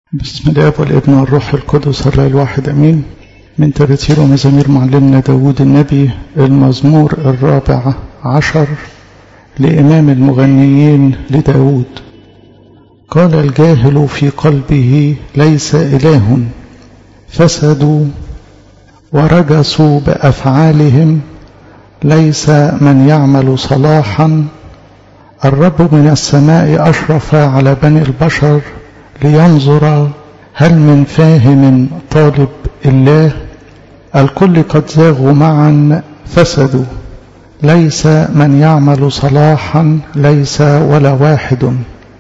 بسم الله والابن والروح القدس الله الواحد امين من ترتيل ومزامير معلمنا داود النبي المزمور الرابع عشر لإمام المغنيين لداود قال الجاهل في قلبه ليس إله فسدوا ورجسوا بأفعالهم ليس من يعمل صلاحا الرب من السماء أشرف على بني البشر لينظر هل من فاهم طالب الله الكل قد زاغوا معا فسدوا ليس من يعمل صلاحا ليس ولا واحد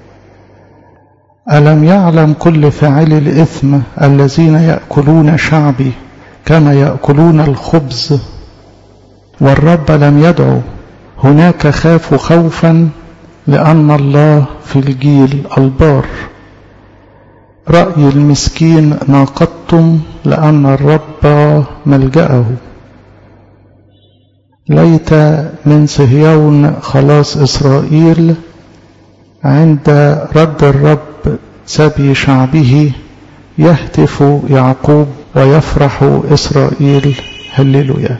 ألم يعلم كل فاعل الإثم الذين يأكلون شعبي كما يأكلون الخبز والرب لم يدعو هناك خافوا خوفا لأن الله في الجيل البار رأي المسكين ناقضتم لأن الرب ملجأه ليت من صهيون خلاص إسرائيل عند رد الرب سبي شعبه يهتف يعقوب ويفرح إسرائيل هللويا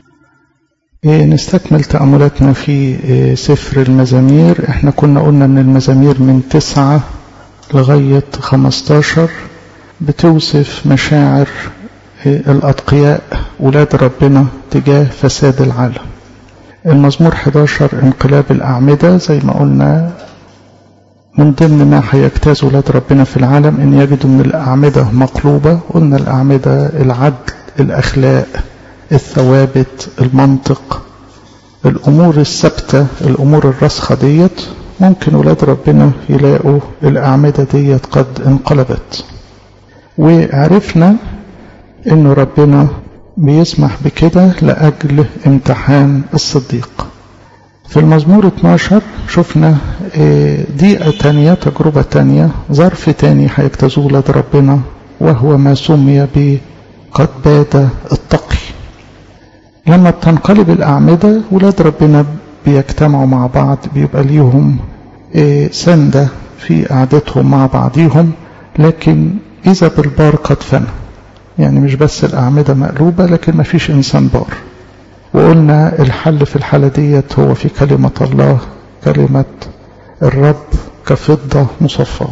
نستكمل تأملاتنا في سفر المزامير احنا كنا قلنا ان المزامير من تسعة لغاية 15 بتوصف مشاعر الأتقياء ولاد ربنا تجاه فساد العالم المزمور 11 انقلاب الأعمدة زي ما قلنا من ضمن ما هيجتاز ولاد ربنا في العالم ان يجدوا ان الأعمدة مقلوبة قلنا الأعمدة العدل الأخلاق الثوابت المنطق الأمور الثابتة الأمور الراسخة ديت ممكن ولاد ربنا يلاقوا الأعمدة ديت قد انقلبت وعرفنا إنه ربنا بيسمح بكده لأجل امتحان الصديق في المزمور 12 شفنا دقيقة تانية تجربة تانية ظرف تاني هيجتازوه ولاد ربنا وهو ما سمي ب قد باد التقي لما بتنقلب الأعمدة ولاد ربنا بيجتمعوا مع بعض بيبقى ليهم سندة في قعدتهم مع بعضهم لكن إذا بالبار قد فنى يعني مش بس الأعمدة مقلوبة لكن ما فيش إنسان بار وقلنا الحل في الحالة ديت هو في كلمة الله كلمة الرب كفضة مصفاة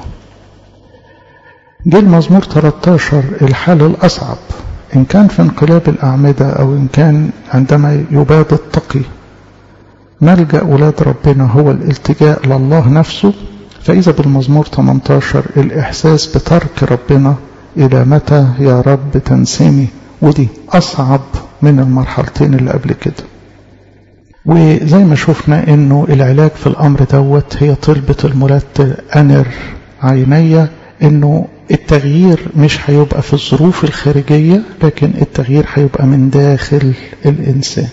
جه المزمور 13 الحال الأصعب إن كان في انقلاب الأعمدة أو إن كان عندما يباد التقي ملجأ أولاد ربنا هو الالتجاء لله نفسه فإذا بالمزمور 18 الإحساس بترك ربنا إلى متى يا رب تنسمي ودي أصعب من المرحلتين اللي قبل كده وزي ما شفنا انه العلاج في الامر دوت هي طلبة الملت انر عيني انه التغيير مش هيبقى في الظروف الخارجية لكن التغيير هيبقى من داخل الإنسان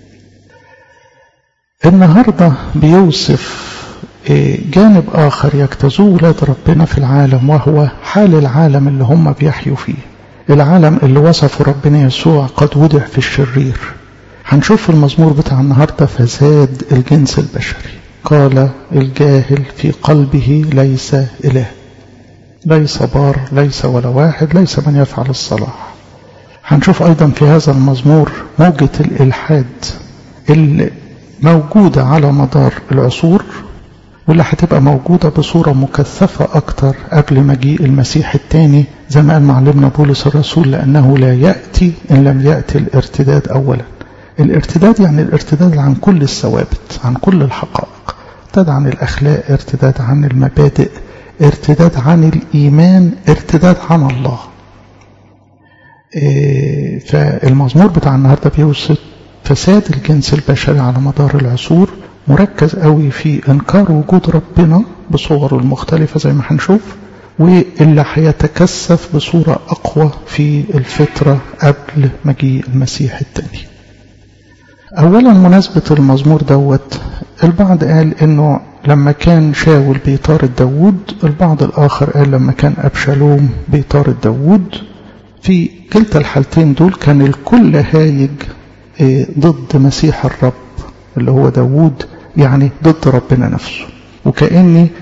النهاردة بيوصف جانب آخر يجتازوه ولاد ربنا في العالم وهو حال العالم اللي هم بيحيوا فيه العالم اللي وصفه ربنا يسوع قد وضع في الشرير هنشوف في المزمور بتاع النهاردة فساد الجنس البشري قال الجاهل في قلبه ليس إله ليس بار ليس ولا واحد ليس من يفعل الصلاح هنشوف أيضا في هذا المزمور موجة الإلحاد اللي موجودة على مدار العصور واللي هتبقى موجودة بصورة مكثفة أكتر قبل مجيء المسيح الثاني زي ما قال معلمنا بولس الرسول لأنه لا يأتي إن لم يأتي الارتداد أولا الارتداد يعني الارتداد عن كل الثوابت عن كل الحقائق ارتداد عن الأخلاق ارتداد عن المبادئ ارتداد عن الإيمان ارتداد عن الله إيه فالمزمور بتاع النهاردة بيوصف فساد الجنس البشري على مدار العصور مركز قوي في إنكار وجود ربنا بصوره المختلفة زي ما هنشوف واللي هيتكثف بصورة أقوى في الفترة قبل مجيء المسيح الثاني أولا مناسبة المزمور دوت البعض قال إنه لما كان شاول بيطارد داود البعض الآخر قال لما كان أبشالوم بيطارد داود في كلتا الحالتين دول كان الكل هايج ضد مسيح الرب اللي هو داود يعني ضد ربنا نفسه وكأن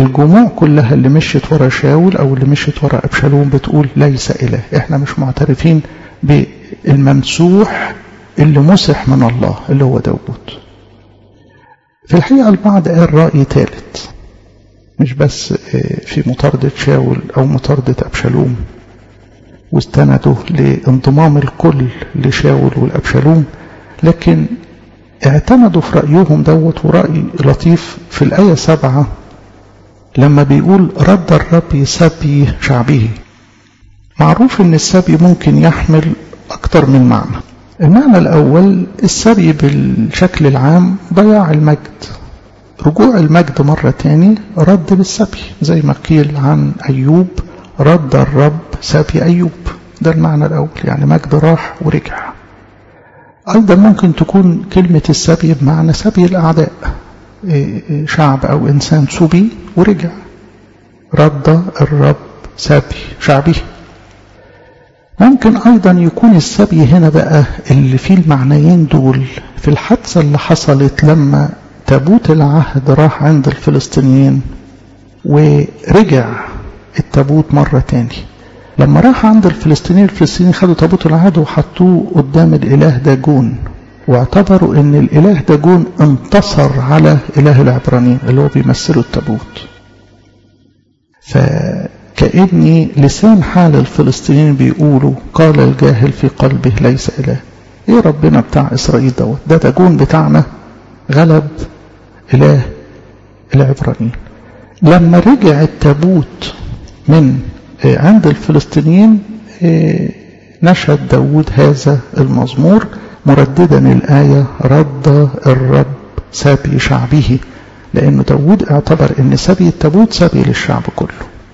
الجموع كلها اللي مشيت ورا شاول أو اللي مشيت ورا أبشالوم بتقول ليس إله إحنا مش معترفين بالممسوح اللي مسح من الله اللي هو داود في الحقيقة البعض قال رأي ثالث مش بس في مطاردة شاول أو مطاردة أبشالوم واستندوا لانضمام الكل لشاول والأبشالوم لكن اعتمدوا في رأيهم دوت ورأي لطيف في الآية سبعة لما بيقول رد الرب سبي شعبه معروف ان السبي ممكن يحمل اكتر من معنى المعنى الاول السبي بالشكل العام ضياع المجد رجوع المجد مرة تاني رد بالسبي زي ما قيل عن أيوب رد الرب سبي أيوب ده المعنى الأول يعني مجد راح ورجع أيضا ممكن تكون كلمة السبي بمعنى سبي الأعداء شعب أو إنسان سبي ورجع رد الرب سبي شعبه ممكن أيضا يكون السبي هنا بقى اللي فيه المعنيين دول في الحادثة اللي حصلت لما تابوت العهد راح عند الفلسطينيين ورجع التابوت مرة تاني لما راح عند الفلسطينيين الفلسطينيين خدوا تابوت العهد وحطوه قدام الإله داجون واعتبروا ان الإله داجون انتصر على إله العبرانيين اللي هو بيمثلوا التابوت فكأني لسان حال الفلسطينيين بيقولوا قال الجاهل في قلبه ليس إله ايه ربنا بتاع إسرائيل دوت ده داجون بتاعنا غلب إله العبرانيين لما رجع التابوت من عند الفلسطينيين نشد داود هذا المزمور مرددا الآية رد الرب سبي شعبه لأن داود اعتبر أن سبي التابوت سبي للشعب كله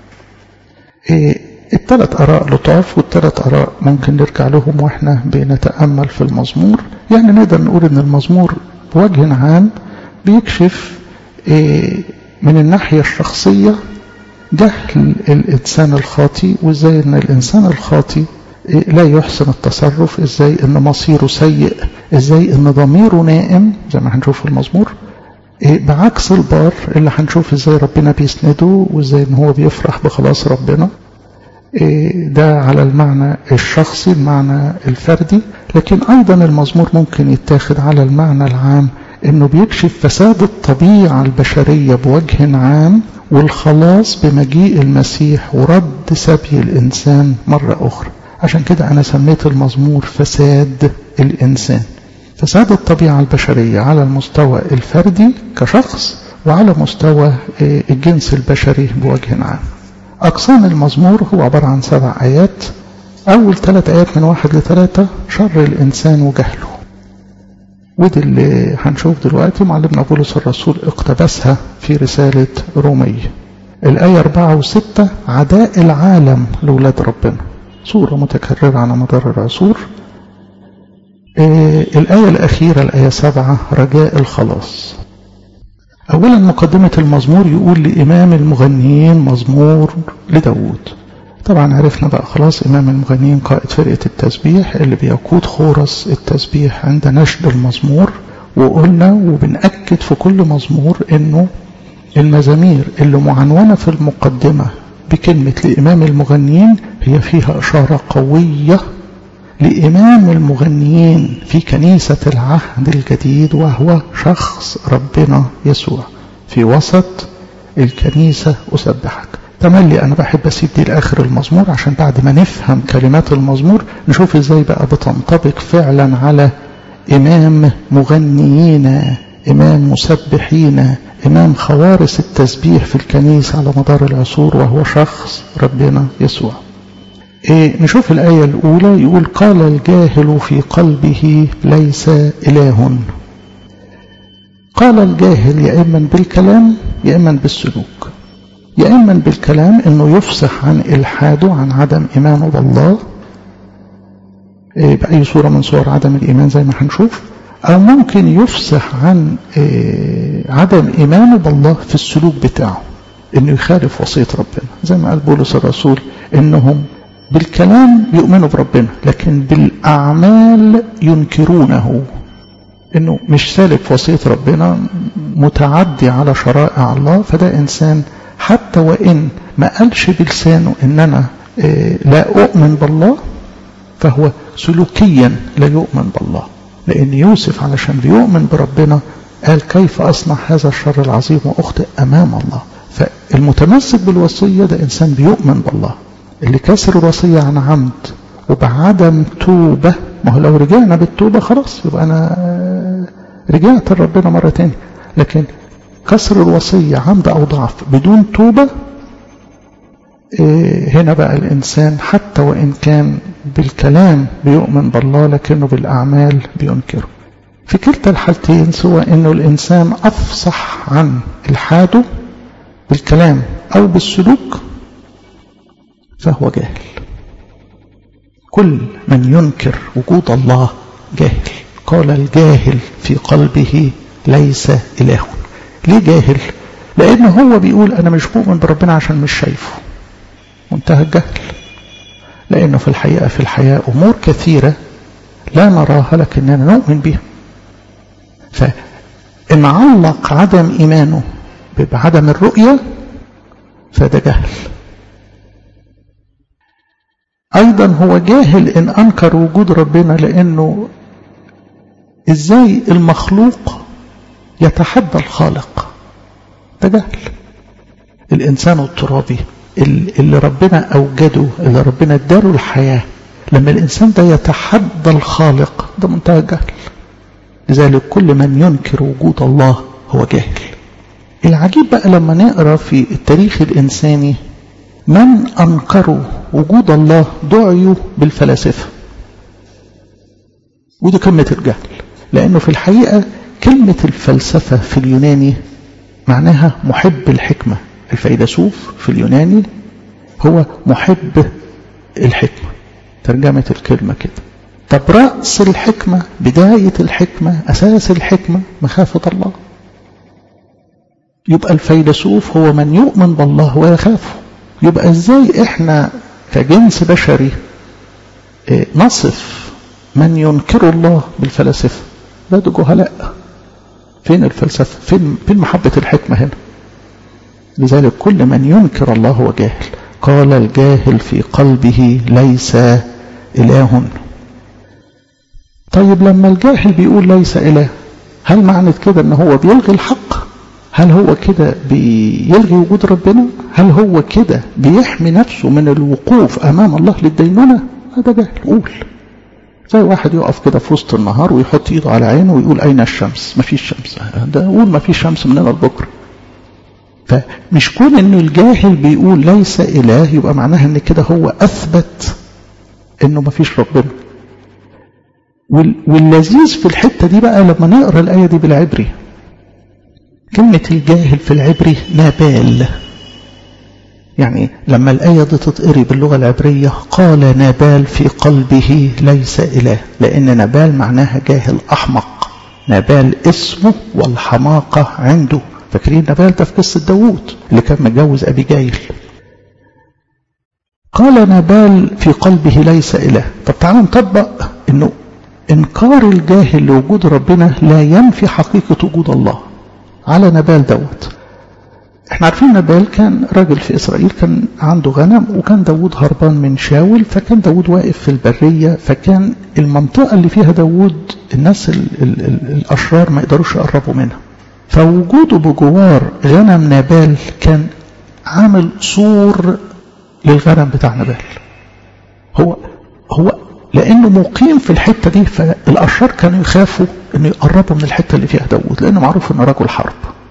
الثلاث آراء لطاف والثلاث آراء ممكن نرجع لهم وإحنا بنتأمل في المزمور يعني نقدر نقول أن المزمور بوجه عام بيكشف من الناحية الشخصية جهل الإنسان الخاطي وإزاي أن الإنسان الخاطي لا يحسن التصرف إزاي أن مصيره سيء إزاي أن ضميره نائم زي ما هنشوف في المزمور بعكس البار اللي هنشوف إزاي ربنا بيسنده وإزاي أن هو بيفرح بخلاص ربنا ده على المعنى الشخصي المعنى الفردي لكن أيضا المزمور ممكن يتاخد على المعنى العام انه بيكشف فساد الطبيعة البشرية بوجه عام والخلاص بمجيء المسيح ورد سبي الإنسان مرة أخرى عشان كده أنا سميت المزمور فساد الإنسان فساد الطبيعة البشرية على المستوى الفردي كشخص وعلى مستوى الجنس البشري بوجه عام أقسام المزمور هو عبارة عن سبع آيات أول ثلاث آيات من واحد لثلاثة شر الإنسان وجهله ودي اللي هنشوف دلوقتي معلمنا بولس الرسول اقتبسها في رسالة رومية الآية أربعة وستة عداء العالم لولاد ربنا صورة متكررة على مدار العصور الآية الأخيرة الآية سبعة رجاء الخلاص أولا مقدمة المزمور يقول لإمام المغنيين مزمور لداود طبعا عرفنا بقى خلاص إمام المغنيين قائد فرقة التسبيح اللي بيقود خورس التسبيح عند نشد المزمور وقلنا وبنأكد في كل مزمور إنه المزامير اللي معنونة في المقدمة بكلمة لإمام المغنيين هي فيها إشارة قوية لإمام المغنيين في كنيسة العهد الجديد وهو شخص ربنا يسوع في وسط الكنيسة أسبحك تملي أنا بحب أسيب دي لآخر المزمور عشان بعد ما نفهم كلمات المزمور نشوف إزاي بقى بتنطبق فعلا على إمام مغنيين إمام مسبحين إمام خوارس التسبيح في الكنيسة على مدار العصور وهو شخص ربنا يسوع إيه نشوف الآية الأولى يقول قال الجاهل في قلبه ليس إله قال الجاهل يا إما بالكلام يا إما بالسلوك يا إما بالكلام إنه يفصح عن إلحاده عن عدم إيمانه بالله إيه بأي صورة من صور عدم الإيمان زي ما هنشوف أو ممكن يفصح عن إيه عدم إيمانه بالله في السلوك بتاعه إنه يخالف وصية ربنا زي ما قال بولس الرسول إنهم بالكلام يؤمنوا بربنا لكن بالأعمال ينكرونه إنه مش سالك في وصية ربنا متعدي على شرائع الله فده إنسان حتى وإن ما قالش بلسانه إن أنا لا أؤمن بالله فهو سلوكيا لا يؤمن بالله لأن يوسف علشان بيؤمن بربنا قال كيف أصنع هذا الشر العظيم وأخطئ أمام الله فالمتمسك بالوصية ده إنسان بيؤمن بالله اللي كسر الوصية عن عمد وبعدم توبة ما هو لو رجعنا بالتوبة خلاص يبقى أنا رجعت لربنا مرة تاني لكن كسر الوصية عمد أو ضعف بدون توبة هنا بقى الإنسان حتى وإن كان بالكلام بيؤمن بالله لكنه بالأعمال بينكره في كلتا الحالتين سواء أنه الإنسان أفصح عن الحاده بالكلام أو بالسلوك فهو جاهل كل من ينكر وجود الله جاهل قال الجاهل في قلبه ليس إله ليه جاهل لأنه هو بيقول أنا مش مؤمن بربنا عشان مش شايفه منتهى الجهل لأنه في الحقيقة في الحياة أمور كثيرة لا نراها لكننا نؤمن بها فإن علق عدم إيمانه بعدم الرؤية فده جهل أيضا هو جاهل إن أنكر وجود ربنا لأنه إزاي المخلوق يتحدى الخالق ده جهل الإنسان الترابي اللي ربنا أوجده اللي ربنا اداله الحياة لما الإنسان ده يتحدى الخالق ده منتهى الجهل لذلك كل من ينكر وجود الله هو جاهل العجيب بقى لما نقرأ في التاريخ الإنساني من أنكروا وجود الله دعيوا بالفلاسفة ودي قمة الجهل لأنه في الحقيقة كلمة الفلسفة في اليوناني معناها محب الحكمة الفيلسوف في اليوناني هو محب الحكمة ترجمة الكلمة كده طب رأس الحكمة بداية الحكمة أساس الحكمة مخافة الله يبقى الفيلسوف هو من يؤمن بالله ويخافه يبقى ازاي احنا كجنس بشري نصف من ينكر الله بالفلاسفة ده ده جهلاء فين الفلسفة فين, فين محبة الحكمة هنا لذلك كل من ينكر الله هو جاهل قال الجاهل في قلبه ليس إله طيب لما الجاهل بيقول ليس إله هل معنى كده ان هو بيلغي الحق هل هو كده بيلغي وجود ربنا هل هو كده بيحمي نفسه من الوقوف أمام الله للدينونة هذا جهل قول زي واحد يقف كده في وسط النهار ويحط ايده على عينه ويقول أين الشمس ما فيش شمس ده قول ما فيش شمس من هنا لبكره فمش كون انه الجاهل بيقول ليس اله يبقى معناها ان كده هو اثبت انه ما فيش ربنا واللذيذ في الحتة دي بقى لما نقرأ الآية دي بالعبري كلمة الجاهل في العبري نابال يعني لما الآية دي تتقري باللغة العبرية قال نابال في قلبه ليس إله لأن نابال معناها جاهل أحمق نابال اسمه والحماقة عنده فاكرين نبال ده في قصة داوود اللي كان متجوز أبي جايل قال نبال في قلبه ليس إله طب تعالوا نطبق انه انكار الجاهل لوجود ربنا لا ينفي حقيقة وجود الله على نبال دوت احنا عارفين نبال كان راجل في اسرائيل كان عنده غنم وكان داود هربان من شاول فكان داود واقف في البرية فكان المنطقة اللي فيها داود الناس ال ال ال الاشرار ما يقدروش يقربوا منها فوجوده بجوار غنم نبال كان عامل سور للغنم بتاع نبال هو هو لانه مقيم في الحته دي فالاشرار كانوا يخافوا انه يقربوا من الحته اللي فيها داوود لانه معروف انه رجل حرب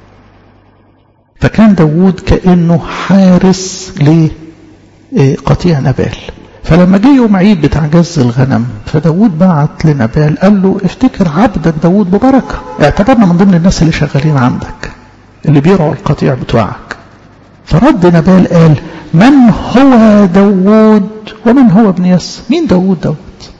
فكان داوود كانه حارس لقطيع نبال فلما جه يوم عيد بتاع جز الغنم فداود بعت لنبال قال له افتكر عبدك داود ببركة اعتبرنا من ضمن الناس اللي شغالين عندك اللي بيرعوا القطيع بتوعك فرد نبال قال من هو داود ومن هو ابن يس مين داود داود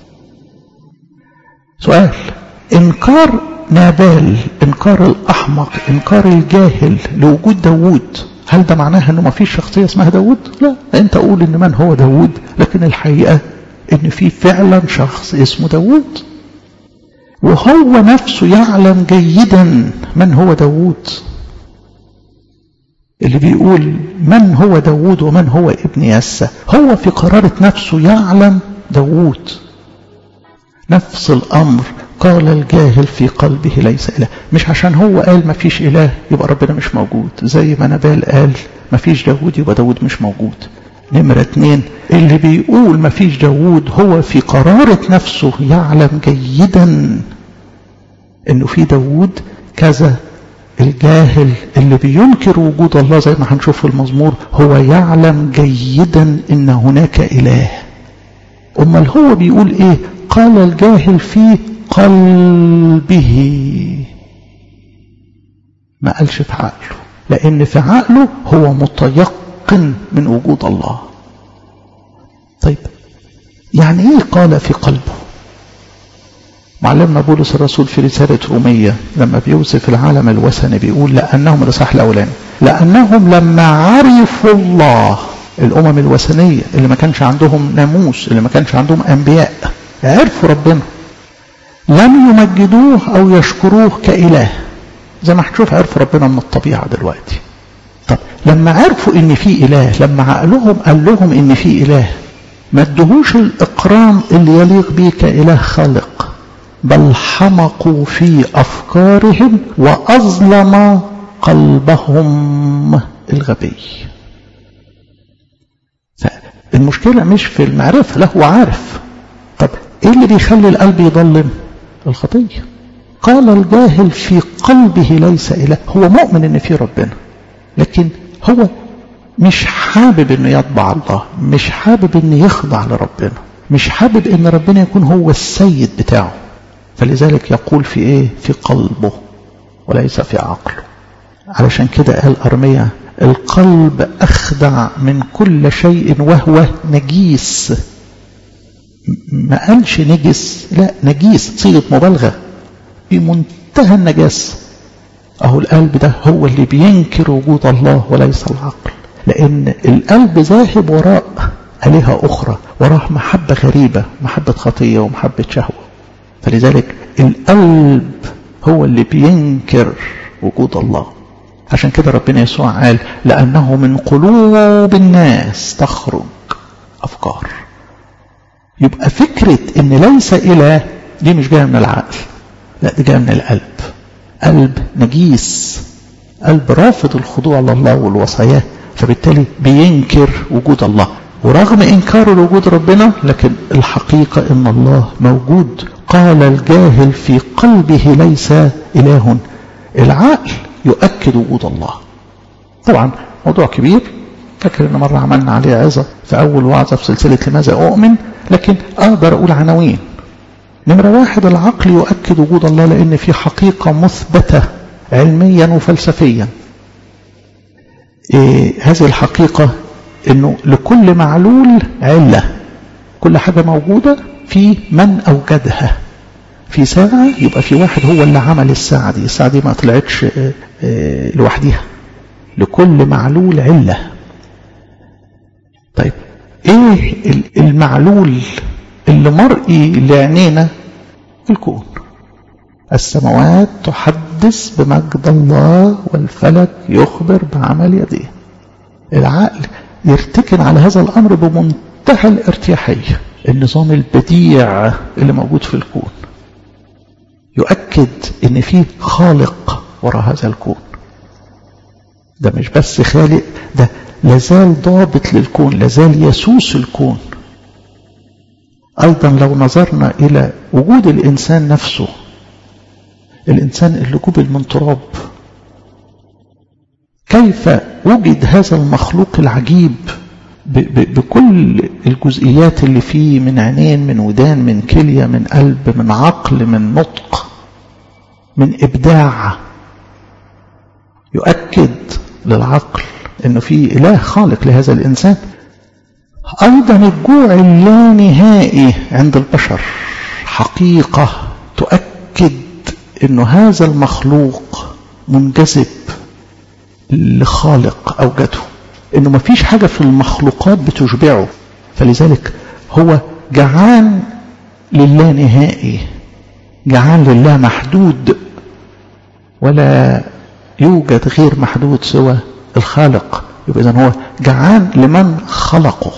سؤال انكار نابال انكار الاحمق انكار الجاهل لوجود داود هل ده معناها انه ما فيش شخصية اسمها داود لا انت قول ان من هو داود لكن الحقيقة ان في فعلا شخص اسمه داود وهو نفسه يعلم جيدا من هو داود اللي بيقول من هو داود ومن هو ابن يسى هو في قرارة نفسه يعلم داود نفس الأمر قال الجاهل في قلبه ليس إله مش عشان هو قال ما فيش إله يبقى ربنا مش موجود زي ما نبال قال ما فيش داود يبقى داود مش موجود نمرة اتنين اللي بيقول ما فيش داود هو في قرارة نفسه يعلم جيدا انه في داود كذا الجاهل اللي بينكر وجود الله زي ما هنشوف في المزمور هو يعلم جيدا ان هناك اله امال هو بيقول ايه قال الجاهل في قلبه ما قالش في عقله لان في عقله هو متيقن من وجود الله طيب يعني ايه قال في قلبه معلمنا بولس الرسول في رسالة رومية لما بيوصف العالم الوثني بيقول لأنهم الإصحاح الأولاني لأنهم لما عرفوا الله الأمم الوثنية اللي ما كانش عندهم ناموس اللي ما كانش عندهم أنبياء عرفوا ربنا لم يمجدوه أو يشكروه كإله زي ما هتشوف عرفوا ربنا من الطبيعة دلوقتي طب لما عرفوا إن في إله لما عقلهم قال لهم إن في إله ما ادهوش الإكرام اللي يليق به كإله خالق بل حمقوا في أفكارهم وأظلم قلبهم الغبي فالمشكلة مش في المعرفة لا هو عارف طب ايه اللي بيخلي القلب يضلم الخطية قال الجاهل في قلبه ليس إله هو مؤمن ان في ربنا لكن هو مش حابب انه يطبع الله مش حابب انه يخضع لربنا مش حابب ان ربنا يكون هو السيد بتاعه فلذلك يقول في ايه في قلبه وليس في عقله علشان كده قال أرميا القلب أخدع من كل شيء وهو نجيس ما قالش نجس لا نجيس صيغة مبالغة بمنتهى النجاسة أهو القلب ده هو اللي بينكر وجود الله وليس العقل لأن القلب ذاهب وراء آلهة أخرى وراه محبة غريبة محبة خطية ومحبة شهوة فلذلك القلب هو اللي بينكر وجود الله عشان كده ربنا يسوع قال لأنه من قلوب الناس تخرج أفكار يبقى فكرة إن ليس إله دي مش جاية من العقل لا دي جاية من القلب قلب نجيس قلب رافض الخضوع لله والوصاياه فبالتالي بينكر وجود الله ورغم إنكاره لوجود ربنا لكن الحقيقة إن الله موجود قال الجاهل في قلبه ليس إله العقل يؤكد وجود الله طبعا موضوع كبير فاكر ان مرة عملنا عليه عظة في أول وعظة في سلسلة لماذا أؤمن لكن أقدر أقول عناوين نمرة واحد العقل يؤكد وجود الله لأن في حقيقة مثبتة علميا وفلسفيا إيه هذه الحقيقة انه لكل معلول علة كل حاجة موجودة في من اوجدها في ساعة يبقى في واحد هو اللي عمل الساعة دي الساعة دي ما طلعتش اه اه لوحدها لكل معلول علة طيب ايه المعلول اللي مرئي لعينينا الكون السماوات تحدث بمجد الله والفلك يخبر بعمل يديه العقل يرتكن على هذا الأمر بمنتهى الارتياحية النظام البديع اللي موجود في الكون يؤكد ان في خالق وراء هذا الكون ده مش بس خالق ده لازال ضابط للكون لازال يسوس الكون ايضا لو نظرنا الى وجود الانسان نفسه الانسان اللي جبل من تراب كيف وجد هذا المخلوق العجيب بكل الجزئيات اللي فيه من عينين من ودان من كلية من قلب من عقل من نطق من إبداع يؤكد للعقل أنه في إله خالق لهذا الإنسان أيضا الجوع اللانهائي عند البشر حقيقة تؤكد أنه هذا المخلوق منجذب لخالق أوجده انه ما فيش حاجة في المخلوقات بتشبعه فلذلك هو جعان لله نهائي جعان لله محدود ولا يوجد غير محدود سوى الخالق يبقى إذن هو جعان لمن خلقه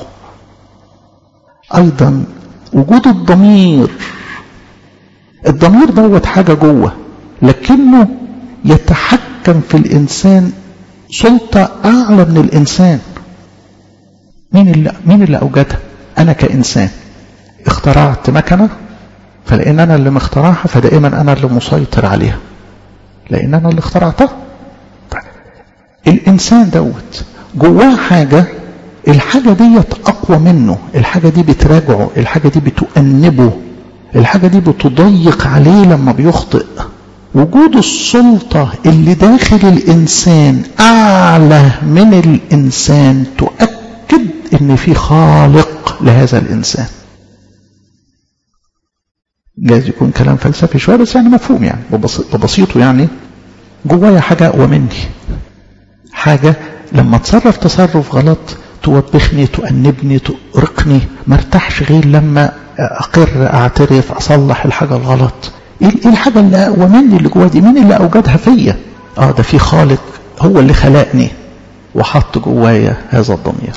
أيضا وجود الضمير الضمير دوت حاجة جوه لكنه يتحكم في الإنسان سلطة أعلى من الإنسان مين اللي, مين اللي أوجدها أنا كإنسان اخترعت مكنة فلأن أنا اللي مخترعها فدائما أنا اللي مسيطر عليها لأن أنا اللي اخترعتها الإنسان دوت جواه حاجة الحاجة ديت أقوى منه الحاجة دي بتراجعه الحاجة دي بتؤنبه الحاجة دي بتضيق عليه لما بيخطئ وجود السلطة اللي داخل الإنسان أعلى من الإنسان تؤكد إن في خالق لهذا الإنسان جايز يكون كلام فلسفي شوية بس يعني مفهوم يعني ببسيطه يعني جوايا حاجة أقوى مني حاجة لما اتصرف تصرف غلط توبخني تؤنبني تؤرقني ما ارتاحش غير لما أقر أعترف أصلح الحاجة الغلط ايه الحاجة اللي أقوى مني اللي جوا دي مين اللي أوجدها فيا اه ده في خالق هو اللي خلقني وحط جوايا هذا الضمير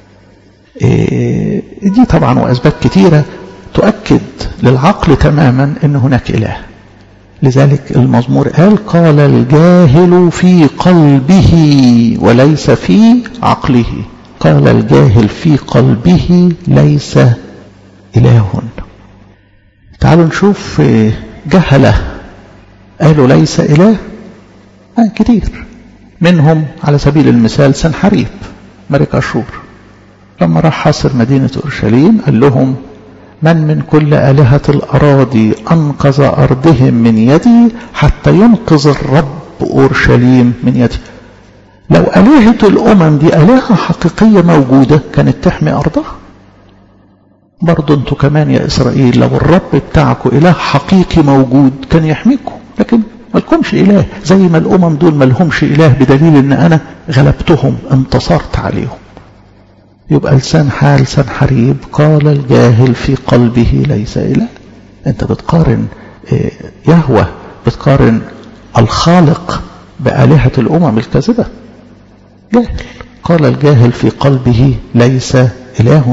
إيه دي طبعا وأسباب كتيرة تؤكد للعقل تماما أن هناك إله لذلك المزمور قال قال الجاهل في قلبه وليس في عقله قال الجاهل في قلبه ليس إله تعالوا نشوف جهلة قالوا ليس إله آه كتير منهم على سبيل المثال سنحريب ملك أشور لما راح حاصر مدينة أورشليم قال لهم من من كل آلهة الأراضي أنقذ أرضهم من يدي حتى ينقذ الرب أورشليم من يدي لو آلهة الأمم دي آلهة حقيقية موجودة كانت تحمي أرضها برضو انتوا كمان يا إسرائيل لو الرب بتاعكم إله حقيقي موجود كان يحميكم لكن مالكمش إله زي ما الأمم دول مالهمش إله بدليل أن أنا غلبتهم انتصرت عليهم يبقى لسان حال سنحريب قال الجاهل في قلبه ليس إله أنت بتقارن يهوى بتقارن الخالق بآلهة الأمم الكاذبة جاهل قال الجاهل في قلبه ليس إله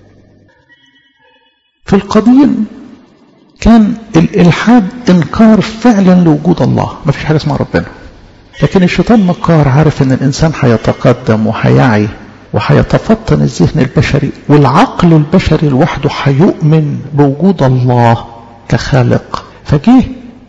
في القديم كان الإلحاد إنكار فعلا لوجود الله ما فيش حاجة اسمها ربنا لكن الشيطان مكار عارف ان الإنسان هيتقدم وهيعي وهيتفطن الذهن البشري والعقل البشري لوحده هيؤمن بوجود الله كخالق فجه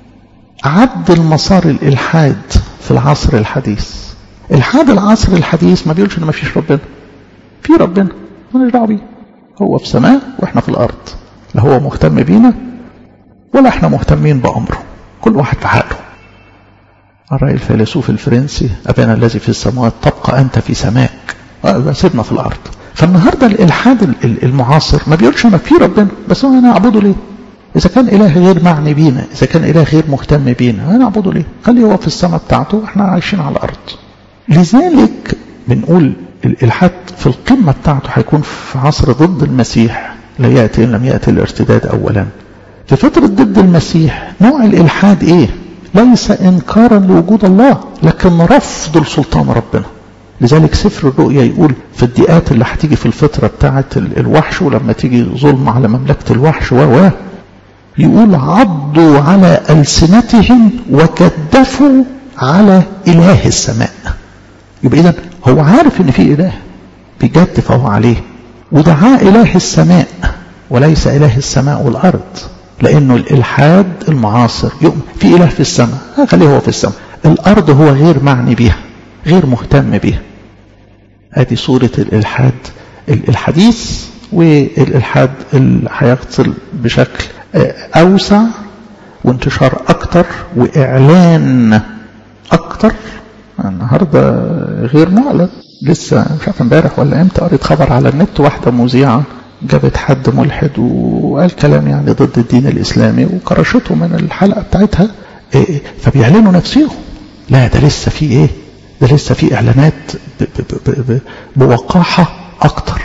عد المسار الإلحاد في العصر الحديث الحاد العصر الحديث ما بيقولش ان ما فيش ربنا في ربنا مالناش دعوه بيه هو في سماء واحنا في الارض لا هو مهتم بينا ولا احنا مهتمين بامره كل واحد في حاله الرأي الفيلسوف الفرنسي أبانا الذي في السماوات تبقى أنت في سماك سيبنا في الأرض فالنهاردة الإلحاد المعاصر ما بيقولش ما في ربنا بس هو أنا أعبده ليه إذا كان إله غير معني بينا إذا كان إله غير مهتم بينا أنا أعبده ليه خليه هو في السماء بتاعته وإحنا عايشين على الأرض لذلك بنقول الإلحاد في القمة بتاعته هيكون في عصر ضد المسيح لا يأتي إن لم يأتي الارتداد أولا في فترة ضد المسيح نوع الإلحاد إيه ليس إنكارا لوجود الله لكن رفض لسلطان ربنا لذلك سفر الرؤيا يقول في الدقات اللي هتيجي في الفترة بتاعة الوحش ولما تيجي ظلم على مملكة الوحش و يقول عضوا على ألسنتهم وكدفوا على إله السماء يبقى إذا هو عارف إن في إله بيجدف هو عليه ودعاه إله السماء وليس إله السماء والأرض لأنه الإلحاد المعاصر يؤمن في إله في السماء خليه هو في السماء الأرض هو غير معني بها غير مهتم بها هذه صورة الإلحاد الحديث والإلحاد اللي هيغسل بشكل أوسع وانتشار أكتر وإعلان أكتر النهاردة غير معلن لسه مش عارف امبارح ولا امتى قريت خبر على النت واحدة مذيعة جابت حد ملحد وقال كلام يعني ضد الدين الإسلامي وكرشته من الحلقة بتاعتها إيه فبيعلنوا نفسهم لا ده لسه في ايه ده لسه في اعلانات ب ب ب بوقاحة اكتر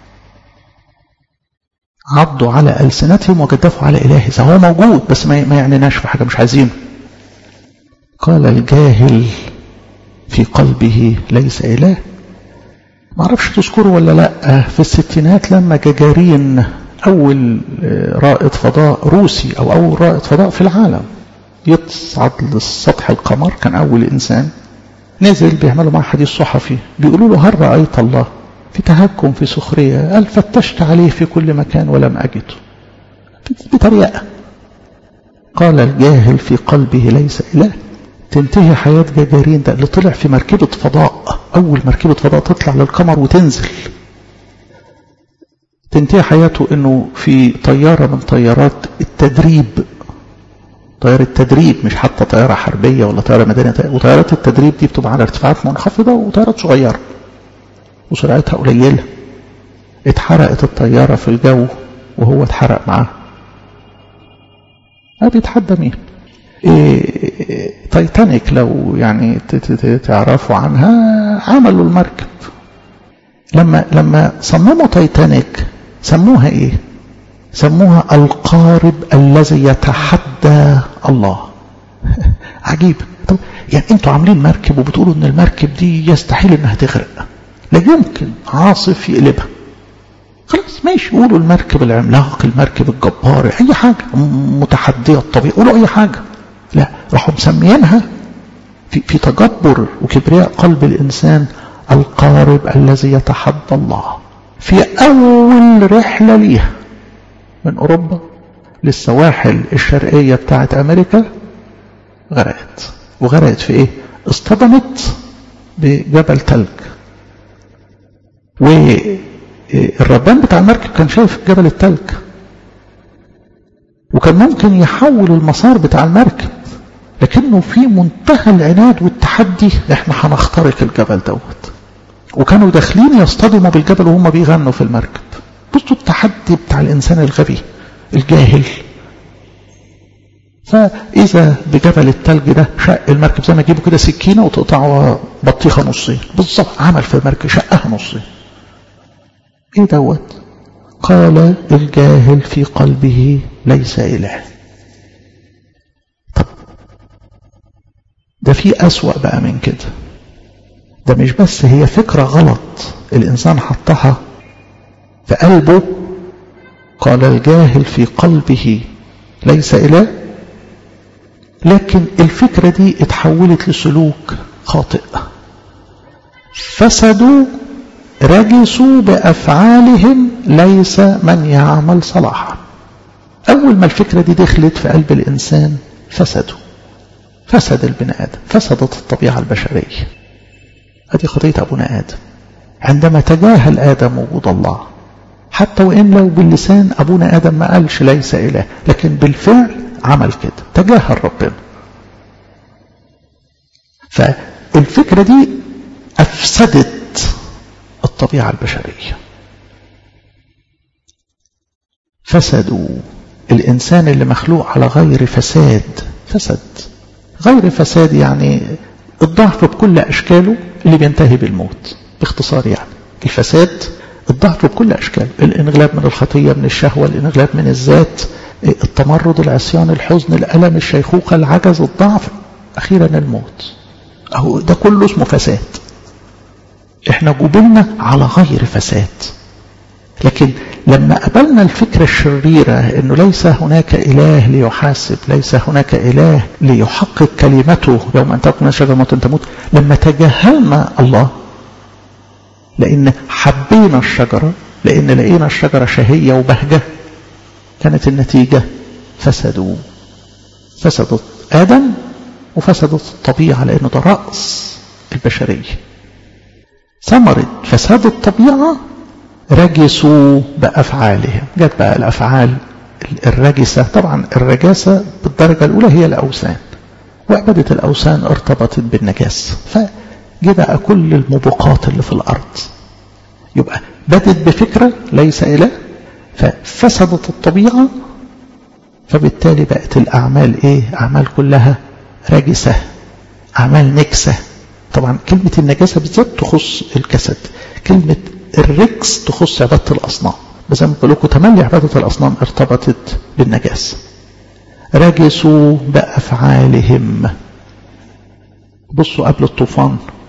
عضوا على ألسنتهم وجدفوا على إله إذا هو موجود بس ما يعنيناش في حاجة مش عايزينه قال الجاهل في قلبه ليس إله ما اعرفش تذكروا ولا لا في الستينات لما جاجارين أول رائد فضاء روسي أو أول رائد فضاء في العالم يصعد للسطح القمر كان أول إنسان نزل بيعملوا معه حديث صحفي بيقولوا له هل رأيت الله في تهكم في سخرية قال فتشت عليه في كل مكان ولم أجده بطريقة قال الجاهل في قلبه ليس إله تنتهي حياة جاجارين ده اللي طلع في مركبة فضاء أول مركبة فضاء تطلع للقمر وتنزل تنتهي حياته أنه في طيارة من طيارات التدريب طيارة التدريب مش حتى طيارة حربية ولا طيارة مدنية وطيارات التدريب دي بتبقى على ارتفاعات منخفضة وطيارات صغيرة وسرعتها قليلة اتحرقت الطيارة في الجو وهو اتحرق معاه ما بيتحدى مين إيه تايتانيك لو يعني تعرفوا عنها عملوا المركب لما لما صمموا تايتانيك سموها ايه سموها القارب الذي يتحدى الله عجيب طب يعني انتوا عاملين مركب وبتقولوا ان المركب دي يستحيل انها تغرق لا يمكن عاصف يقلبها خلاص ماشي قولوا المركب العملاق المركب الجبار اي حاجه متحديه الطبيعه قولوا اي حاجه لا راحوا مسميينها في, في تجبر وكبرياء قلب الانسان القارب الذي يتحدى الله في اول رحله ليها من اوروبا للسواحل الشرقيه بتاعت امريكا غرقت وغرقت في ايه اصطدمت بجبل تلج والربان بتاع المركب كان شايف جبل التلج وكان ممكن يحول المسار بتاع المركب لكنه في منتهى العناد والتحدي احنا هنخترق الجبل دوت وكانوا داخلين يصطدموا بالجبل وهم بيغنوا في المركب بصوا التحدي بتاع الانسان الغبي الجاهل فاذا بجبل التلج ده شق المركب زي ما يجيبوا كده سكينه وتقطعوا بطيخه نصين بالظبط عمل في المركب شقها نصين ايه دوت قال الجاهل في قلبه ليس اله طب ده في اسوا بقى من كده ده مش بس هي فكره غلط الانسان حطها في قلبه قال الجاهل في قلبه ليس اله لكن الفكره دي اتحولت لسلوك خاطئ فسدوا رجسوا بأفعالهم ليس من يعمل صلاحا أول ما الفكرة دي دخلت في قلب الإنسان فسدوا فسد البني آدم فسدت الطبيعة البشرية هذه خطية أبونا آدم عندما تجاهل آدم وجود الله حتى وإن لو باللسان أبونا آدم ما قالش ليس إله لكن بالفعل عمل كده تجاهل ربنا فالفكرة دي أفسدت الطبيعة البشرية فسدوا الإنسان اللي مخلوق على غير فساد فسد غير فساد يعني الضعف بكل أشكاله اللي بينتهي بالموت باختصار يعني الفساد الضعف بكل أشكاله الانغلاب من الخطية من الشهوة الانغلاب من الذات التمرد العصيان الحزن الألم الشيخوخة العجز الضعف أخيرا الموت أهو ده كله اسمه فساد احنا جبلنا على غير فساد لكن لما قبلنا الفكرة الشريرة انه ليس هناك اله ليحاسب ليس هناك اله ليحقق كلمته يوم ان تكون شجرة موت تموت لما تجاهلنا الله لان حبينا الشجرة لان لقينا الشجرة شهية وبهجة كانت النتيجة فسدوا فسدت آدم وفسدت الطبيعة لأنه ده رأس البشرية ثمرة فساد الطبيعة رجسوا بأفعالهم جت بقى الأفعال الرجسة طبعا الرجاسة بالدرجة الأولى هي الأوثان وعبادة الأوثان ارتبطت بالنجاسة فجه بقى كل الموبقات اللي في الأرض يبقى بدت بفكرة ليس إله ففسدت الطبيعة فبالتالي بقت الأعمال إيه أعمال كلها رجسة أعمال نكسة طبعا كلمة النجاسة بالذات تخص الجسد كلمة الرجس تخص عبادة الأصنام بس زي ما بقول لكم تملي عبادة الأصنام ارتبطت بالنجاسة رجسوا بأفعالهم بصوا قبل الطوفان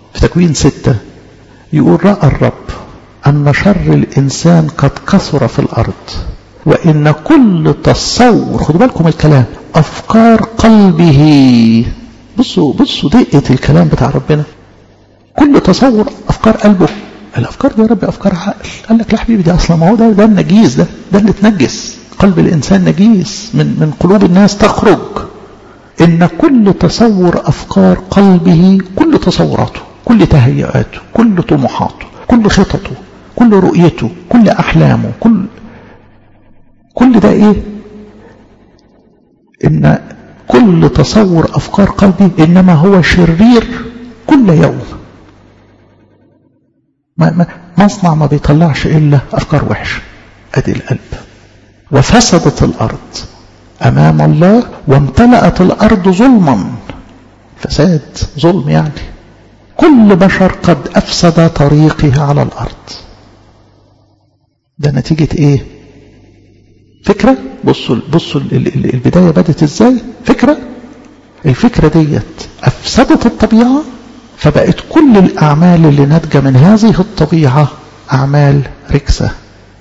في تكوين ستة يقول رأى الرب أن شر الإنسان قد كثر في الأرض وإن كل تصور خدوا بالكم الكلام أفكار قلبه بصوا بصوا دقة الكلام بتاع ربنا كل تصور أفكار قلبه الأفكار دي يا رب أفكار عقل قال لك لا حبيبي دي أصلا ما هو ده ده النجيس ده ده اللي تنجس قلب الإنسان نجيس من من قلوب الناس تخرج إن كل تصور أفكار قلبه كل تصوراته كل تهيئاته كل طموحاته كل خططه كل رؤيته كل أحلامه كل كل ده إيه إن كل تصور أفكار قلبي إنما هو شرير كل يوم ما ما مصنع ما بيطلعش إلا أفكار وحشة أدي القلب وفسدت الأرض أمام الله وامتلأت الأرض ظلما فساد ظلم يعني كل بشر قد أفسد طريقه على الأرض ده نتيجة إيه فكرة بصوا بصوا البداية بدت إزاي فكرة الفكرة ديت أفسدت الطبيعة فبقت كل الأعمال اللي ناتجة من هذه الطبيعة أعمال ركسة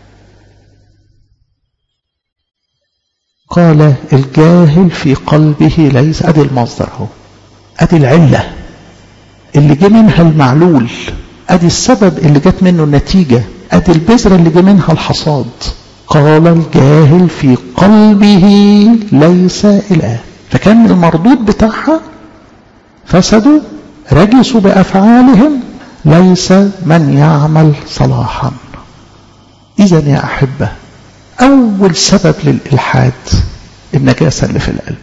قال الجاهل في قلبه ليس أدي المصدر هو أدي العلة اللي جه منها المعلول أدي السبب اللي جت منه النتيجة أدي البذرة اللي جه منها الحصاد قال الجاهل في قلبه ليس إله فكان المردود بتاعها فسدوا رجسوا بأفعالهم ليس من يعمل صلاحا إذا يا أحبة أول سبب للإلحاد النجاسة اللي في القلب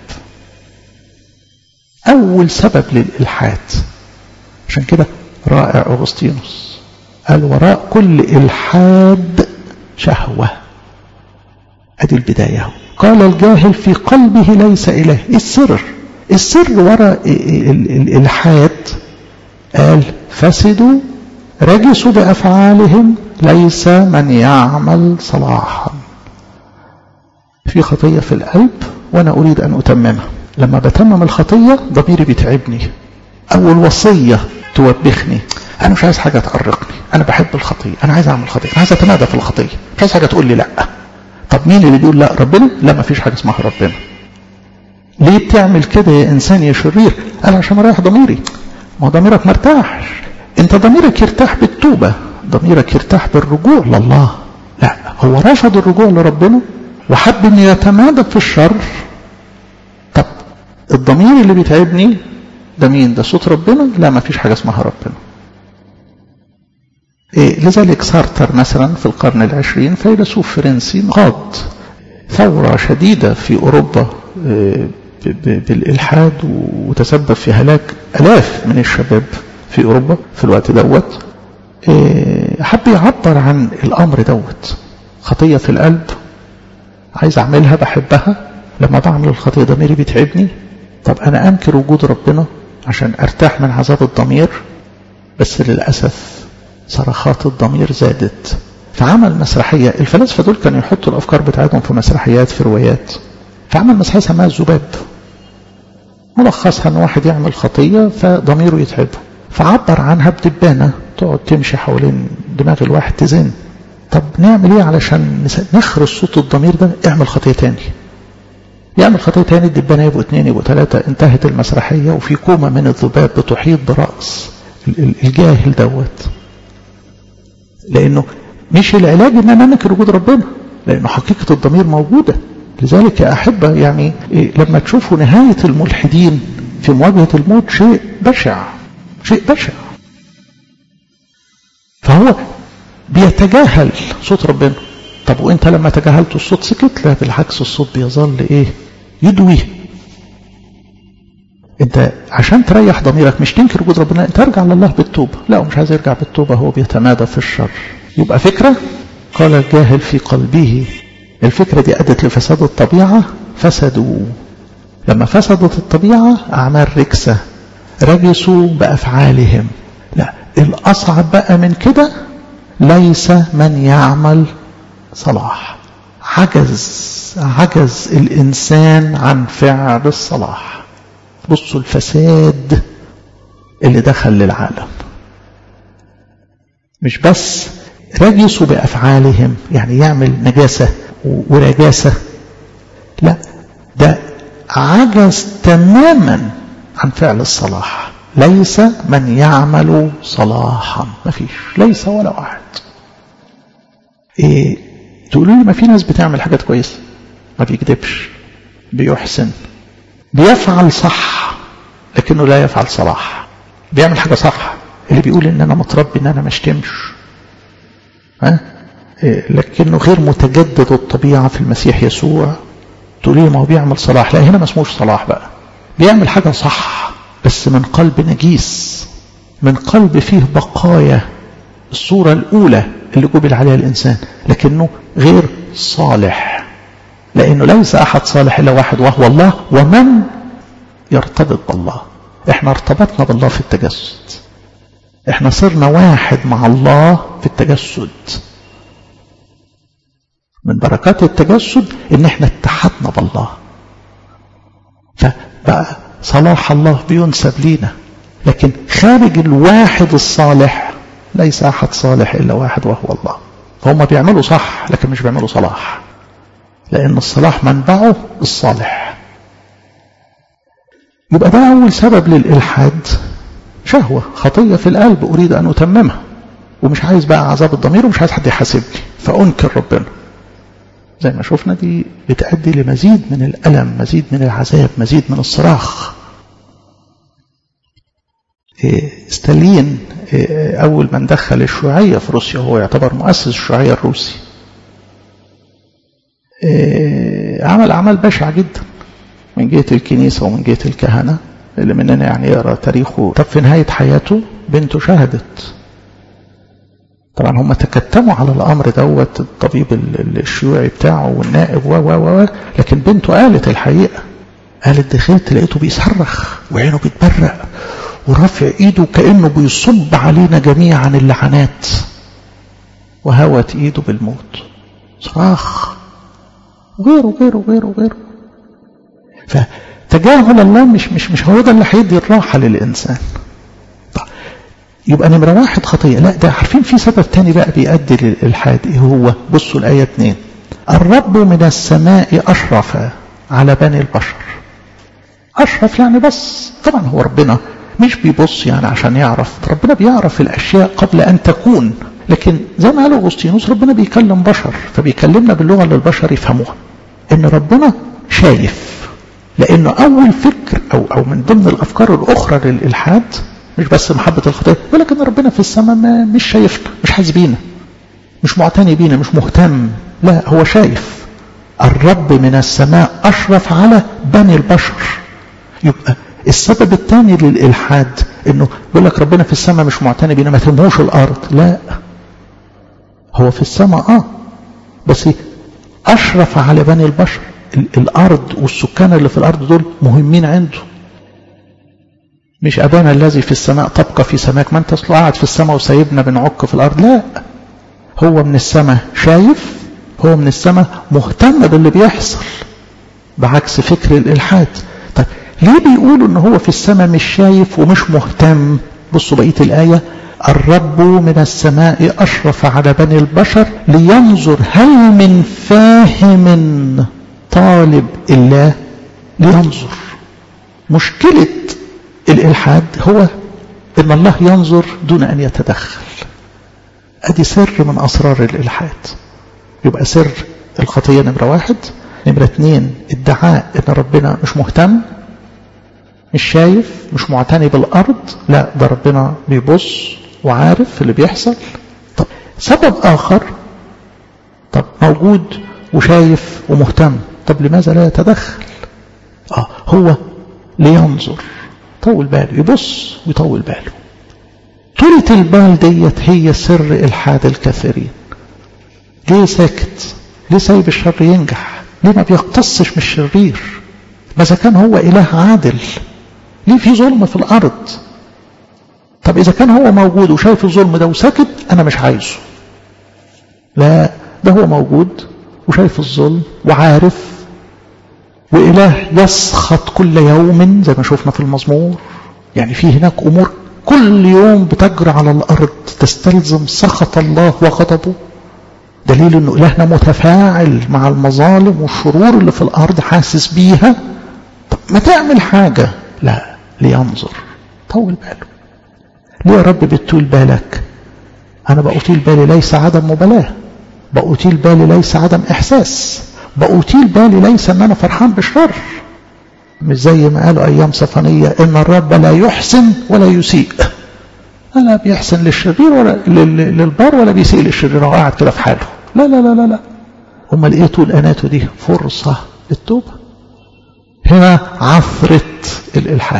أول سبب للإلحاد عشان كده رائع أغسطينوس قال وراء كل إلحاد شهوة أدي البداية قال الجاهل في قلبه ليس إله السر السر وراء الإلحاد قال فسدوا رجسوا بأفعالهم ليس من يعمل صلاحا في خطية في القلب وأنا أريد أن أتممها لما بتمم الخطية ضميري بيتعبني أو الوصية توبخني أنا مش عايز حاجة تقرقني أنا بحب الخطية أنا عايز أعمل خطية أنا عايز أتمادى في الخطية مش عايز حاجة تقول لي لأ طب مين اللي بيقول لا ربنا لا ما فيش حاجة اسمها ربنا ليه بتعمل كده يا إنسان يا شرير أنا عشان أريح ضميري ما هو ضميرك مرتاحش أنت ضميرك يرتاح بالتوبة ضميرك يرتاح بالرجوع لله لا هو رفض الرجوع لربنا وحب أن يتمادى في الشر طب الضمير اللي بيتعبني ده مين ده صوت ربنا لا ما فيش حاجة اسمها ربنا إيه لذلك سارتر مثلا في القرن العشرين فيلسوف فرنسي قاد ثورة شديدة في أوروبا إيه بالإلحاد وتسبب في هلاك ألاف من الشباب في أوروبا في الوقت دوت إيه حب يعبر عن الأمر دوت خطية في القلب عايز أعملها بحبها لما بعمل الخطية ضميري بيتعبني طب أنا أنكر وجود ربنا عشان أرتاح من عذاب الضمير بس للأسف صرخات الضمير زادت فعمل مسرحية الفلاسفة دول كانوا يحطوا الأفكار بتاعتهم في مسرحيات في روايات فعمل مسرحية اسمها الذباب ملخصها ان واحد يعمل خطية فضميره يتعبه فعبر عنها بدبانة تقعد تمشي حوالين دماغ الواحد تزن طب نعمل ايه علشان نخرج صوت الضمير ده اعمل خطية تاني يعمل خطية تاني الدبانة يبقوا اتنين يبقوا تلاتة انتهت المسرحية وفي كومة من الذباب بتحيط برأس الجاهل دوت لانه مش العلاج ان انا انكر وجود ربنا لانه حقيقة الضمير موجودة لذلك يا أحبة يعني إيه لما تشوفوا نهاية الملحدين في مواجهة الموت شيء بشع شيء بشع فهو بيتجاهل صوت ربنا طب وانت لما تجاهلت الصوت سكت لا بالعكس الصوت بيظل ايه يدوي انت عشان تريح ضميرك مش تنكر وجود ربنا انت ارجع لله بالتوبة لا مش عايز يرجع بالتوبة هو بيتمادى في الشر يبقى فكرة قال الجاهل في قلبه الفكرة دي أدت لفساد الطبيعة فسدوا لما فسدت الطبيعة أعمال ركسة رجسوا بأفعالهم لا الأصعب بقى من كده ليس من يعمل صلاح عجز عجز الإنسان عن فعل الصلاح بصوا الفساد اللي دخل للعالم مش بس رجسوا بأفعالهم يعني يعمل نجاسة ورجاسة لا ده عجز تماما عن فعل الصلاح ليس من يعمل صلاحا ما فيش ليس ولا واحد إيه تقولوا لي ما في ناس بتعمل حاجات كويسة ما بيكذبش بيحسن بيفعل صح لكنه لا يفعل صلاح بيعمل حاجة صح اللي بيقول ان انا متربي ان انا ما اشتمش ها إيه لكنه غير متجدد الطبيعة في المسيح يسوع تقولي لي ما هو بيعمل صلاح لا هنا ما اسموش صلاح بقى بيعمل حاجة صح بس من قلب نجيس من قلب فيه بقايا الصورة الأولى اللي قبل عليها الإنسان لكنه غير صالح لأنه ليس أحد صالح إلا واحد وهو الله ومن يرتبط بالله احنا ارتبطنا بالله في التجسد احنا صرنا واحد مع الله في التجسد من بركات التجسد ان احنا اتحدنا بالله فبقى صلاح الله بينسب لينا لكن خارج الواحد الصالح ليس احد صالح الا واحد وهو الله فهم بيعملوا صح لكن مش بيعملوا صلاح لان الصلاح منبعه الصالح يبقى ده اول سبب للالحاد شهوه خطيه في القلب اريد ان اتممها ومش عايز بقى عذاب الضمير ومش عايز حد يحاسبني فانكر ربنا زي ما شفنا دي بتأدي لمزيد من الألم مزيد من العذاب مزيد من الصراخ ستالين أول من دخل الشيوعية في روسيا هو يعتبر مؤسس الشيوعية الروسي عمل أعمال بشعة جدا من جهة الكنيسة ومن جهة الكهنة اللي مننا يعني يقرأ تاريخه طب في نهاية حياته بنته شهدت طبعا هم تكتموا على الامر دوت الطبيب الشيوعي بتاعه والنائب و و و لكن بنته قالت الحقيقه قالت دخلت لقيته بيصرخ وعينه بيتبرق ورافع ايده كانه بيصب علينا جميعا اللعنات وهوت ايده بالموت صراخ غيره غيره غيره غيره فتجاهل الله مش مش مش هو ده اللي هيدي الراحه للانسان يبقى نمرة واحد خطية لا ده عارفين في سبب تاني بقى بيؤدي للإلحاد إيه هو بصوا الآية اتنين الرب من السماء أشرف على بني البشر أشرف يعني بس طبعا هو ربنا مش بيبص يعني عشان يعرف ربنا بيعرف الأشياء قبل أن تكون لكن زي ما قال أغسطينوس ربنا بيكلم بشر فبيكلمنا باللغة اللي البشر يفهموها إن ربنا شايف لأنه أول فكر أو أو من ضمن الأفكار الأخرى للإلحاد مش بس محبة الخطية ولكن ربنا في السماء مش شايفنا مش حاسس بينا مش معتني بينا مش مهتم لا هو شايف الرب من السماء أشرف على بني البشر يبقى السبب الثاني للإلحاد انه يقول لك ربنا في السماء مش معتني بينا ما تهموش الأرض لا هو في السماء اه بس أشرف على بني البشر الأرض والسكان اللي في الأرض دول مهمين عنده مش أبانا الذي في السماء تبقى في سماك ما انت اصله قاعد في السماء وسايبنا بنعك في الأرض لا هو من السماء شايف هو من السماء مهتم باللي بيحصل بعكس فكر الإلحاد طيب ليه بيقولوا ان هو في السماء مش شايف ومش مهتم بصوا بقية الآية الرب من السماء أشرف على بني البشر لينظر هل من فاهم طالب الله لينظر مشكلة الإلحاد هو أن الله ينظر دون أن يتدخل أدي سر من أسرار الإلحاد يبقى سر الخطية نمرة واحد نمرة اتنين ادعاء أن ربنا مش مهتم مش شايف مش معتني بالأرض لا ده ربنا بيبص وعارف اللي بيحصل طب سبب آخر طب موجود وشايف ومهتم طب لماذا لا يتدخل آه هو لينظر طول باله يبص ويطول باله طولة البال ديت هي سر إلحاد الكثيرين ليه ساكت ليه سايب الشر ينجح ليه ما بيقتصش من الشرير ماذا كان هو إله عادل ليه في ظلم في الأرض طب إذا كان هو موجود وشايف الظلم ده وساكت أنا مش عايزه لا ده هو موجود وشايف الظلم وعارف وإله يسخط كل يوم زي ما شفنا في المزمور يعني في هناك أمور كل يوم بتجري على الأرض تستلزم سخط الله وغضبه دليل أنه إلهنا متفاعل مع المظالم والشرور اللي في الأرض حاسس بيها طب ما تعمل حاجة لا لينظر طول باله ليه يا رب بتطول بالك أنا بأطيل بالي ليس عدم مبالاة بأطيل بالي ليس عدم إحساس بأطيل بالي ليس أن أنا فرحان بالشر مش زي ما قالوا أيام صفانية إن الرب لا يحسن ولا يسيء لا بيحسن للشرير ولا للبار ولا بيسيء للشرير هو قاعد كده في حاله لا لا لا لا لا امال ايه طول اناته دي فرصه للتوبه هنا عثره الالحاد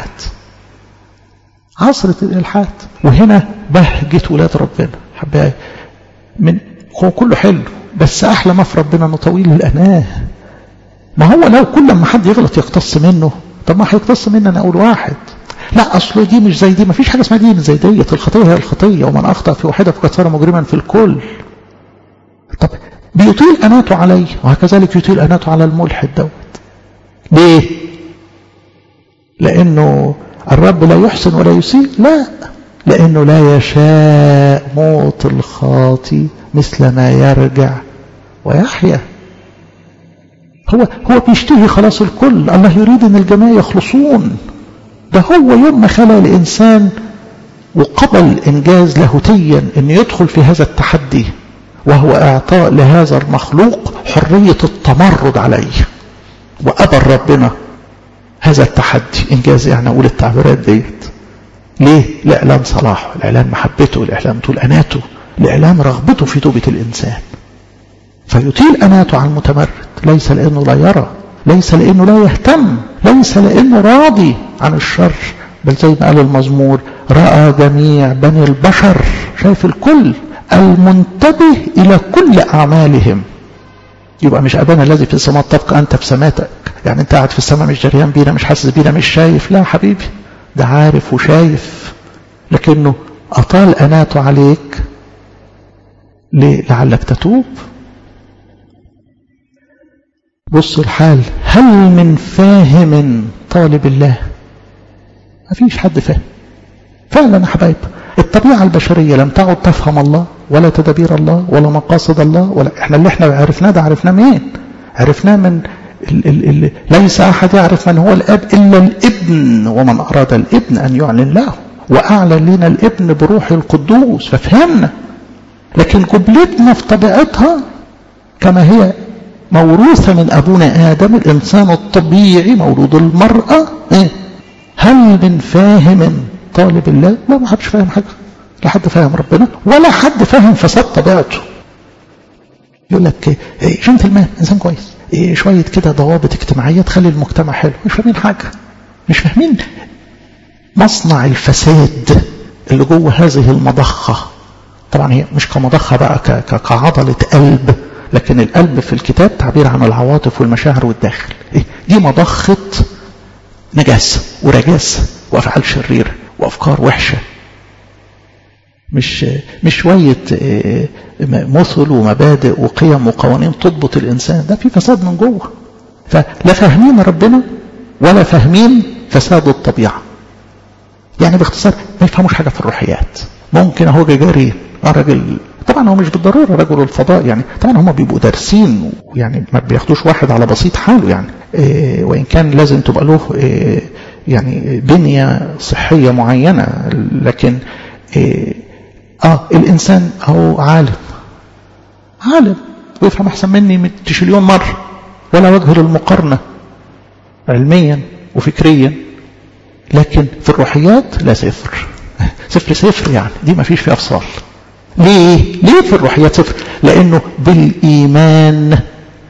عصرة الإلحاد وهنا بهجة ولاد ربنا حبايبي من هو كله حلو بس أحلى ما في ربنا إنه طويل الأناه ما هو لو كل ما حد يغلط يقتص منه طب ما هيقتص مني أنا أقول واحد لا أصله دي مش زي دي ما فيش حاجة اسمها دي مش زي ديت الخطية هي الخطية ومن أخطأ في واحدة فقد صار مجرما في الكل طب بيطيل أناته علي وهكذلك يطيل أناته على الملحد دوت ليه؟ لأنه الرب لا يحسن ولا يسيء لا لأنه لا يشاء موت الخاطي مثل ما يرجع ويحيا هو هو بيشتهي خلاص الكل الله يريد ان الجميع يخلصون ده هو يوم ما خلق الانسان وقبل انجاز لاهوتيا ان يدخل في هذا التحدي وهو اعطاء لهذا المخلوق حريه التمرد عليه وقبل ربنا هذا التحدي انجاز يعني اقول التعبيرات ديت ليه لاعلان صلاحه لاعلان محبته لاعلان طول اناته لاعلان رغبته في توبه الانسان فيطيل اناته على المتمرد ليس لانه لا يرى ليس لانه لا يهتم ليس لانه راضي عن الشر بل زي ما قال المزمور راى جميع بني البشر شايف الكل المنتبه الى كل اعمالهم يبقى مش ابانا الذي في السماء تبقى انت في سماتك يعني انت قاعد في السماء مش جريان بينا مش حاسس بينا مش شايف لا حبيبي ده عارف وشايف لكنه اطال اناته عليك ليه لعلك تتوب بص الحال هل من فاهم طالب الله ما فيش حد فاهم فعلا يا حبايب الطبيعة البشرية لم تعد تفهم الله ولا تدابير الله ولا مقاصد الله ولا احنا اللي احنا عرفناه ده عرفناه منين عرفناه من ال ال ال ليس أحد يعرف من هو الأب إلا الابن ومن أراد الابن أن يعلن له وأعلن لنا الابن بروح القدوس ففهمنا لكن جبلتنا في طبيعتها كما هي موروثة من أبونا آدم الإنسان الطبيعي مولود المرأة إيه؟ هل من فاهم طالب الله لا ما حدش فاهم حاجة لا حد فاهم ربنا ولا حد فاهم فساد طبيعته يقول لك إيه جنتلمان إنسان كويس إيه شوية كده ضوابط اجتماعية تخلي المجتمع حلو مش فاهمين حاجة مش فاهمين مصنع الفساد اللي جوه هذه المضخة طبعا هي مش كمضخة بقى كعضلة قلب لكن القلب في الكتاب تعبير عن العواطف والمشاعر والداخل إيه؟ دي مضخة نجاسة ورجاسة وأفعال شريرة وأفكار وحشة مش مش شوية مثل ومبادئ وقيم وقوانين تضبط الإنسان ده في فساد من جوه فلا فاهمين ربنا ولا فاهمين فساد الطبيعة يعني باختصار ما يفهموش حاجة في الروحيات ممكن اهو جاري راجل طبعا هو مش بالضرورة رجل الفضاء يعني طبعا هم بيبقوا دارسين يعني ما بياخدوش واحد على بسيط حاله يعني إيه وإن كان لازم تبقى له إيه يعني بنية صحية معينة لكن إيه اه الإنسان هو عالم عالم ويفهم أحسن مني تشليون مرة ولا وجه للمقارنة علميا وفكريا لكن في الروحيات لا صفر صفر صفر يعني دي ما فيش فيها افصال ليه ليه في الروحيات صفر لانه بالايمان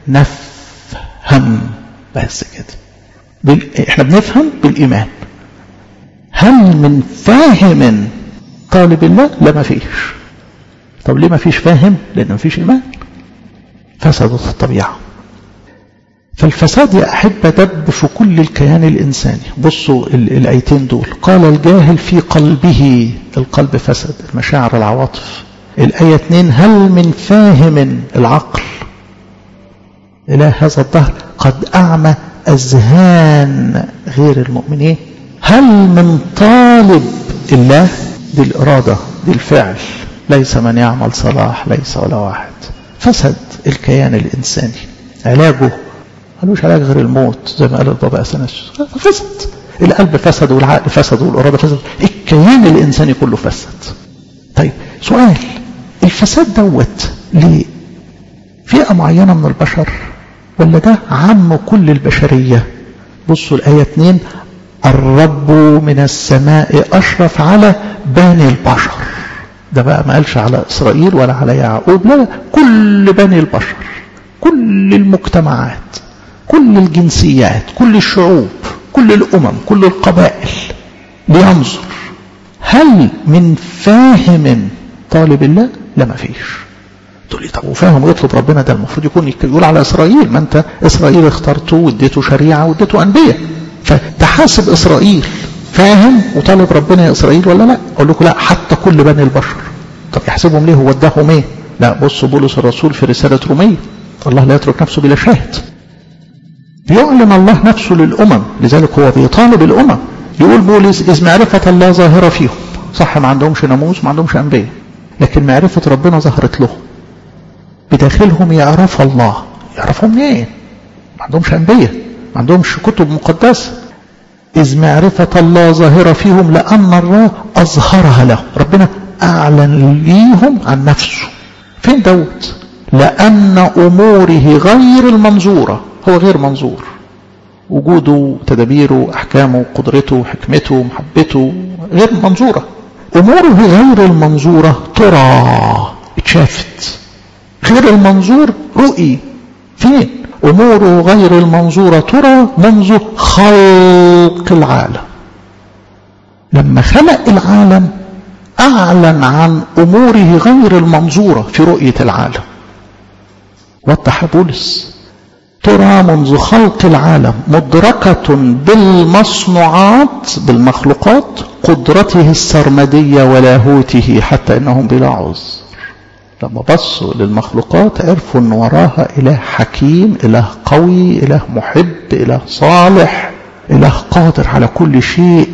نفهم بس كده بال... احنا بنفهم بالايمان هل من فاهم طالب الله لا ما فيش طب ليه ما فيش فاهم لان ما فيش ايمان فسدت الطبيعه فالفساد يا أحبة دب في كل الكيان الإنساني بصوا الآيتين دول قال الجاهل في قلبه القلب فسد المشاعر العواطف الآية اتنين هل من فاهم العقل إلى هذا الظهر قد أعمى أذهان غير المؤمنين هل من طالب الله دي الإرادة دي الفعل ليس من يعمل صلاح ليس ولا واحد فسد الكيان الإنساني علاجه ملوش علاج غير الموت زي ما قال البابا أثناسيوس فسد القلب فسد والعقل فسد والإرادة فسد الكيان الإنساني كله فسد طيب سؤال الفساد دوت لفئة معينة من البشر ولا ده عم كل البشرية بصوا الآية 2 الرب من السماء أشرف على بني البشر ده بقى ما قالش على إسرائيل ولا على يعقوب لا كل بني البشر كل المجتمعات كل الجنسيات كل الشعوب كل الأمم كل القبائل لينظر هل من فاهم طالب الله لا ما فيش تقول لي طب وفاهم ويطلب ربنا ده المفروض يكون يقول على إسرائيل ما أنت إسرائيل اخترته واديته شريعة واديته أنبياء فتحاسب إسرائيل فاهم وطالب ربنا يا إسرائيل ولا لا أقول لكم لا حتى كل بني البشر طب يحسبهم ليه هو اداهم ايه لا بصوا بولس الرسول في رسالة رومية الله لا يترك نفسه بلا شاهد بيعلن الله نفسه للأمم لذلك هو بيطالب الأمم يقول بولس إذ معرفة الله ظاهرة فيهم صح ما عندهمش ناموس ما عندهمش أنبياء لكن معرفة ربنا ظهرت لهم بداخلهم يعرف الله يعرفهم منين إيه؟ ما عندهمش أنبياء ما عندهمش كتب مقدسة إذ معرفة الله ظاهرة فيهم لأن الله أظهرها لهم ربنا أعلن ليهم عن نفسه فين دوت لأن أموره غير المنظورة هو غير منظور وجوده تدابيره أحكامه قدرته حكمته محبته غير منظورة أموره غير المنظورة ترى اتشافت غير المنظور رؤي فين أموره غير المنظورة ترى منذ خلق العالم لما خلق العالم أعلن عن أموره غير المنظورة في رؤية العالم وضح بولس ترى منذ خلق العالم مدركة بالمصنوعات بالمخلوقات قدرته السرمدية ولاهوته حتى إنهم بلا عذر لما بصوا للمخلوقات عرفوا ان وراها اله حكيم اله قوي اله محب اله صالح اله قادر على كل شيء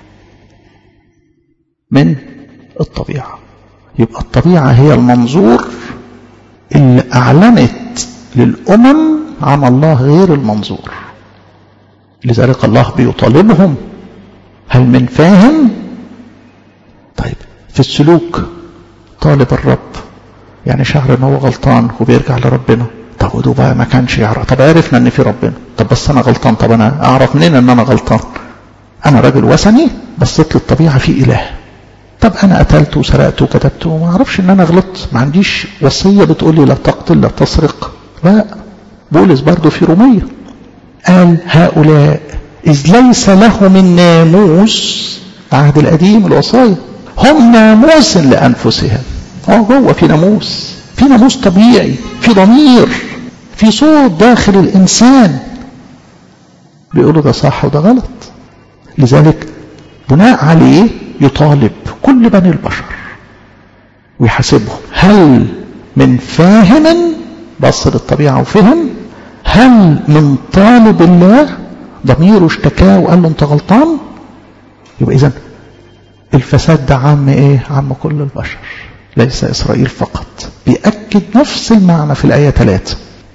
من الطبيعه يبقى الطبيعه هي المنظور اللي اعلنت للامم عن الله غير المنظور لذلك الله بيطالبهم هل من فاهم طيب في السلوك طالب الرب يعني شعر ان هو غلطان وبيرجع لربنا طب وده بقى ما كانش يعرف طب عرفنا ان في ربنا طب بس انا غلطان طب انا اعرف منين ان انا غلطان انا راجل وثني بصيت للطبيعه في اله طب انا قتلت وسرقت وكتبت وما اعرفش ان انا غلطت ما عنديش وصيه بتقول لي لا تقتل لا تسرق لا بولس برضه في روميه قال هؤلاء اذ ليس لهم الناموس العهد القديم الوصايا هم ناموس لانفسهم اه هو في ناموس في ناموس طبيعي في ضمير في صوت داخل الانسان بيقولوا ده صح وده غلط لذلك بناء عليه يطالب كل بني البشر ويحاسبهم هل من فاهم بص للطبيعة وفهم هل من طالب الله ضميره اشتكاه وقال له انت غلطان يبقى اذا الفساد ده عام ايه عام كل البشر ليس إسرائيل فقط بيأكد نفس المعنى في الآية 3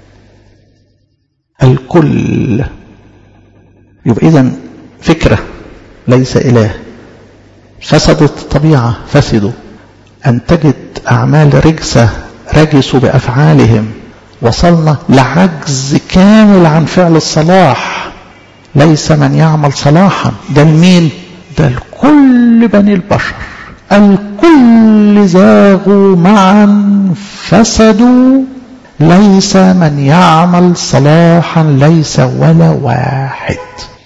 الكل يبقى إذا فكرة ليس إله فسدت الطبيعة فسدوا أنتجت أعمال رجسة رجسوا بأفعالهم وصلنا لعجز كامل عن فعل الصلاح ليس من يعمل صلاحا ده المين ده الكل بني البشر الكل زاغوا معا فسدوا ليس من يعمل صلاحا ليس ولا واحد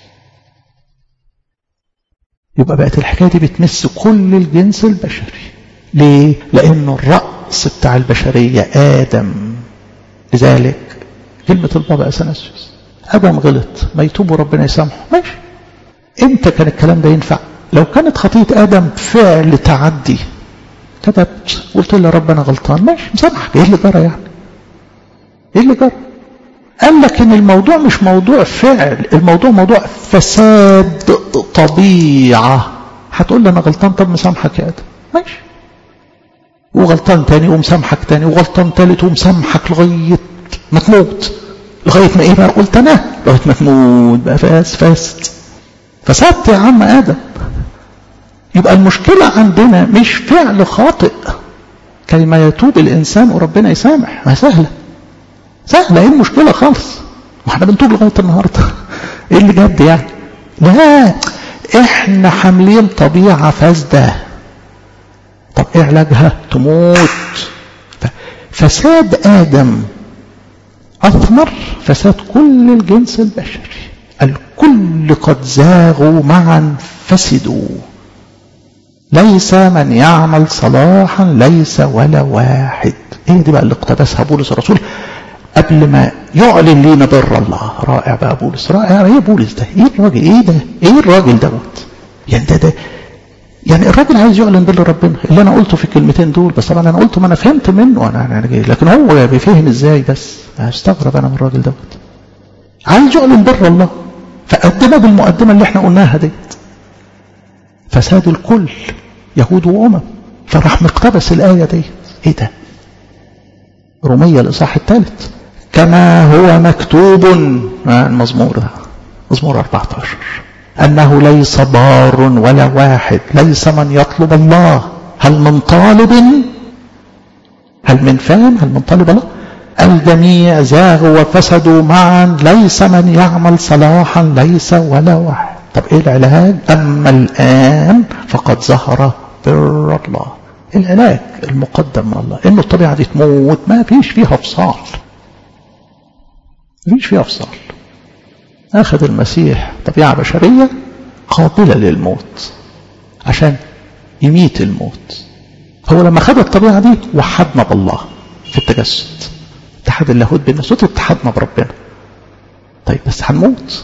يبقى بقت الحكاية دي بتمس كل الجنس البشري ليه؟ لأنه الرأس بتاع البشرية آدم لذلك كلمة البابا أثناسيوس آدم غلط ما يتوب ربنا يسامحه ماشي امتى كان الكلام ده ينفع لو كانت خطية آدم فعل تعدي كتبت قلت له رب أنا غلطان ماشي مسامحك إيه اللي جرى يعني إيه اللي جرى قال لك إن الموضوع مش موضوع فعل الموضوع موضوع فساد طبيعة هتقول لي انا غلطان طب مسامحك يا ادم ماشي وغلطان تاني ومسامحك تاني وغلطان تالت ومسامحك لغايه ما تموت لغايه ما ايه بقى قلت انا لغايه ما تموت بقى فاس فاست فسبت يا عم ادم يبقى المشكله عندنا مش فعل خاطئ كلمه يتوب الانسان وربنا يسامح ما سهله سهله ايه المشكله خالص واحنا بنتوب لغايه النهارده ايه اللي جد يعني لا احنا حاملين طبيعه فاسده طب ايه علاجها تموت فساد ادم اثمر فساد كل الجنس البشري الكل قد زاغوا معا فسدوا ليس من يعمل صلاحا ليس ولا واحد ايه دي بقى اللي اقتبسها بولس الرسول قبل ما يعلن لينا بر الله رائع بقى بولس رائع ايه بولس ده ايه الراجل ايه ده ايه الراجل دوت يعني ده ده يعني الراجل عايز يعلن بر ربنا اللي انا قلته في الكلمتين دول بس طبعا انا قلته ما انا فهمت منه انا يعني لكن هو بيفهم ازاي بس استغرب انا من الراجل دوت عايز يعلن بر الله فقدمها بالمقدمه اللي احنا قلناها ديت فساد الكل يهود وامم فراح مقتبس الايه ديت ايه ده رومية الإصحاح الثالث كما هو مكتوب المزمور ده مزمور 14 أنه ليس بار ولا واحد ليس من يطلب الله هل من طالب هل من فهم هل من طالب الله الجميع زاغوا وفسدوا معا ليس من يعمل صلاحا ليس ولا واحد طب ايه العلاج اما الان فقد ظهر بر الله العلاج المقدم من الله انه الطبيعه دي تموت ما فيش فيها فصال ما فيش فيها فصال اخذ المسيح طبيعه بشريه قابله للموت عشان يميت الموت هو لما خد الطبيعه دي وحدنا بالله في التجسد اتحاد اللاهوت بالناسوت اتحدنا بربنا طيب بس هنموت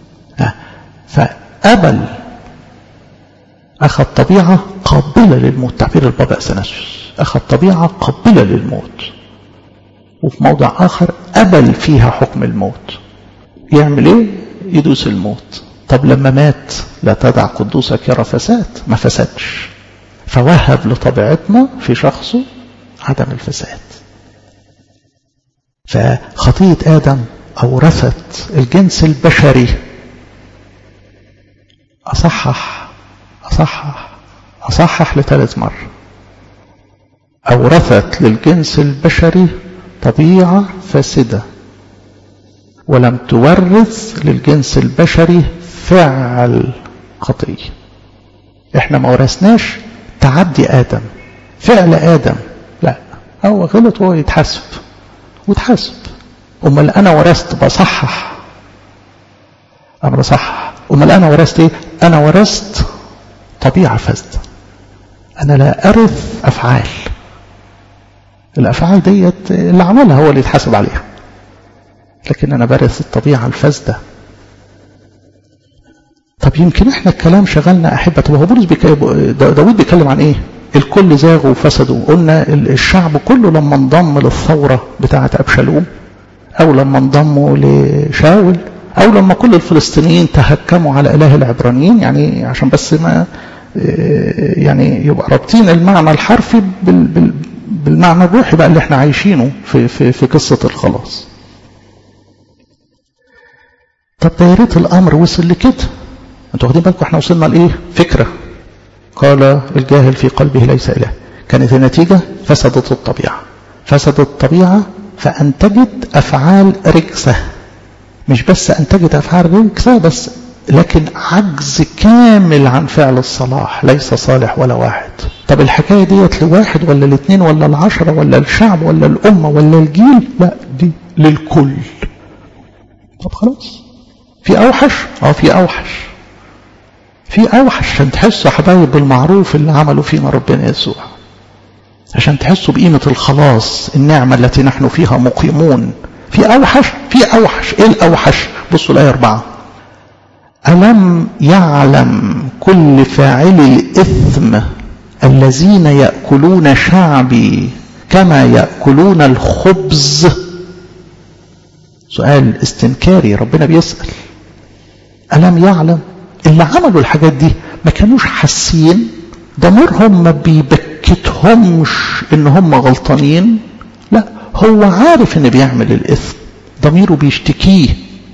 فقبل أخذ طبيعة قابلة للموت تعبير البابا أثناسيوس أخذ طبيعة قابلة للموت وفي موضع آخر قبل فيها حكم الموت يعمل إيه؟ يدوس الموت طب لما مات لا تدع قدوسك يرى فساد ما فسدش فوهب لطبيعتنا في شخصه عدم الفساد فخطية آدم أورثت الجنس البشري أصحح أصحح أصحح لثالث مرة أورثت للجنس البشري طبيعة فاسدة ولم تورث للجنس البشري فعل خطية احنا ما ورثناش تعدي آدم فعل آدم لا هو غلط وهو يتحاسب وتحاسب امال انا ورثت بصحح انا بصحح امال انا ورثت ايه انا ورثت طبيعه فاسده انا لا ارث افعال الافعال ديت اللي عملها هو اللي يتحاسب عليها لكن انا برث الطبيعه الفاسده طب يمكن احنا الكلام شغلنا احبه طب هو بولس بيك... داود بيتكلم عن ايه الكل زاغوا وفسدوا قلنا الشعب كله لما انضم للثورة بتاعة أبشالوم أو لما انضموا لشاول أو لما كل الفلسطينيين تهكموا على إله العبرانيين يعني عشان بس ما يعني يبقى رابطين المعنى الحرفي بالمعنى الروحي بقى اللي احنا عايشينه في, في, في قصة الخلاص طب دايرة الأمر وصل لكده انتوا واخدين بالكم احنا وصلنا لإيه فكرة قال الجاهل في قلبه ليس إله كانت النتيجة فسدت الطبيعة فسدت الطبيعة فأنتجت أفعال رجسة مش بس أنتجت أفعال رجسة بس لكن عجز كامل عن فعل الصلاح ليس صالح ولا واحد طب الحكاية ديت لواحد ولا الاثنين ولا العشرة ولا الشعب ولا الأمة ولا الجيل لا دي للكل طب خلاص في أوحش اه في أوحش في اوحش عشان تحسوا حبايب بالمعروف اللي عملوا فينا ربنا يسوع عشان تحسوا بقيمة الخلاص النعمة التي نحن فيها مقيمون في اوحش في اوحش ايه الاوحش بصوا الايه اربعة ألم يعلم كل فاعل الإثم الذين يأكلون شعبي كما يأكلون الخبز سؤال استنكاري ربنا بيسأل ألم يعلم اللي عملوا الحاجات دي ما كانوش حاسين ضميرهم ما بيبكتهمش ان هم غلطانين لا هو عارف ان بيعمل الاثم ضميره بيشتكيه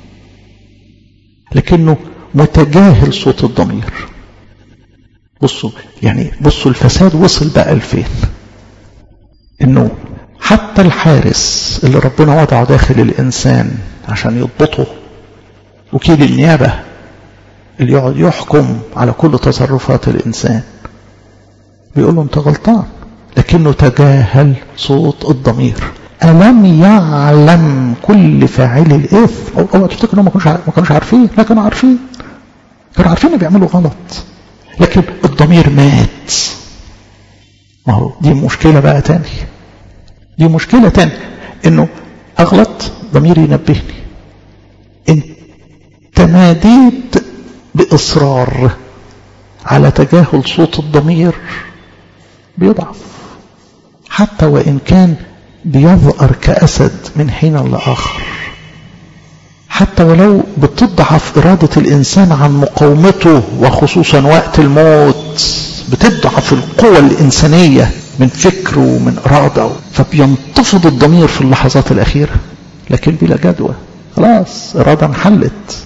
لكنه متجاهل صوت الضمير بصوا يعني بصوا الفساد وصل بقى لفين انه حتى الحارس اللي ربنا وضعه داخل الانسان عشان يضبطه وكيل النيابه اللي يقعد يحكم على كل تصرفات الانسان بيقول له انت غلطان لكنه تجاهل صوت الضمير ألم يعلم كل فاعل الإثم أو, أو تفتكر انهم ما كانوش ما كانوش عارفين لا كانوا عارفين كانوا عارفين ان بيعملوا غلط لكن الضمير مات ما هو دي مشكلة بقى تاني دي مشكلة تاني انه اغلط ضميري ينبهني انت تماديت باصرار على تجاهل صوت الضمير بيضعف حتى وان كان بيظهر كأسد من حين لآخر حتى ولو بتضعف إرادة الإنسان عن مقاومته وخصوصا وقت الموت بتضعف القوة الإنسانية من فكر ومن إرادة فبينتفض الضمير في اللحظات الأخيرة لكن بلا جدوى خلاص إرادة انحلت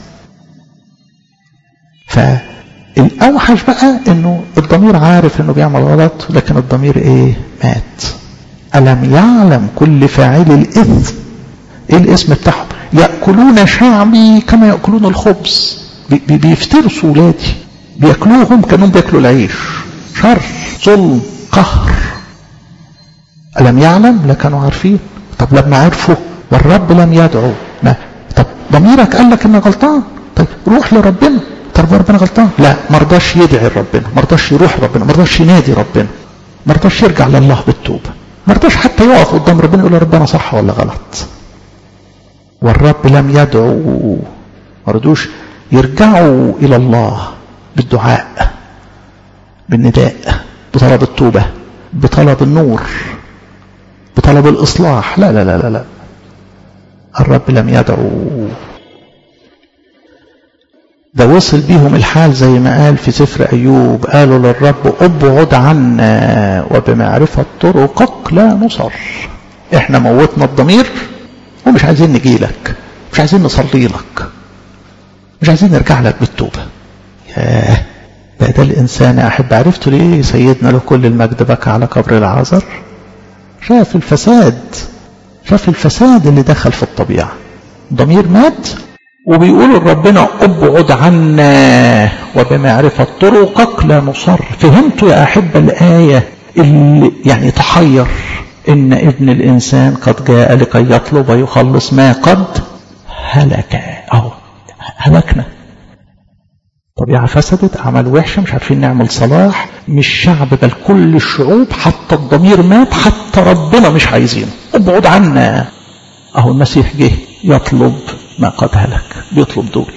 فالأوحش بقى إنه الضمير عارف إنه بيعمل غلط لكن الضمير إيه مات ألم يعلم كل فاعل الإثم إيه الاسم بتاعهم يأكلون شعبي كما يأكلون الخبز بي بيفترسوا ولادي بيأكلوهم كانهم بيأكلوا العيش شر ظلم قهر ألم يعلم لا كانوا عارفين طب لما عرفوا والرب لم يدعو ما طب ضميرك قال لك انك غلطان طيب روح لربنا طب ربنا غلطان لا ما رضاش يدعي ربنا ما رضاش يروح ربنا ما رضاش ينادي ربنا ما رضاش يرجع لله بالتوبه ما رضاش حتى يقف قدام ربنا يقول ربنا صح ولا غلط والرب لم يدعو ما رضوش يرجعوا الى الله بالدعاء بالنداء بطلب التوبه بطلب النور بطلب الاصلاح لا لا لا لا, لا. الرب لم يدعو ده وصل بيهم الحال زي ما قال في سفر أيوب قالوا للرب ابعد عنا وبمعرفة طرقك لا نصر احنا موتنا الضمير ومش عايزين نجي لك مش عايزين نصلي لك مش عايزين نرجع لك بالتوبة ياه ده ده الإنسان يا أحب عرفتوا ليه سيدنا له كل المجد بكى على قبر العذر شاف الفساد شاف الفساد اللي دخل في الطبيعة ضمير مات وبيقولوا لربنا ابعد عنا وبمعرفة طرقك لا نصر فهمتوا يا أحبة الآية اللي يعني تحير إن ابن الإنسان قد جاء لكي يطلب ويخلص ما قد هلك أهو هلكنا طبيعة فسدت عمل وحشة مش عارفين نعمل صلاح مش شعب بل كل الشعوب حتى الضمير مات حتى ربنا مش عايزينه ابعد عنا أهو المسيح جه يطلب ما قد هلك بيطلب دول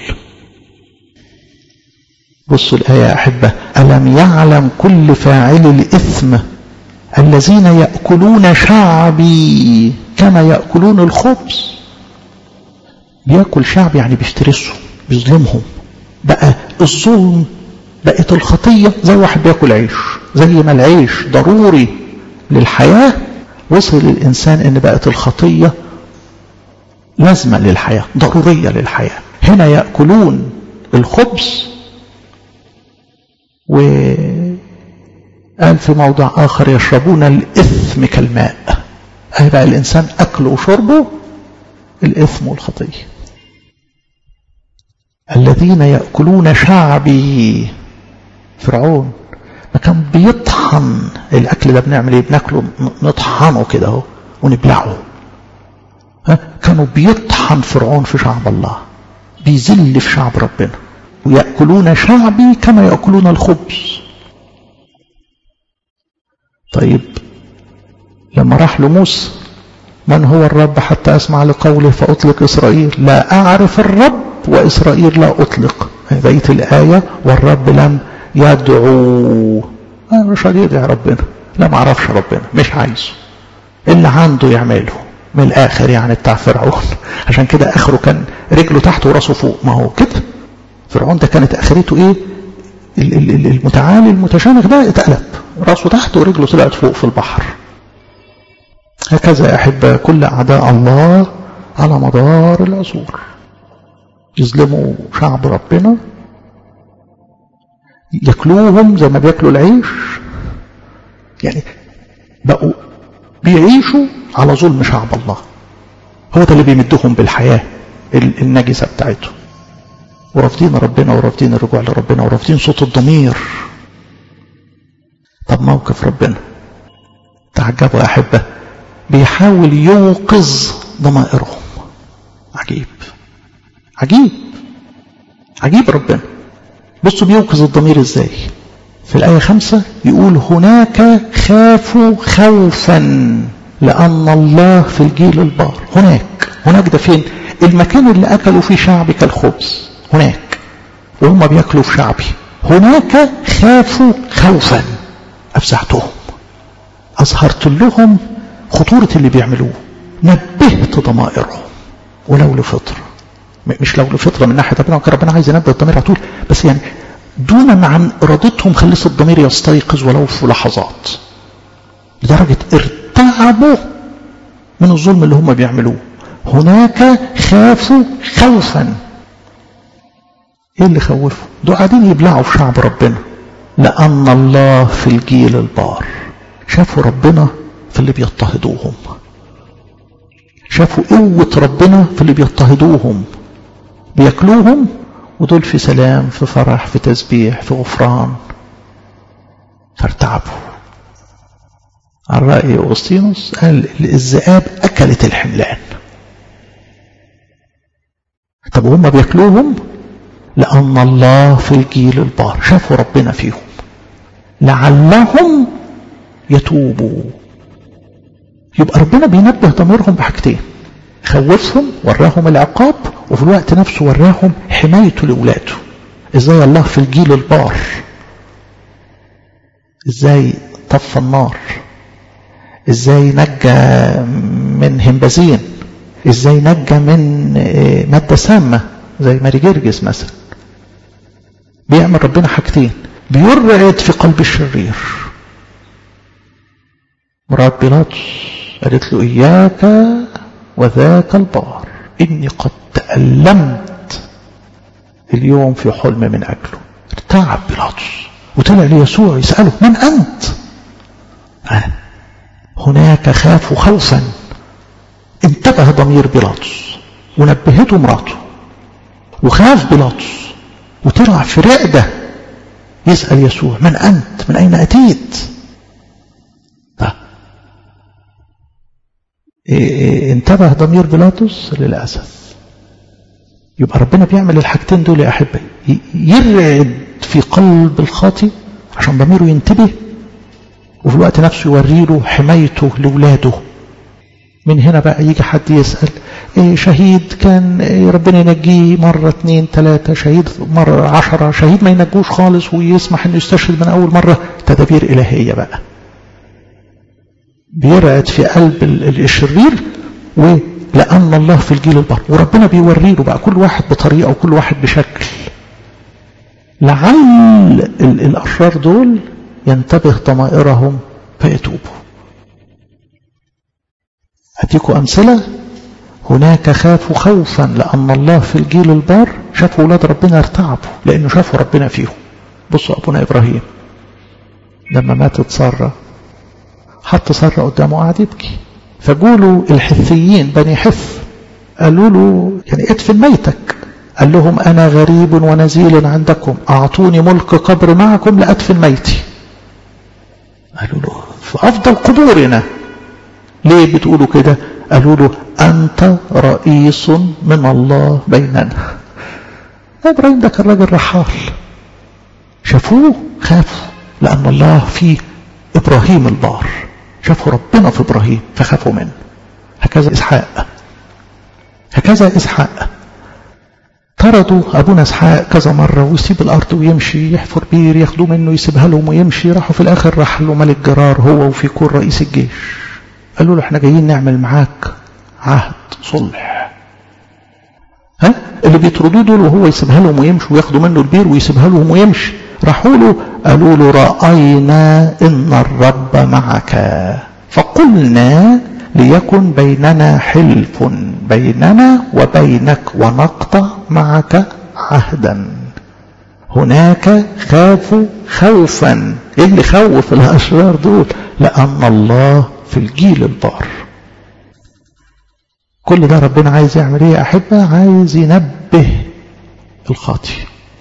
بصوا الآية يا أحبة ألم يعلم كل فاعل الإثم الذين يأكلون شعبي كما يأكلون الخبز بياكل شعب يعني بيفترسهم بيظلمهم بقى الظلم بقت الخطية زي واحد بياكل عيش زي ما العيش ضروري للحياة وصل الإنسان إن بقت الخطية لازمة للحياة ضرورية للحياة هنا يأكلون الخبز وقال في موضع آخر يشربون الإثم كالماء أي بقى الإنسان أكله وشربه الإثم والخطية الذين يأكلون شعبي فرعون ما كان بيطحن الأكل ده بنعمل إيه بناكله نطحنه كده اهو ونبلعه كانوا بيطحن فرعون في شعب الله بيذل في شعب ربنا ويأكلون شعبي كما يأكلون الخبز طيب لما راح لموسى من هو الرب حتى أسمع لقوله فأطلق إسرائيل لا أعرف الرب وإسرائيل لا أطلق بقية الآية والرب لم يدعو أنا مش هيدعي ربنا لا ما اعرفش ربنا مش عايزه اللي عنده يعمله من الآخر يعني بتاع فرعون عشان كده آخره كان رجله تحت وراسه فوق ما هو كده فرعون ده كانت اخرته ايه المتعالي المتشامخ ده اتقلب راسه تحت ورجله طلعت فوق في البحر هكذا يا أحبة كل أعداء الله على مدار العصور يظلموا شعب ربنا ياكلوهم زي ما بياكلوا العيش يعني بقوا بيعيشوا على ظلم شعب الله هو ده اللي بيمدهم بالحياة النجسة بتاعتهم ورافضين ربنا ورافضين الرجوع لربنا ورافضين صوت الضمير طب موقف ربنا تعجبوا يا أحبة بيحاول يوقظ ضمائرهم عجيب عجيب عجيب ربنا بصوا بيوقظ الضمير ازاي في الآية خمسة يقول هناك خافوا خوفا لأن الله في الجيل البار هناك هناك ده فين المكان اللي أكلوا فيه شعبي كالخبز هناك وهم بياكلوا في شعبي هناك خافوا خوفا أفزعتهم أظهرت لهم خطورة اللي بيعملوه نبهت ضمائرهم ولو لفطرة مش لو لفطرة من ناحية ربنا كان ربنا عايز ينبه الضمير على طول بس يعني دونا عن إرادتهم خلص الضمير يستيقظ ولو في لحظات لدرجة ارتعبوا من الظلم اللي هم بيعملوه هناك خافوا خوفا ايه اللي خوفوا دول قاعدين يبلعوا في شعب ربنا لأن الله في الجيل البار شافوا ربنا في اللي بيضطهدوهم شافوا قوة ربنا في اللي بيضطهدوهم بياكلوهم ودول في سلام في فرح في تسبيح في غفران فارتعبوا على رأي أوسطينوس قال الذئاب أكلت الحملان طب وهم بياكلوهم لأن الله في الجيل البار شافوا ربنا فيهم لعلهم يتوبوا يبقى ربنا بينبه ضميرهم بحاجتين خوفهم وراهم العقاب وفي الوقت نفسه وراهم حمايته لأولاده ازاي الله في الجيل البار ازاي طفى النار ازاي نجى من همبازين ازاي نجى من مادة سامة زي ماري جرجس مثلا بيعمل ربنا حاجتين بيرعد في قلب الشرير مرات بيلاطس قالت له إياك وذاك البار إني قد تألمت اليوم في حلم من أجله ارتعب بيلاطس وطلع ليسوع يسأله من أنت أنا هناك خافوا خوفا انتبه ضمير بيلاطس ونبهته مراته وخاف بيلاطس وطلع في رعدة يسأل يسوع من أنت من أين أتيت انتبه ضمير بيلاطس للأسف يبقى ربنا بيعمل الحاجتين دول يا أحبائي يرعد في قلب الخاطي عشان ضميره ينتبه وفي الوقت نفسه يوري له حمايته لولاده من هنا بقى يجي حد يسأل إيه شهيد كان إيه ربنا ينجيه مرة اتنين تلاتة شهيد مرة عشرة شهيد ما ينجوش خالص ويسمح انه يستشهد من أول مرة تدابير إلهية بقى بيرعد في قلب الشرير ولأن الله في الجيل البر وربنا بيوري له بقى كل واحد بطريقة وكل واحد بشكل لعل الأشرار دول ينتبه ضمائرهم فيتوبوا أديكم أمثلة هناك خافوا خوفا لأن الله في الجيل البار شافوا أولاد ربنا ارتعبوا لأنه شافوا ربنا فيهم بصوا أبونا إبراهيم لما ماتت سارة حط سارة قدامه قاعد يبكي فقولوا الحثيين بني حث قالوا له يعني ادفن ميتك قال لهم أنا غريب ونزيل عندكم أعطوني ملك قبر معكم لأدفن ميتي قالوا له في أفضل قبورنا ليه بتقولوا كده قالوا له أنت رئيس من الله بيننا إبراهيم ده كان راجل رحال شافوه خافوا لأن الله في إبراهيم البار شافوا ربنا في إبراهيم فخافوا منه هكذا إسحاق هكذا إسحاق طردوا أبونا إسحاق كذا مرة ويسيب الأرض ويمشي يحفر بير ياخدوه منه يسيبها لهم ويمشي راحوا في الآخر راح له ملك جرار هو وفي كون رئيس الجيش قالوا له احنا جايين نعمل معاك عهد صلح ها اللي بيطردوه دول وهو يسيبها لهم ويمشي وياخدوا منه البير ويسيبها لهم ويمشي راحوا له قالوا له رأينا إن الرب معك فقلنا ليكن بيننا حلف بيننا وبينك ونقطع معك عهدا هناك خافوا خوفا ايه اللي خوف الاشرار دول لان الله في الجيل البار كل ده ربنا عايز يعمل ايه يا احبه عايز ينبه الخاطي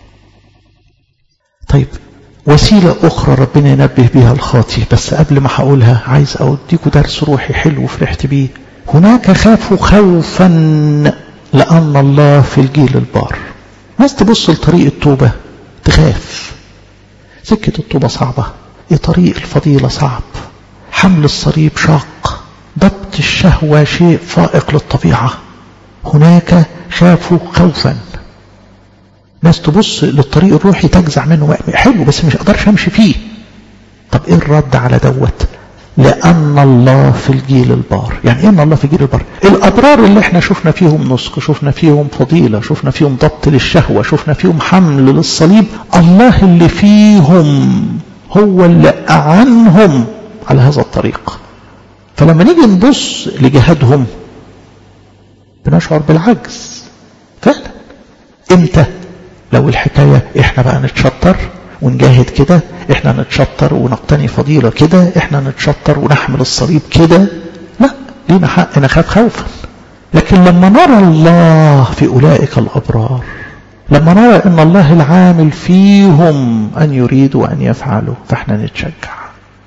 طيب وسيلة أخرى ربنا ينبه بها الخاطي بس قبل ما هقولها عايز أوديكوا درس روحي حلو فرحت بيه هناك خافوا خوفا لأن الله في الجيل البار ناس تبص لطريق التوبة تخاف سكة التوبة صعبة إيه طريق الفضيلة صعب حمل الصليب شاق ضبط الشهوة شيء فائق للطبيعة هناك خافوا خوفا ناس تبص للطريق الروحي تجزع منه حلو بس مش اقدرش امشي فيه طب ايه الرد على دوت لأن الله في الجيل البار يعني إيه أن الله في الجيل البار الأبرار اللي احنا شفنا فيهم نسك شفنا فيهم فضيلة شفنا فيهم ضبط للشهوة شفنا فيهم حمل للصليب الله اللي فيهم هو اللي أعنهم على هذا الطريق فلما نيجي نبص لجهادهم بنشعر بالعجز فعلا امتى لو الحكاية احنا بقى نتشطر ونجاهد كده احنا نتشطر ونقتني فضيلة كده احنا نتشطر ونحمل الصليب كده لا لينا حق نخاف خوفا لكن لما نرى الله في أولئك الأبرار لما نرى ان الله العامل فيهم أن يريدوا أن يفعلوا فاحنا نتشجع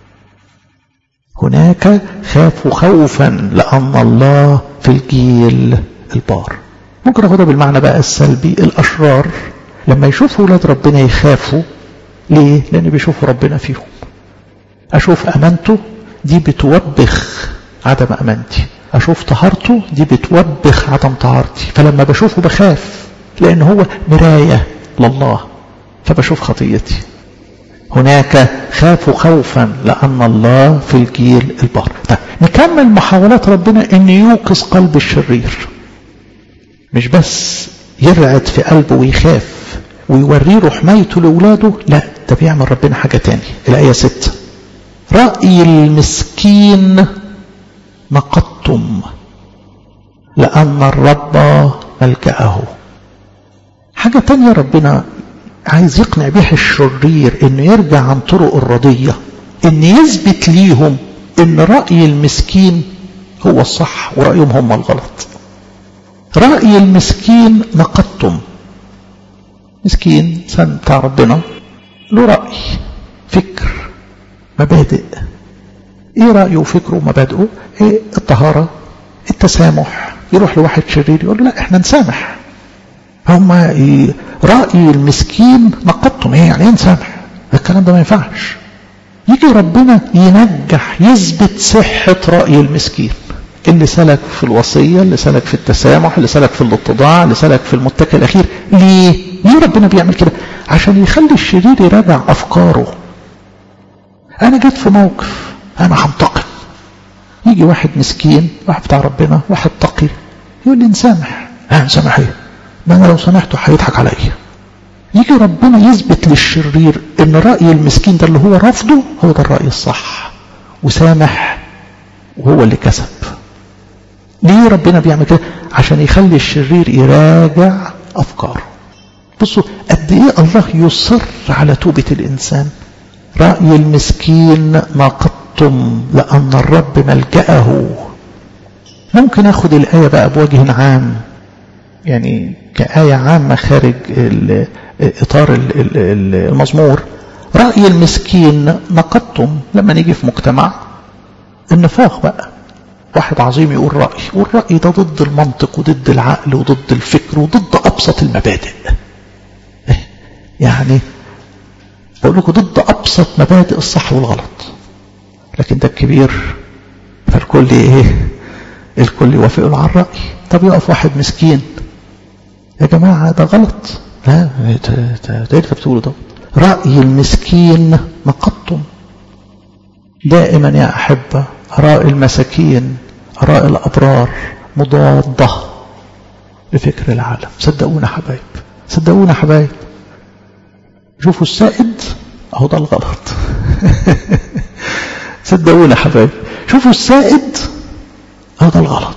هناك خافوا خوفا لأن الله في الجيل البار ممكن أخذها بالمعنى بقى السلبي الأشرار لما يشوفوا أولاد ربنا يخافوا ليه؟ لأن بيشوفوا ربنا فيهم أشوف أمانته دي بتوبخ عدم أمانتي أشوف طهارته دي بتوبخ عدم طهارتي فلما بشوفه بخاف لأن هو مراية لله فبشوف خطيتي هناك خافوا خوفا لأن الله في الجيل البار طيب نكمل محاولات ربنا أن يوقظ قلب الشرير مش بس يرعد في قلبه ويخاف ويوريه رحميته لأولاده لا ده بيعمل ربنا حاجة تاني الآية ستة رأي المسكين نقضتم لأن الرب ملجأه حاجة تانية ربنا عايز يقنع بيها الشرير انه يرجع عن طرق الرضية ان يثبت ليهم ان رأي المسكين هو الصح ورأيهم هم الغلط رأي المسكين نقضتم مسكين سن بتاع ربنا له رأي فكر مبادئ ايه رأيه وفكره ومبادئه ايه الطهارة التسامح يروح لواحد شرير يقول له لا احنا نسامح هم إيه رأي المسكين نقضتم ايه يعني ايه نسامح الكلام ده ما ينفعش يجي ربنا ينجح يثبت صحة رأي المسكين اللي سلك في الوصية اللي سلك في التسامح اللي سلك في الاتضاع اللي سلك في المتكئ الأخير ليه؟ ليه ربنا بيعمل كده عشان يخلي الشرير يراجع أفكاره أنا جيت في موقف أنا هنتقم يجي واحد مسكين واحد بتاع ربنا واحد تقي يقول لي نسامح اه نسامح ايه ما انا لو سامحته هيضحك عليا يجي ربنا يثبت للشرير ان رأي المسكين ده اللي هو رفضه هو ده الرأي الصح وسامح وهو اللي كسب ليه ربنا بيعمل كده عشان يخلي الشرير يراجع أفكاره بصوا قد ايه الله يصر على توبة الإنسان رأي المسكين ناقضتم لأن الرب ملجأه ممكن أخذ الآية بقى بوجه عام يعني كآية عامة خارج إطار المزمور رأي المسكين نقضتم لما نيجي في مجتمع النفاق بقى واحد عظيم يقول رأي والرأي ده ضد المنطق وضد العقل وضد الفكر وضد أبسط المبادئ يعني بقول لكم ضد أبسط مبادئ الصح والغلط لكن ده الكبير فالكل إيه الكل يوافق على الرأي طب يقف واحد مسكين يا جماعة ده غلط لا ده اللي بتقوله ده رأي المسكين نقضتم دائما يا أحبة آراء المساكين آراء الأبرار مضادة بفكر العالم صدقونا حبايب صدقونا حبايب شوفوا السائد اهو ده الغلط صدقونا حبايب شوفوا السائد اهو ده الغلط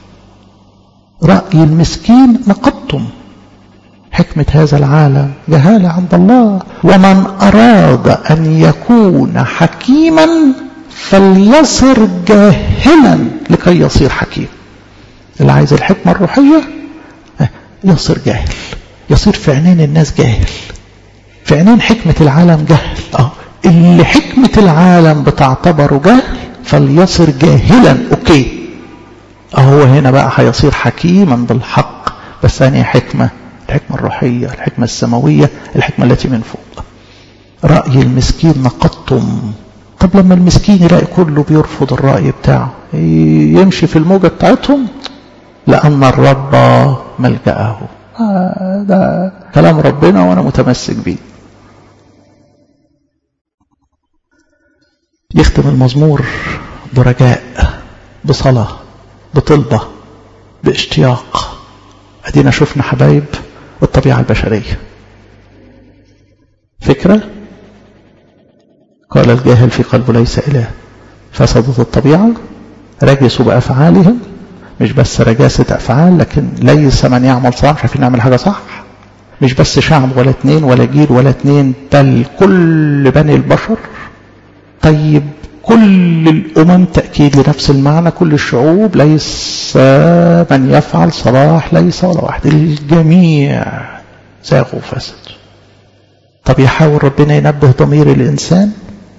رأي المسكين نقضتم حكمة هذا العالم جهالة عند الله ومن أراد أن يكون حكيما فليصر جاهلا لكي يصير حكيم اللي عايز الحكمة الروحية يصير جاهل يصير في عينين الناس جاهل في عينين حكمة العالم جهل اه اللي حكمة العالم بتعتبره جهل فليصر جاهلا اوكي اهو هنا بقى هيصير حكيما بالحق بس ثانية حكمة الحكمة الروحية الحكمة السماوية الحكمة التي من فوق رأي المسكين نقضتم طب لما المسكين يلاقي كله بيرفض الرأي بتاعه يمشي في الموجة بتاعتهم لأن الرب ملجأه آه ده كلام ربنا وأنا متمسك بيه يختم المزمور برجاء بصلاة بطلبة باشتياق أدينا شفنا حبايب الطبيعة البشرية فكرة قال الجاهل في قلبه ليس إله فسدت الطبيعة رجسوا بأفعالهم مش بس رجاسة أفعال لكن ليس من يعمل صلاح مش عارفين نعمل حاجة صح مش بس شعب ولا اتنين ولا جيل ولا اتنين بل كل بني البشر طيب كل الأمم تأكيد لنفس المعنى كل الشعوب ليس من يفعل صلاح ليس ولا واحد الجميع زاغوا وفسدوا طب يحاول ربنا ينبه ضمير الإنسان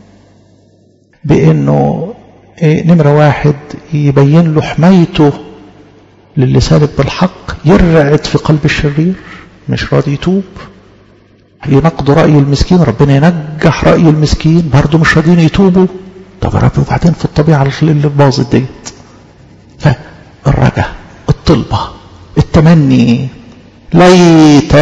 بأنه نمرة واحد يبين له حمايته للي سالك بالحق يرعد في قلب الشرير مش راضي يتوب ينقض رأي المسكين ربنا ينجح رأي المسكين برضه مش راضيين يتوبوا طب يا رب وبعدين في الطبيعة اللي باظت ديت فالرجاء الطلبة التمني ليت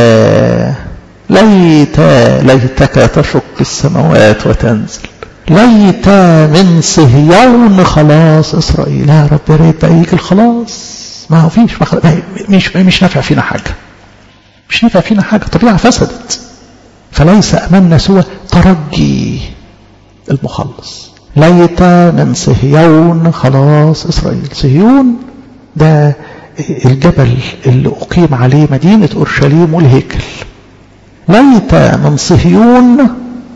ليت ليتك تشق السماوات وتنزل ليت من صهيون خلاص اسرائيل يا رب يا ريت بقى يجي الخلاص ما هو فيش مش مش نافع فينا حاجه مش نافع فينا حاجه الطبيعه فسدت فليس امامنا سوى ترجي المخلص ليت من صهيون خلاص اسرائيل صهيون ده الجبل اللي اقيم عليه مدينه اورشليم والهيكل ليت من صهيون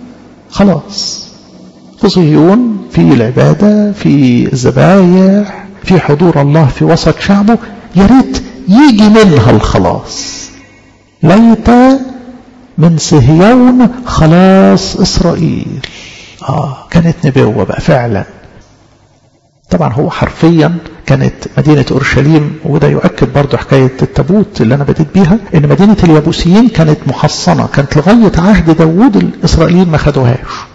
خلاص في صهيون في العبادة في الذبايح في حضور الله في وسط شعبه يا ريت يجي منها الخلاص ليت من صهيون خلاص إسرائيل آه كانت نبوة بقى فعلا طبعا هو حرفيا كانت مدينة أورشليم وده يؤكد برضو حكاية التابوت اللي أنا بديت بيها إن مدينة اليابوسيين كانت محصنة كانت لغاية عهد داوود الإسرائيليين ما خدوهاش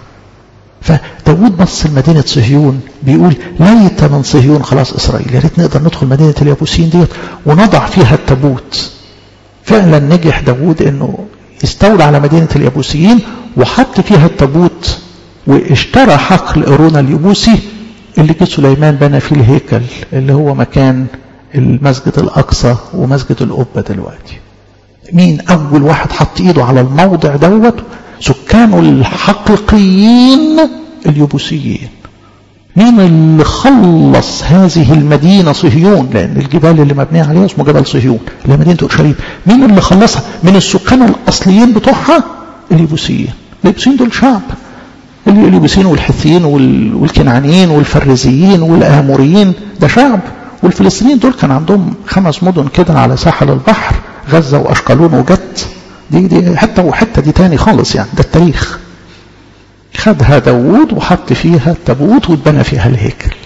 فداود بص لمدينة صهيون بيقول ليت من صهيون خلاص إسرائيل يا ريت نقدر ندخل مدينة اليابوسيين ديت ونضع فيها التابوت فعلا نجح داود انه يستولى على مدينة اليابوسيين وحط فيها التابوت واشترى حقل قرونا اليبوسي اللي جه سليمان بنى فيه الهيكل اللي هو مكان المسجد الأقصى ومسجد القبة دلوقتي مين أول واحد حط إيده على الموضع دوت سكانه الحقيقيين اليبوسيين مين اللي خلص هذه المدينة صهيون لأن الجبال اللي مبنية عليها اسمه جبل صهيون اللي مدينة أورشليم مين اللي خلصها من السكان الأصليين بتوعها اليبوسيين اليبوسيين دول شعب اليبوسيين والحثيين والكنعانيين والفريزيين والآموريين ده شعب والفلسطينيين دول كان عندهم خمس مدن كده على ساحل البحر غزة وأشقلون وجت دي, دي حتى وحتة دي تاني خالص يعني ده التاريخ خدها داوود وحط فيها التابوت واتبنى فيها الهيكل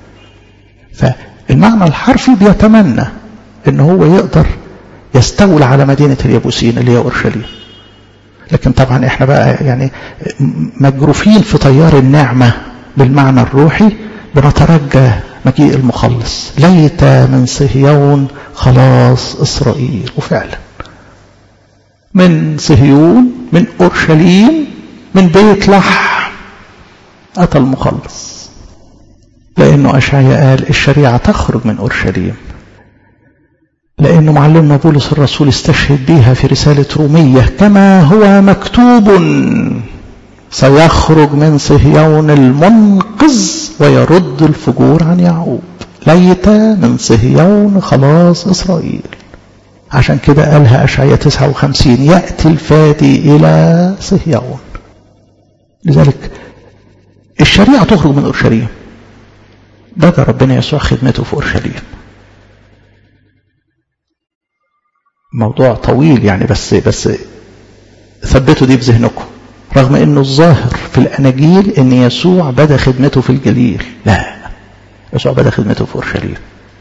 فالمعنى الحرفي بيتمنى ان هو يقدر يستولى على مدينة اليابوسين اللي هي اورشليم لكن طبعا احنا بقى يعني مجروفين في تيار النعمة بالمعنى الروحي بنترجى مجيء المخلص ليت من صهيون خلاص اسرائيل وفعلا من صهيون من اورشليم من بيت لحم أتى المخلص لأنه أشعيا قال الشريعة تخرج من أورشليم لأن معلمنا بولس الرسول استشهد بها في رسالة رومية كما هو مكتوب سيخرج من صهيون المنقذ ويرد الفجور عن يعقوب ليت من صهيون خلاص إسرائيل عشان كده قالها أشعية 59 يأتي الفادي إلى صهيون لذلك الشريعة تخرج من أورشليم بدأ ربنا يسوع خدمته في أورشليم موضوع طويل يعني بس بس ثبتوا دي بذهنكم رغم انه الظاهر في الاناجيل ان يسوع بدا خدمته في الجليل لا يسوع بدا خدمته في اورشليم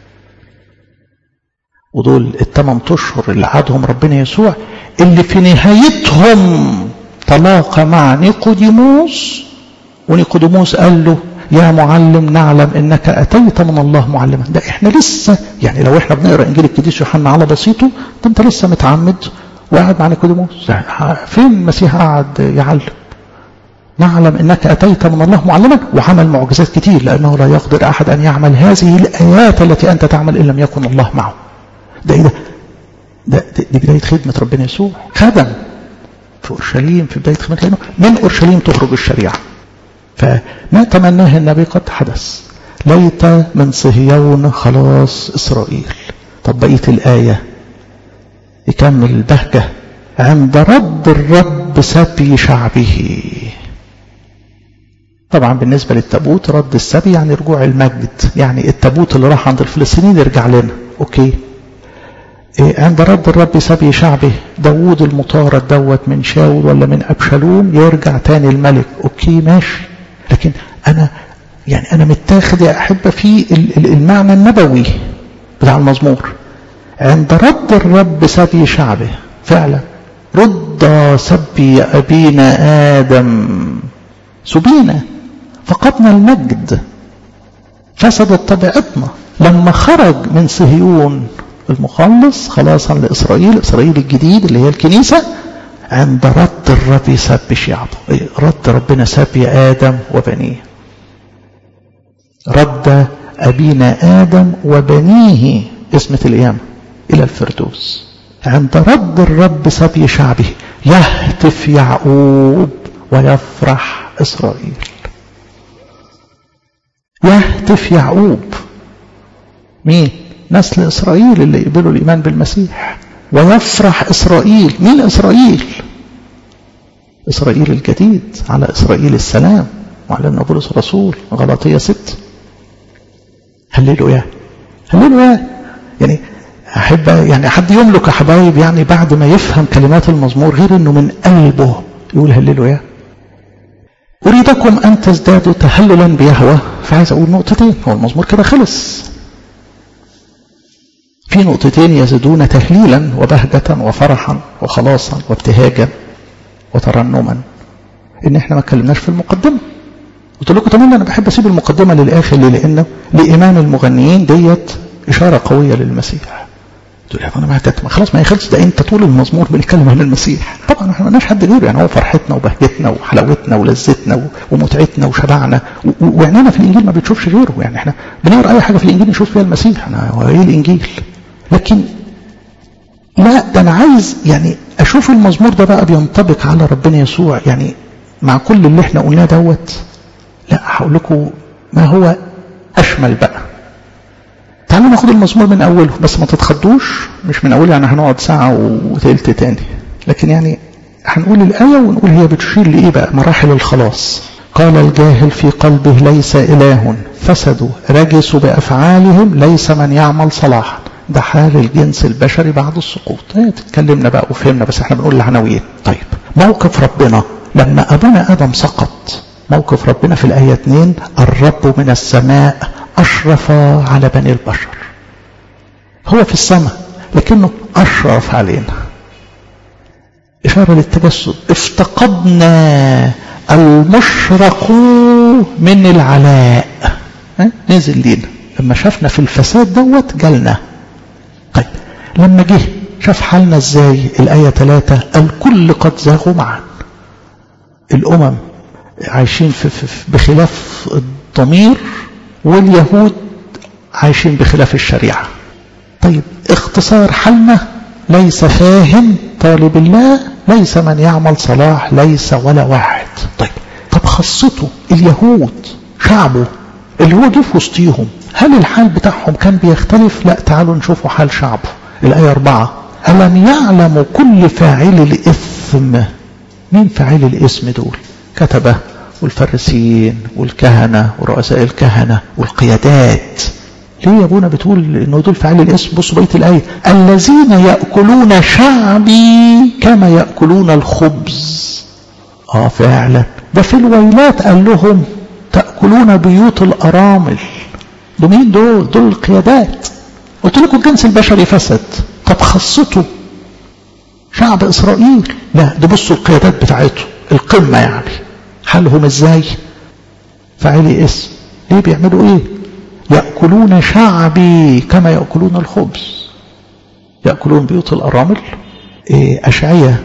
ودول الثمان اشهر اللي عادهم ربنا يسوع اللي في نهايتهم تلاقى مع نيقوديموس ونيقوديموس قال له يا معلم نعلم انك اتيت من الله معلما ده احنا لسه يعني لو احنا بنقرا انجيل القديس يوحنا على بسيطه ده انت لسه متعمد وقاعد مع نيقوديموس فين المسيح قعد يعلم نعلم انك اتيت من الله معلما وعمل معجزات كتير لانه لا يقدر احد ان يعمل هذه الايات التي انت تعمل ان لم يكن الله معه ده ايه ده ده دي بدايه خدمه ربنا يسوع خدم في اورشليم في بدايه خدمته لانه من اورشليم تخرج الشريعه فما تمناه النبي قد حدث ليت من صهيون خلاص إسرائيل طب بقية الآية يكمل البهجة عند رد الرب سبي شعبه طبعا بالنسبة للتابوت رد السبي يعني رجوع المجد يعني التابوت اللي راح عند الفلسطينيين يرجع لنا اوكي إيه عند رد الرب سبي شعبه داوود المطارد دوت من شاول ولا من أبشالوم يرجع تاني الملك اوكي ماشي لكن أنا يعني أنا متاخد يا أحبة في المعنى النبوي بتاع المزمور عند رد الرب سبي شعبه فعلا رد سبي أبينا آدم سبينا فقدنا المجد فسدت طبيعتنا لما خرج من صهيون المخلص خلاصا لإسرائيل إسرائيل الجديد اللي هي الكنيسة عند رد الرب سب شعبه رد ربنا سب آدم وبنيه رد أبينا آدم وبنيه اسمة القيامة إلى الفردوس عند رد الرب سبي شعبه يهتف يعقوب ويفرح إسرائيل يهتف يعقوب مين نسل إسرائيل اللي يقبلوا الإيمان بالمسيح ويفرح إسرائيل مين إسرائيل إسرائيل الجديد على إسرائيل السلام وعلى بولس الرسول غلطية ست هللوا يا هللوا يا يعني أحب يعني حد يملك يا حبايب يعني بعد ما يفهم كلمات المزمور غير إنه من قلبه يقول هللوا يا أريدكم أن تزدادوا تهللا بيهوى فعايز أقول نقطتين هو المزمور كده خلص في نقطتين يزيدون تهليلا وبهجة وفرحا وخلاصا وابتهاجا وترنما ان احنا ما اتكلمناش في المقدمة قلت لكم تمام انا بحب اسيب المقدمة للاخر ليه لانه لايمان المغنيين ديت اشارة قوية للمسيح تقول يا انا ما خلاص ما يخلص ده انت طول المزمور بنتكلم عن المسيح طبعا احنا مالناش حد غيره يعني هو فرحتنا وبهجتنا وحلاوتنا ولذتنا ومتعتنا وشبعنا وعيننا في الانجيل ما بتشوفش غيره يعني احنا بنقرا اي حاجه في الانجيل نشوف فيها المسيح انا هو ايه الانجيل لكن لا ده انا عايز يعني اشوف المزمور ده بقى بينطبق على ربنا يسوع يعني مع كل اللي احنا قلناه دوت لا هقول لكم ما هو اشمل بقى تعالوا ناخد المزمور من اوله بس ما تتخضوش مش من اوله يعني هنقعد ساعه وثلث تاني لكن يعني هنقول الايه ونقول هي بتشير لايه بقى مراحل الخلاص قال الجاهل في قلبه ليس اله فسدوا رجسوا بافعالهم ليس من يعمل صلاحا ده حال الجنس البشري بعد السقوط ايه تتكلمنا بقى وفهمنا بس احنا بنقول العناوين طيب موقف ربنا لما ابونا ادم سقط موقف ربنا في الايه 2 الرب من السماء اشرف على بني البشر هو في السماء لكنه اشرف علينا اشاره للتجسد افتقدنا المشرق من العلاء نزل لينا لما شافنا في الفساد دوت جالنا طيب لما جه شاف حالنا ازاي الآية ثلاثة الكل قد زاغوا معا الأمم عايشين في في بخلاف الضمير واليهود عايشين بخلاف الشريعة طيب اختصار حالنا ليس فاهم طالب الله ليس من يعمل صلاح ليس ولا واحد طيب طب خاصته اليهود شعبه اللي هو جه في وسطيهم هل الحال بتاعهم كان بيختلف لا تعالوا نشوفوا حال شعبه الآية أربعة ألم يعلم كل فاعل الإثم مين فاعل الإثم دول كتبه والفرسيين والكهنة ورؤساء الكهنة والقيادات ليه يا ابونا بتقول انه دول فاعل الاسم بصوا بقيه الايه الذين ياكلون شعبي كما ياكلون الخبز اه فعلا ده في الويلات قال لهم تاكلون بيوت الارامل دول مين دول دول القيادات قلت لكم الجنس البشري فسد طب خاصته شعب اسرائيل لا ده بصوا القيادات بتاعته القمه يعني حالهم ازاي فاعلي اسم ليه بيعملوا ايه يأكلون شعبي كما يأكلون الخبز يأكلون بيوت الأرامل إيه أشعية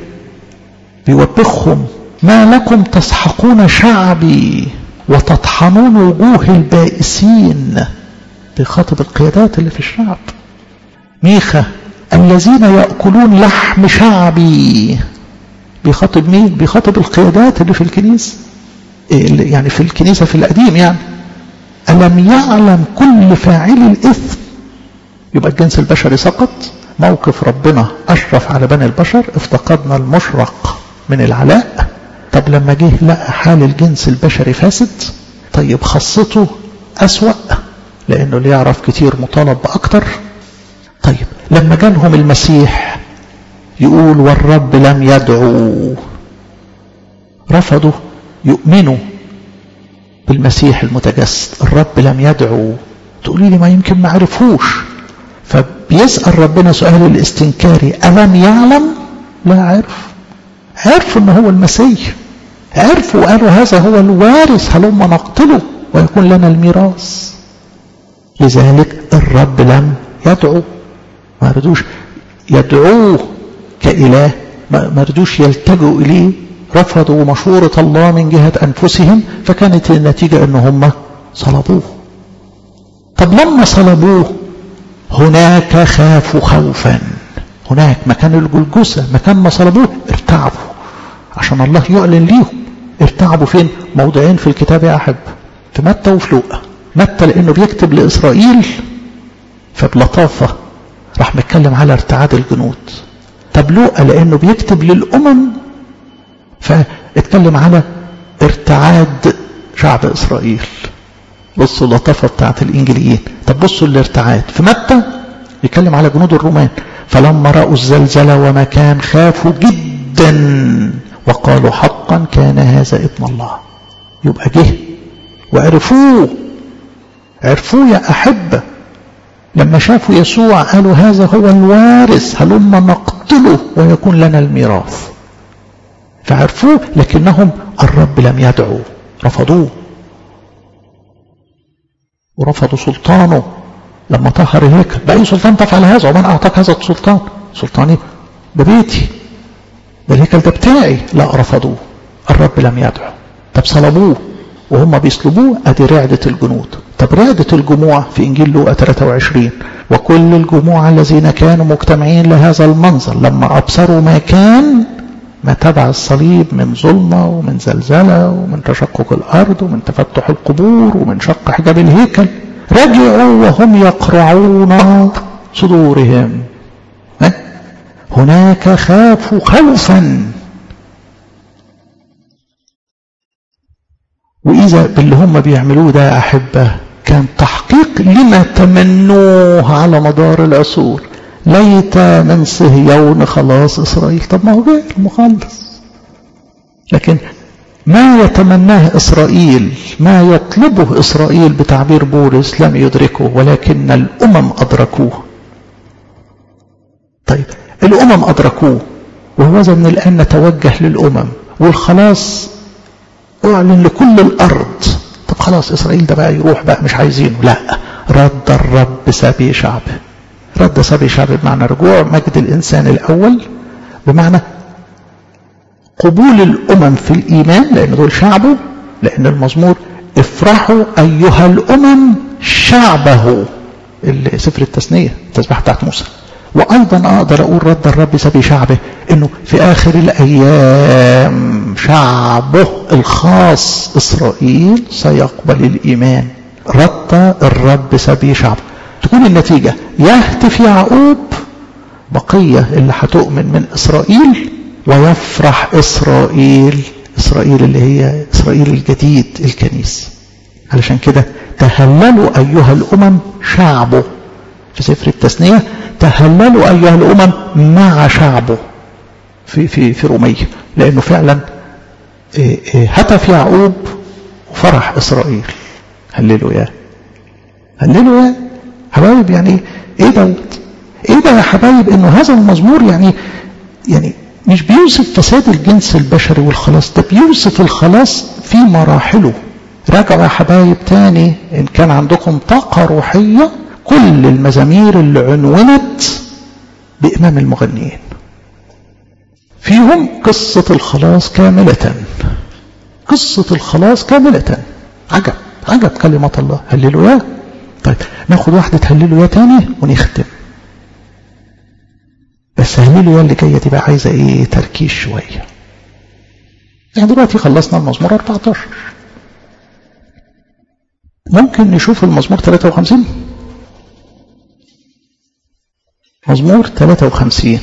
بيوبخهم ما لكم تسحقون شعبي وتطحنون وجوه البائسين بخاطب القيادات اللي في الشعب ميخا الذين يأكلون لحم شعبي بيخاطب مين بيخاطب القيادات اللي في الكنيسة إيه يعني في الكنيسة في القديم يعني ألم يعلم كل فاعل الإثم يبقى الجنس البشري سقط موقف ربنا أشرف على بني البشر افتقدنا المشرق من العلاء طب لما جه لقى حال الجنس البشري فاسد طيب خاصته أسوأ لأنه اللي يعرف كتير مطالب بأكتر طيب لما جالهم المسيح يقول والرب لم يدعو رفضوا يؤمنوا بالمسيح المتجسد الرب لم يدعو تقولي لي ما يمكن ما عرفوش فبيسأل ربنا سؤال الاستنكاري ألم يعلم لا عرف عرف ان هو المسيح عرفوا وقالوا هذا هو الوارث هلما نقتله ويكون لنا الميراث لذلك الرب لم يدعو ما ردوش يدعوه كإله ما ردوش يلتجوا إليه رفضوا مشورة الله من جهة أنفسهم فكانت النتيجة أن هم صلبوه طب لما صلبوه هناك خافوا خوفا هناك مكان الجلجسة مكان ما صلبوه ارتعبوا عشان الله يعلن ليهم ارتعبوا فين موضعين في الكتاب يا أحب في متى وفي لوقا متى لأنه بيكتب لإسرائيل فبلطافة راح متكلم على ارتعاد الجنود طب لوقا لأنه بيكتب للأمم فاتكلم على ارتعاد شعب إسرائيل بصوا اللطافة بتاعت الإنجليين طب بصوا الارتعاد في متى يتكلم على جنود الرومان فلما رأوا الزلزلة وما كان خافوا جدا وقالوا حقا كان هذا ابن الله يبقى جه وعرفوه عرفوه يا أحبة لما شافوا يسوع قالوا هذا هو الوارث هلما نقتله ويكون لنا الميراث فعرفوه لكنهم الرب لم يدعوا رفضوه ورفضوا سلطانه لما طهر الهيكل بأي سلطان تفعل هذا ومن أعطاك هذا السلطان سلطاني ده بيتي ده الهيكل ده بتاعي لا رفضوه الرب لم يدعو طب صلبوه وهم بيصلبوه ادي رعدة الجنود طب رعدة الجموع في انجيل لوقا 23 وكل الجموع الذين كانوا مجتمعين لهذا المنظر لما ابصروا ما كان ما تبع الصليب من ظلمة ومن زلزلة ومن تشقق الأرض ومن تفتح القبور ومن شق حجاب الهيكل رجعوا وهم يقرعون صدورهم هناك خافوا خوفا وإذا باللي هم بيعملوه ده أحبة كان تحقيق لما تمنوه على مدار العصور ليت من صهيون خلاص إسرائيل طب ما هو جاي المخلص لكن ما يتمناه إسرائيل ما يطلبه إسرائيل بتعبير بولس لم يدركه ولكن الأمم أدركوه طيب الأمم أدركوه وهو من الآن نتوجه للأمم والخلاص أعلن لكل الأرض طب خلاص إسرائيل ده بقى يروح بقى مش عايزينه لا رد الرب سبي شعبه رد سبي شعبه بمعنى رجوع مجد الإنسان الأول بمعنى قبول الأمم في الإيمان لأن دول شعبه لأن المزمور افرحوا أيها الأمم شعبه سفر التثنية التسبيحة بتاعت موسى وأيضا أقدر أقول رد الرب سبي شعبه إنه في آخر الأيام شعبه الخاص إسرائيل سيقبل الإيمان رد الرب سبي شعبه تكون النتيجة يهتف يعقوب بقية اللي هتؤمن من إسرائيل ويفرح إسرائيل إسرائيل اللي هي إسرائيل الجديد الكنيس علشان كده تهللوا أيها الأمم شعبه في سفر التثنية تهللوا أيها الأمم مع شعبه في في في رومية لأنه فعلا هتف يعقوب وفرح إسرائيل هللوا يا هللوا يا حبايب يعني ايه دوت ايه ده يا حبايب انه هذا المزمور يعني يعني مش بيوصف فساد الجنس البشري والخلاص ده بيوصف الخلاص في مراحله راجعوا يا حبايب تاني ان كان عندكم طاقة روحية كل المزامير اللي عنونت بإمام المغنيين فيهم قصة الخلاص كاملة قصة الخلاص كاملة عجب عجب كلمة الله هللوا يا طيب ناخد واحدة هللوا يا تاني ونختم بس هللوا يا اللي جاية دي بقى عايزة ايه تركيز شوية يعني دلوقتي خلصنا المزمور 14 ممكن نشوف المزمور 53 مزمور 53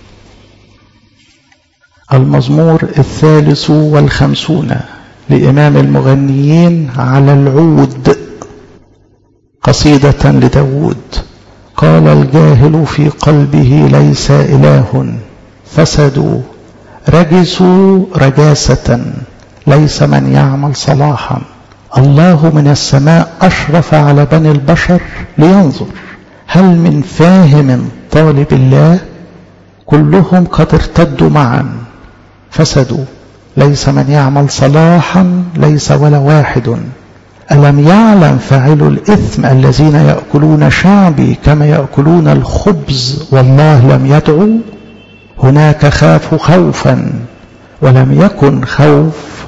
المزمور الثالث والخمسون لإمام المغنيين على العود قصيدة لداود قال الجاهل في قلبه ليس إله فسدوا رجسوا رجاسة ليس من يعمل صلاحا الله من السماء أشرف على بني البشر لينظر هل من فاهم طالب الله كلهم قد ارتدوا معا فسدوا ليس من يعمل صلاحا ليس ولا واحد ألم يعلم فاعل الإثم الذين يأكلون شعبي كما يأكلون الخبز والله لم يدعو هناك خافوا خوفا ولم يكن خوف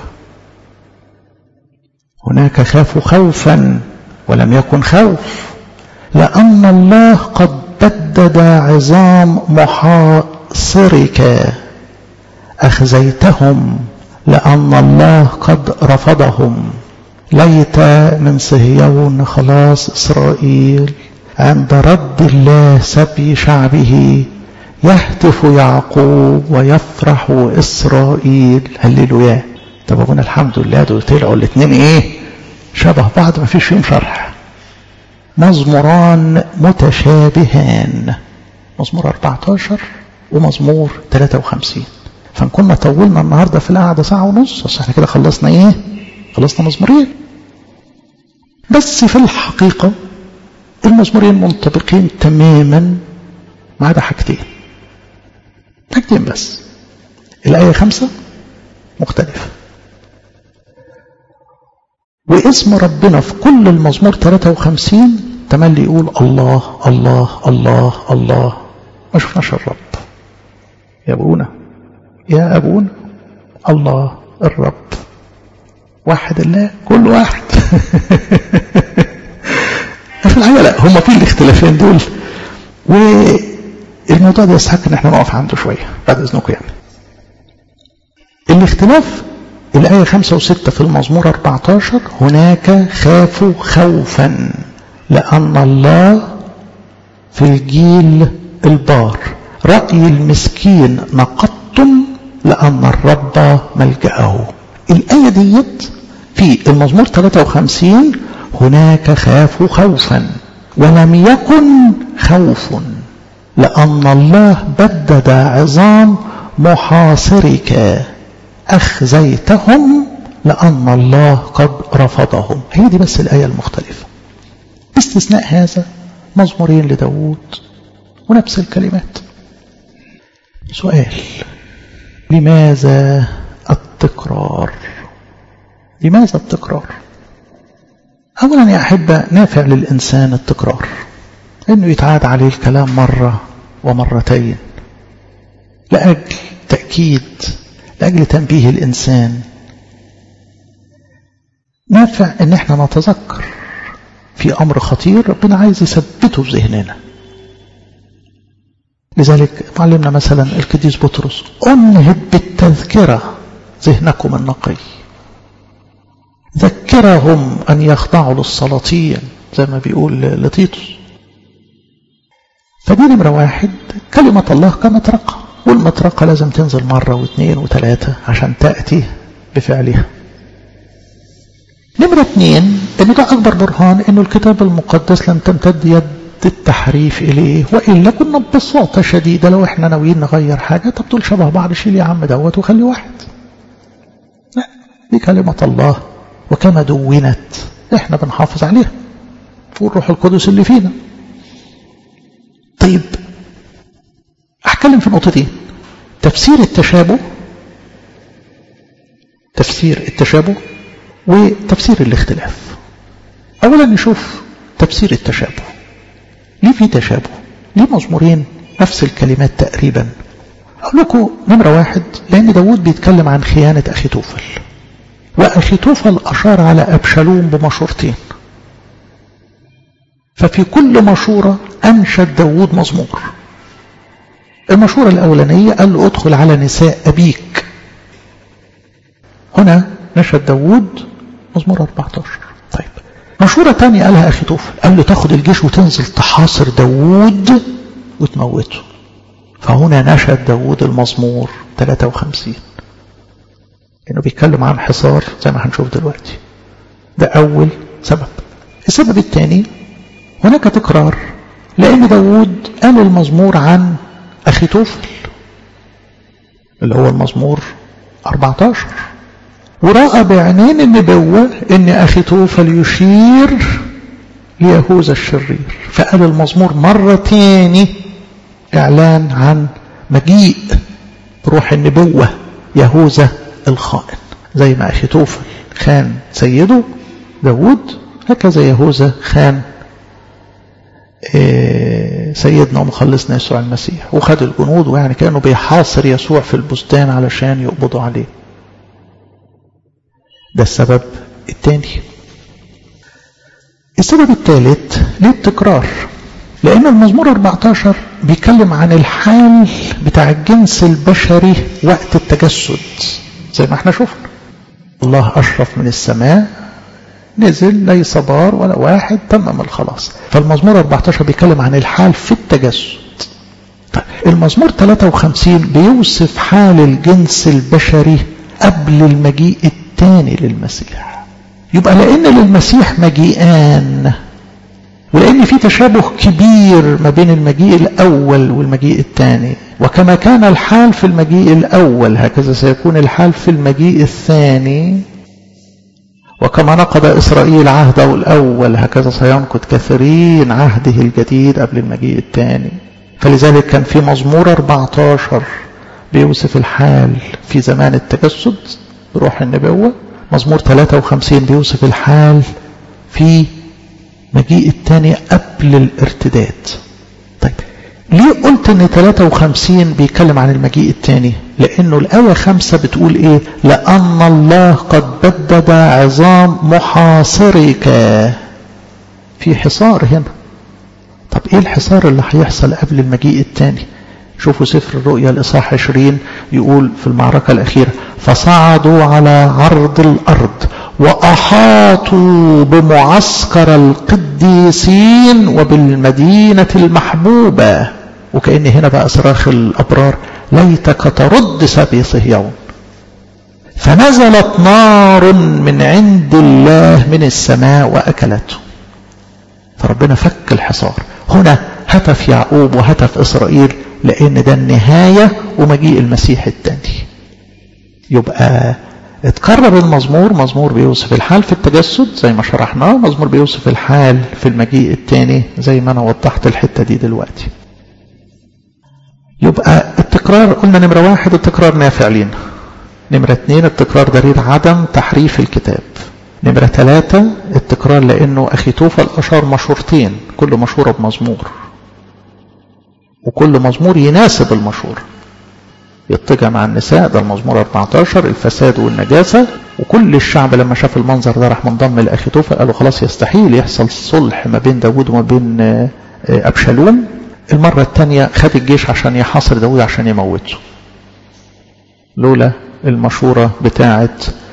هناك خافوا خوفا ولم يكن خوف لأن الله قد بدد عظام محاصرك أخزيتهم لأن الله قد رفضهم ليت من صهيون خلاص إسرائيل عند رد الله سبي شعبه يهتف يعقوب ويفرح إسرائيل هللويا طب أبونا الحمد لله دول طلعوا الاثنين إيه شبه بعض ما فيش فيهم شرح مزموران متشابهان مزمور 14 ومزمور 53 فان كنا طولنا النهارده في القعده ساعه ونص بس احنا كده خلصنا ايه خلصنا مزمورين بس في الحقيقه المزمورين منطبقين تماما ما عدا حاجتين حاجتين بس الايه خمسة مختلفه واسم ربنا في كل المزمور 53 تملي يقول الله الله الله الله ما شفناش الرب يا ابونا يا ابونا الله الرب واحد الله كل واحد في الحقيقه لا هم في الاختلافين دول والموضوع ده يستحق ان احنا نقف عنده شويه بعد اذنكم يعني الاختلاف الآية خمسة وستة في المزمور 14 هناك خافوا خوفا لأن الله في الجيل البار رأي المسكين نقضتم لأن الرب ملجأه الآية ديت في المزمور 53 هناك خافوا خوفا ولم يكن خوف لأن الله بدد عظام محاصرك أخزيتهم لأن الله قد رفضهم هي دي بس الآية المختلفة باستثناء هذا مزمورين لداود ونفس الكلمات سؤال لماذا التكرار لماذا التكرار أولا يا أحبة نافع للإنسان التكرار أنه يتعاد عليه الكلام مرة ومرتين لأجل تأكيد لأجل تنبيه الإنسان نافع أن احنا نتذكر في أمر خطير ربنا عايز يثبته في ذهننا لذلك معلمنا مثلا القديس بطرس انهض بالتذكرة ذهنكم النقي ذكرهم أن يخضعوا للسلاطين زي ما بيقول لطيطس فدي نمرة واحد كلمة الله كمطرقة والمطرقة لازم تنزل مرة واثنين وثلاثة عشان تأتي بفعلها نمرة اثنين ان ده اكبر برهان انه الكتاب المقدس لم تمتد يد التحريف اليه والا كنا ببساطة شديدة لو احنا ناويين نغير حاجة طب دول شبه بعض شيل يا عم دوت وخلي واحد لا دي كلمة الله وكما دونت احنا بنحافظ عليها فوق الروح القدس اللي فينا طيب أتكلم في نقطتين تفسير التشابه تفسير التشابه وتفسير الاختلاف أولا نشوف تفسير التشابه ليه في تشابه ليه مزمورين نفس الكلمات تقريبا أقول لكم نمرة واحد لأن داود بيتكلم عن خيانة أخي توفل وأخي توفل أشار على أبشالوم بمشورتين ففي كل مشورة أنشد داود مزمور المشورة الأولانية قال له ادخل على نساء أبيك هنا نشد داود مزمور 14 طيب مشورة تانية قالها أخي توفل قال له تاخد الجيش وتنزل تحاصر داود وتموته فهنا نشد داود المزمور 53 انه بيتكلم عن حصار زي ما هنشوف دلوقتي ده أول سبب السبب الثاني هناك تكرار لأن داود قال المزمور عن أخي توفل اللي هو المزمور 14 ورأى بعينين النبوة ان أخي توفل يشير ليهوذا الشرير فقال المزمور مرة تاني إعلان عن مجيء روح النبوة يهوذا الخائن زي ما أخي توفل خان سيده داود هكذا يهوذا خان سيدنا ومخلصنا يسوع المسيح وخد الجنود ويعني كانوا بيحاصر يسوع في البستان علشان يقبضوا عليه ده السبب الثاني السبب الثالث للتكرار لأن المزمور 14 بيتكلم عن الحال بتاع الجنس البشري وقت التجسد زي ما احنا شفنا الله أشرف من السماء نزل ليس بار ولا واحد تمم الخلاص فالمزمور 14 بيتكلم عن الحال في التجسد طيب المزمور 53 بيوصف حال الجنس البشري قبل المجيء الثاني للمسيح يبقى لأن للمسيح مجيئان ولأن في تشابه كبير ما بين المجيء الأول والمجيء الثاني وكما كان الحال في المجيء الأول هكذا سيكون الحال في المجيء الثاني وكما نقض إسرائيل عهده الأول هكذا سينقض كثيرين عهده الجديد قبل المجيء الثاني فلذلك كان في مزمور 14 بيوصف الحال في زمان التجسد بروح النبوة مزمور 53 بيوصف الحال في مجيء الثاني قبل الارتداد طيب ليه قلت ان 53 بيتكلم عن المجيء الثاني لانه الايه خمسة بتقول ايه لان الله قد بدد عظام محاصرك في حصار هنا طب ايه الحصار اللي هيحصل قبل المجيء الثاني شوفوا سفر الرؤيا الاصحاح 20 يقول في المعركه الاخيره فصعدوا على عرض الارض واحاطوا بمعسكر القديسين وبالمدينه المحبوبه وكأن هنا بقى صراخ الأبرار ليتك ترد سبي صهيون فنزلت نار من عند الله من السماء وأكلته فربنا فك الحصار هنا هتف يعقوب وهتف إسرائيل لأن ده النهاية ومجيء المسيح الثاني يبقى اتكرر المزمور مزمور بيوصف الحال في التجسد زي ما شرحناه مزمور بيوصف الحال في المجيء الثاني زي ما انا وضحت الحتة دي دلوقتي يبقى التكرار قلنا نمرة واحد التكرار نافع لينا نمرة اثنين التكرار دليل عدم تحريف الكتاب نمرة ثلاثة التكرار لأنه أخي توفى الأشار مشورتين كل مشورة بمزمور وكل مزمور يناسب المشورة يتجع مع النساء ده المزمور 14 الفساد والنجاسة وكل الشعب لما شاف المنظر ده راح منضم لأخيتوفل قالوا خلاص يستحيل يحصل صلح ما بين داود وما بين أبشالوم المرة الثانية خد الجيش عشان يحاصر داود عشان يموته لولا المشورة بتاعة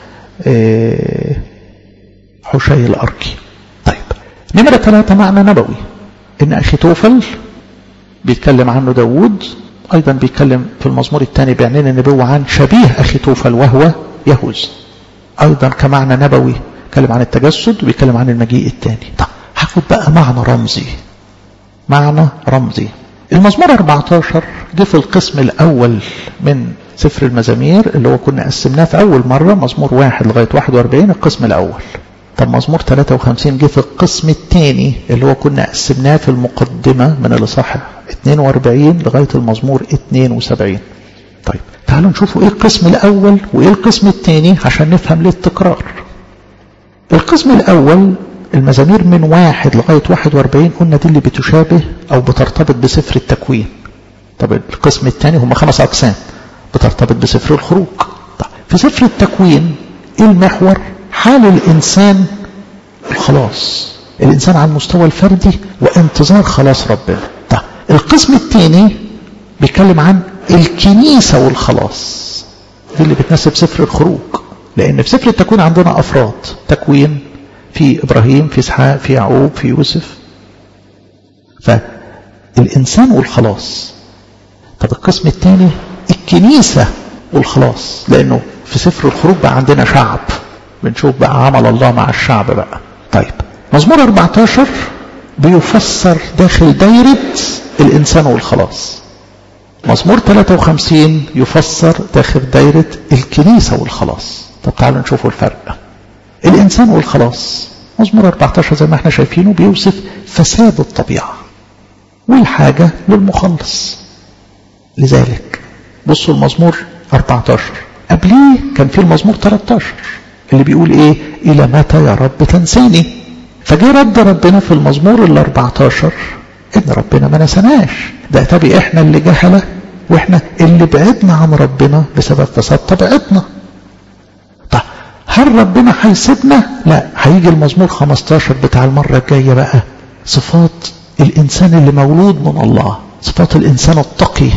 حشي الأركي طيب نمرة ثلاثة معنى نبوي إن أخيتوفل بيتكلم عنه داود أيضا بيتكلم في المزمور الثاني بيعنين النبوة عن شبيه أخيتوفل وهو يهوز أيضا كمعنى نبوي بيتكلم عن التجسد وبيتكلم عن المجيء الثاني طب هاخد بقى معنى رمزي معنى رمزي المزمور 14 جه في القسم الأول من سفر المزامير اللي هو كنا قسمناه في أول مرة مزمور واحد لغاية 41 القسم الأول طب مزمور 53 جه في القسم الثاني اللي هو كنا قسمناه في المقدمة من الإصحاح 42 لغاية المزمور 72 طيب تعالوا نشوفوا ايه القسم الأول وايه القسم الثاني عشان نفهم ليه التكرار القسم الأول المزامير من واحد لغاية 41 قلنا دي اللي بتشابه أو بترتبط بسفر التكوين طب القسم الثاني هم خمس أقسام بترتبط بسفر الخروج طيب في سفر التكوين ايه المحور حال الإنسان الخلاص الإنسان على المستوى الفردي وانتظار خلاص ربنا طيب القسم الثاني بيتكلم عن الكنيسة والخلاص دي اللي بتناسب سفر الخروج لأن في سفر التكوين عندنا أفراد تكوين في إبراهيم في إسحاق في يعقوب في يوسف فالإنسان والخلاص طب القسم الثاني الكنيسة والخلاص لأنه في سفر الخروج بقى عندنا شعب بنشوف بقى عمل الله مع الشعب بقى طيب مزمور 14 بيفسر داخل دايرة الإنسان والخلاص مزمور 53 يفسر داخل دايرة الكنيسة والخلاص طب تعالوا نشوفوا الفرق الإنسان والخلاص مزمور 14 زي ما احنا شايفينه بيوصف فساد الطبيعة والحاجة للمخلص لذلك بصوا المزمور 14 قبليه كان في المزمور 13 اللي بيقول ايه الى متى يا رب تنسيني فجه رد ربنا في المزمور ال 14 ان ربنا ما نسناش ده طبي احنا اللي جهله واحنا اللي بعدنا عن ربنا بسبب فساد طبيعتنا طب هل ربنا هيسيبنا لا هيجي المزمور 15 بتاع المرة الجاية بقى صفات الإنسان اللي مولود من الله صفات الإنسان التقي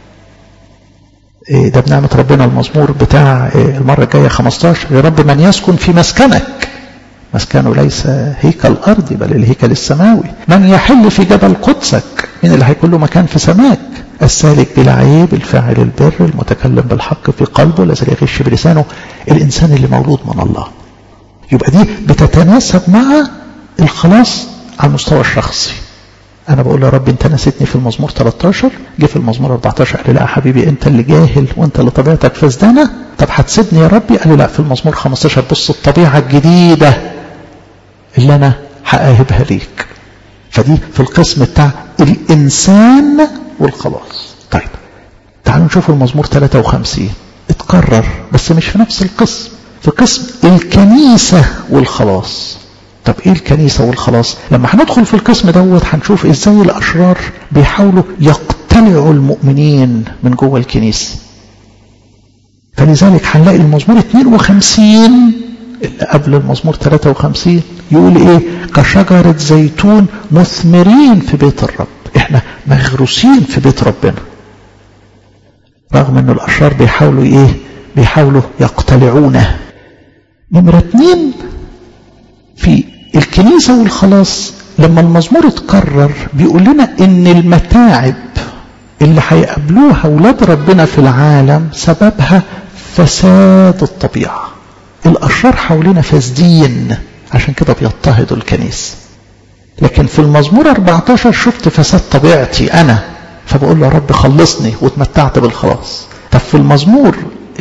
ده بنعمة ربنا المزمور بتاع المرة الجاية 15 يا رب من يسكن في مسكنك مسكنه ليس هيكل أرضي بل الهيكل السماوي من يحل في جبل قدسك من اللي هيكون له مكان في سماك السالك بلا عيب الفاعل البر المتكلم بالحق في قلبه الذي يغش بلسانه الإنسان اللي مولود من الله يبقى دي بتتناسب مع الخلاص على المستوى الشخصي انا بقول يا رب انت نسيتني في المزمور 13 جه في المزمور 14 قال لي لا يا حبيبي انت اللي جاهل وانت اللي طبيعتك فسدانه طب هتسيبني يا ربي قال لي لا في المزمور 15 بص الطبيعه الجديده اللي انا هقاهبها ليك فدي في القسم بتاع الانسان والخلاص طيب تعالوا نشوف المزمور 53 اتكرر بس مش في نفس القسم في قسم الكنيسه والخلاص طب ايه الكنيسة والخلاص لما هندخل في القسم دوت هنشوف ازاي الاشرار بيحاولوا يقتلعوا المؤمنين من جوه الكنيسة فلذلك هنلاقي المزمور 52 اللي قبل المزمور 53 يقول ايه كشجرة زيتون مثمرين في بيت الرب احنا مغروسين في بيت ربنا رغم ان الاشرار بيحاولوا ايه بيحاولوا يقتلعونه نمرة اتنين في الكنيسة والخلاص لما المزمور اتكرر بيقول لنا ان المتاعب اللي هيقابلوها اولاد ربنا في العالم سببها فساد الطبيعة الاشرار حوالينا فاسدين عشان كده بيضطهدوا الكنيسة لكن في المزمور 14 شفت فساد طبيعتي انا فبقول له يا رب خلصني واتمتعت بالخلاص طب في المزمور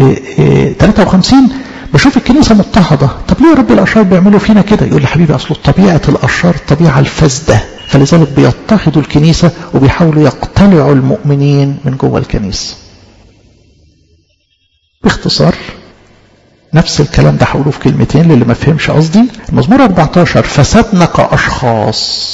53 بشوف الكنيسة مضطهدة طب ليه يا رب الأشرار بيعملوا فينا كده يقول لي حبيبي أصله طبيعة الأشرار الطبيعة الفاسدة فلذلك بيضطهدوا الكنيسة وبيحاولوا يقتلعوا المؤمنين من جوه الكنيسة باختصار نفس الكلام ده هقوله في كلمتين للي ما فهمش قصدي المزمور 14 فسدنا كأشخاص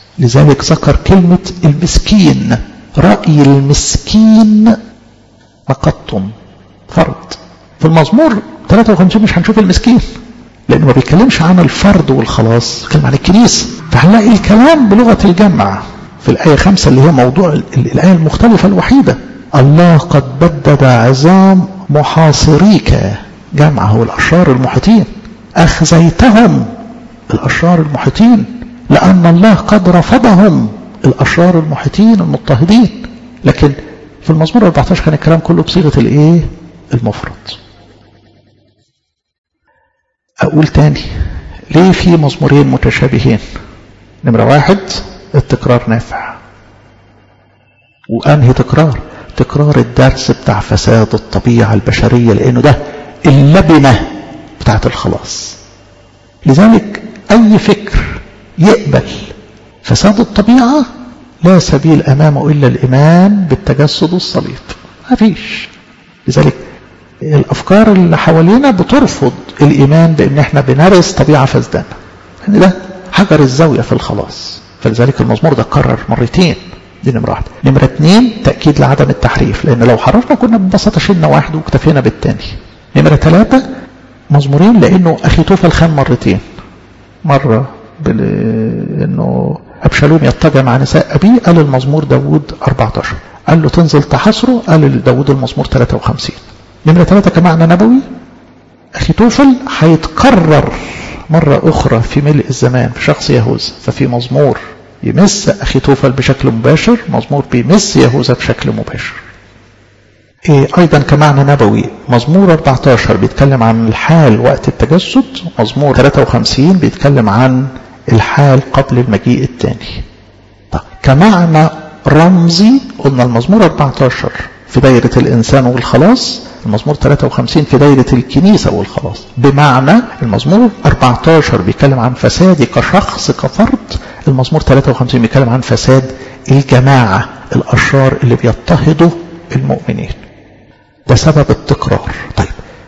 لذلك ذكر كلمة المسكين رأي المسكين نقضتم فرض في المزمور 53 مش هنشوف المسكين لأنه ما بيتكلمش عن الفرد والخلاص بيتكلم عن الكنيسة فهنلاقي الكلام بلغة الجمع في الآية خمسة اللي هي موضوع الآية المختلفة الوحيدة الله قد بدد عظام محاصريك جمعه الأشرار المحيطين أخزيتهم الأشرار المحيطين لأن الله قد رفضهم الأشرار المحيطين المضطهدين لكن في المزمور 14 كان الكلام كله بصيغة الإيه؟ المفرد أقول تاني ليه في مزمورين متشابهين نمرة واحد التكرار نافع وأنهي تكرار تكرار الدرس بتاع فساد الطبيعة البشرية لأنه ده اللبنة بتاعت الخلاص لذلك أي فكر يقبل فساد الطبيعة لا سبيل أمامه إلا الإيمان بالتجسد والصليب ما فيش لذلك الأفكار اللي حوالينا بترفض الإيمان بأن احنا بنرث طبيعة فاسدانة يعني ده حجر الزاوية في الخلاص فلذلك المزمور ده اتكرر مرتين دي نمرة واحدة نمرة اتنين تأكيد لعدم التحريف لأن لو حرفنا كنا ببساطة شلنا واحد واكتفينا بالتاني نمرة ثلاثة مزمورين لأنه أخي توفل خان مرتين مرة بال... انه ابشالوم يضطجع مع نساء ابيه قال المزمور داوود 14 قال له تنزل تحصره قال لداوود المزمور 53 نمرة ثلاثة كمعنى نبوي أخي توفل هيتكرر مرة أخرى في ملء الزمان في شخص يهوذا ففي مزمور يمس أخي توفل بشكل مباشر مزمور بيمس يهوذا بشكل مباشر إيه أيضا كمعنى نبوي مزمور 14 بيتكلم عن الحال وقت التجسد مزمور 53 بيتكلم عن الحال قبل المجيء الثاني طيب كمعنى رمزي قلنا المزمور 14 في دايرة الإنسان والخلاص المزمور 53 في دايرة الكنيسة والخلاص بمعنى المزمور 14 بيتكلم عن فسادي كشخص كفرد المزمور 53 بيتكلم عن فساد الجماعة الأشرار اللي بيضطهدوا المؤمنين ده سبب التكرار طيب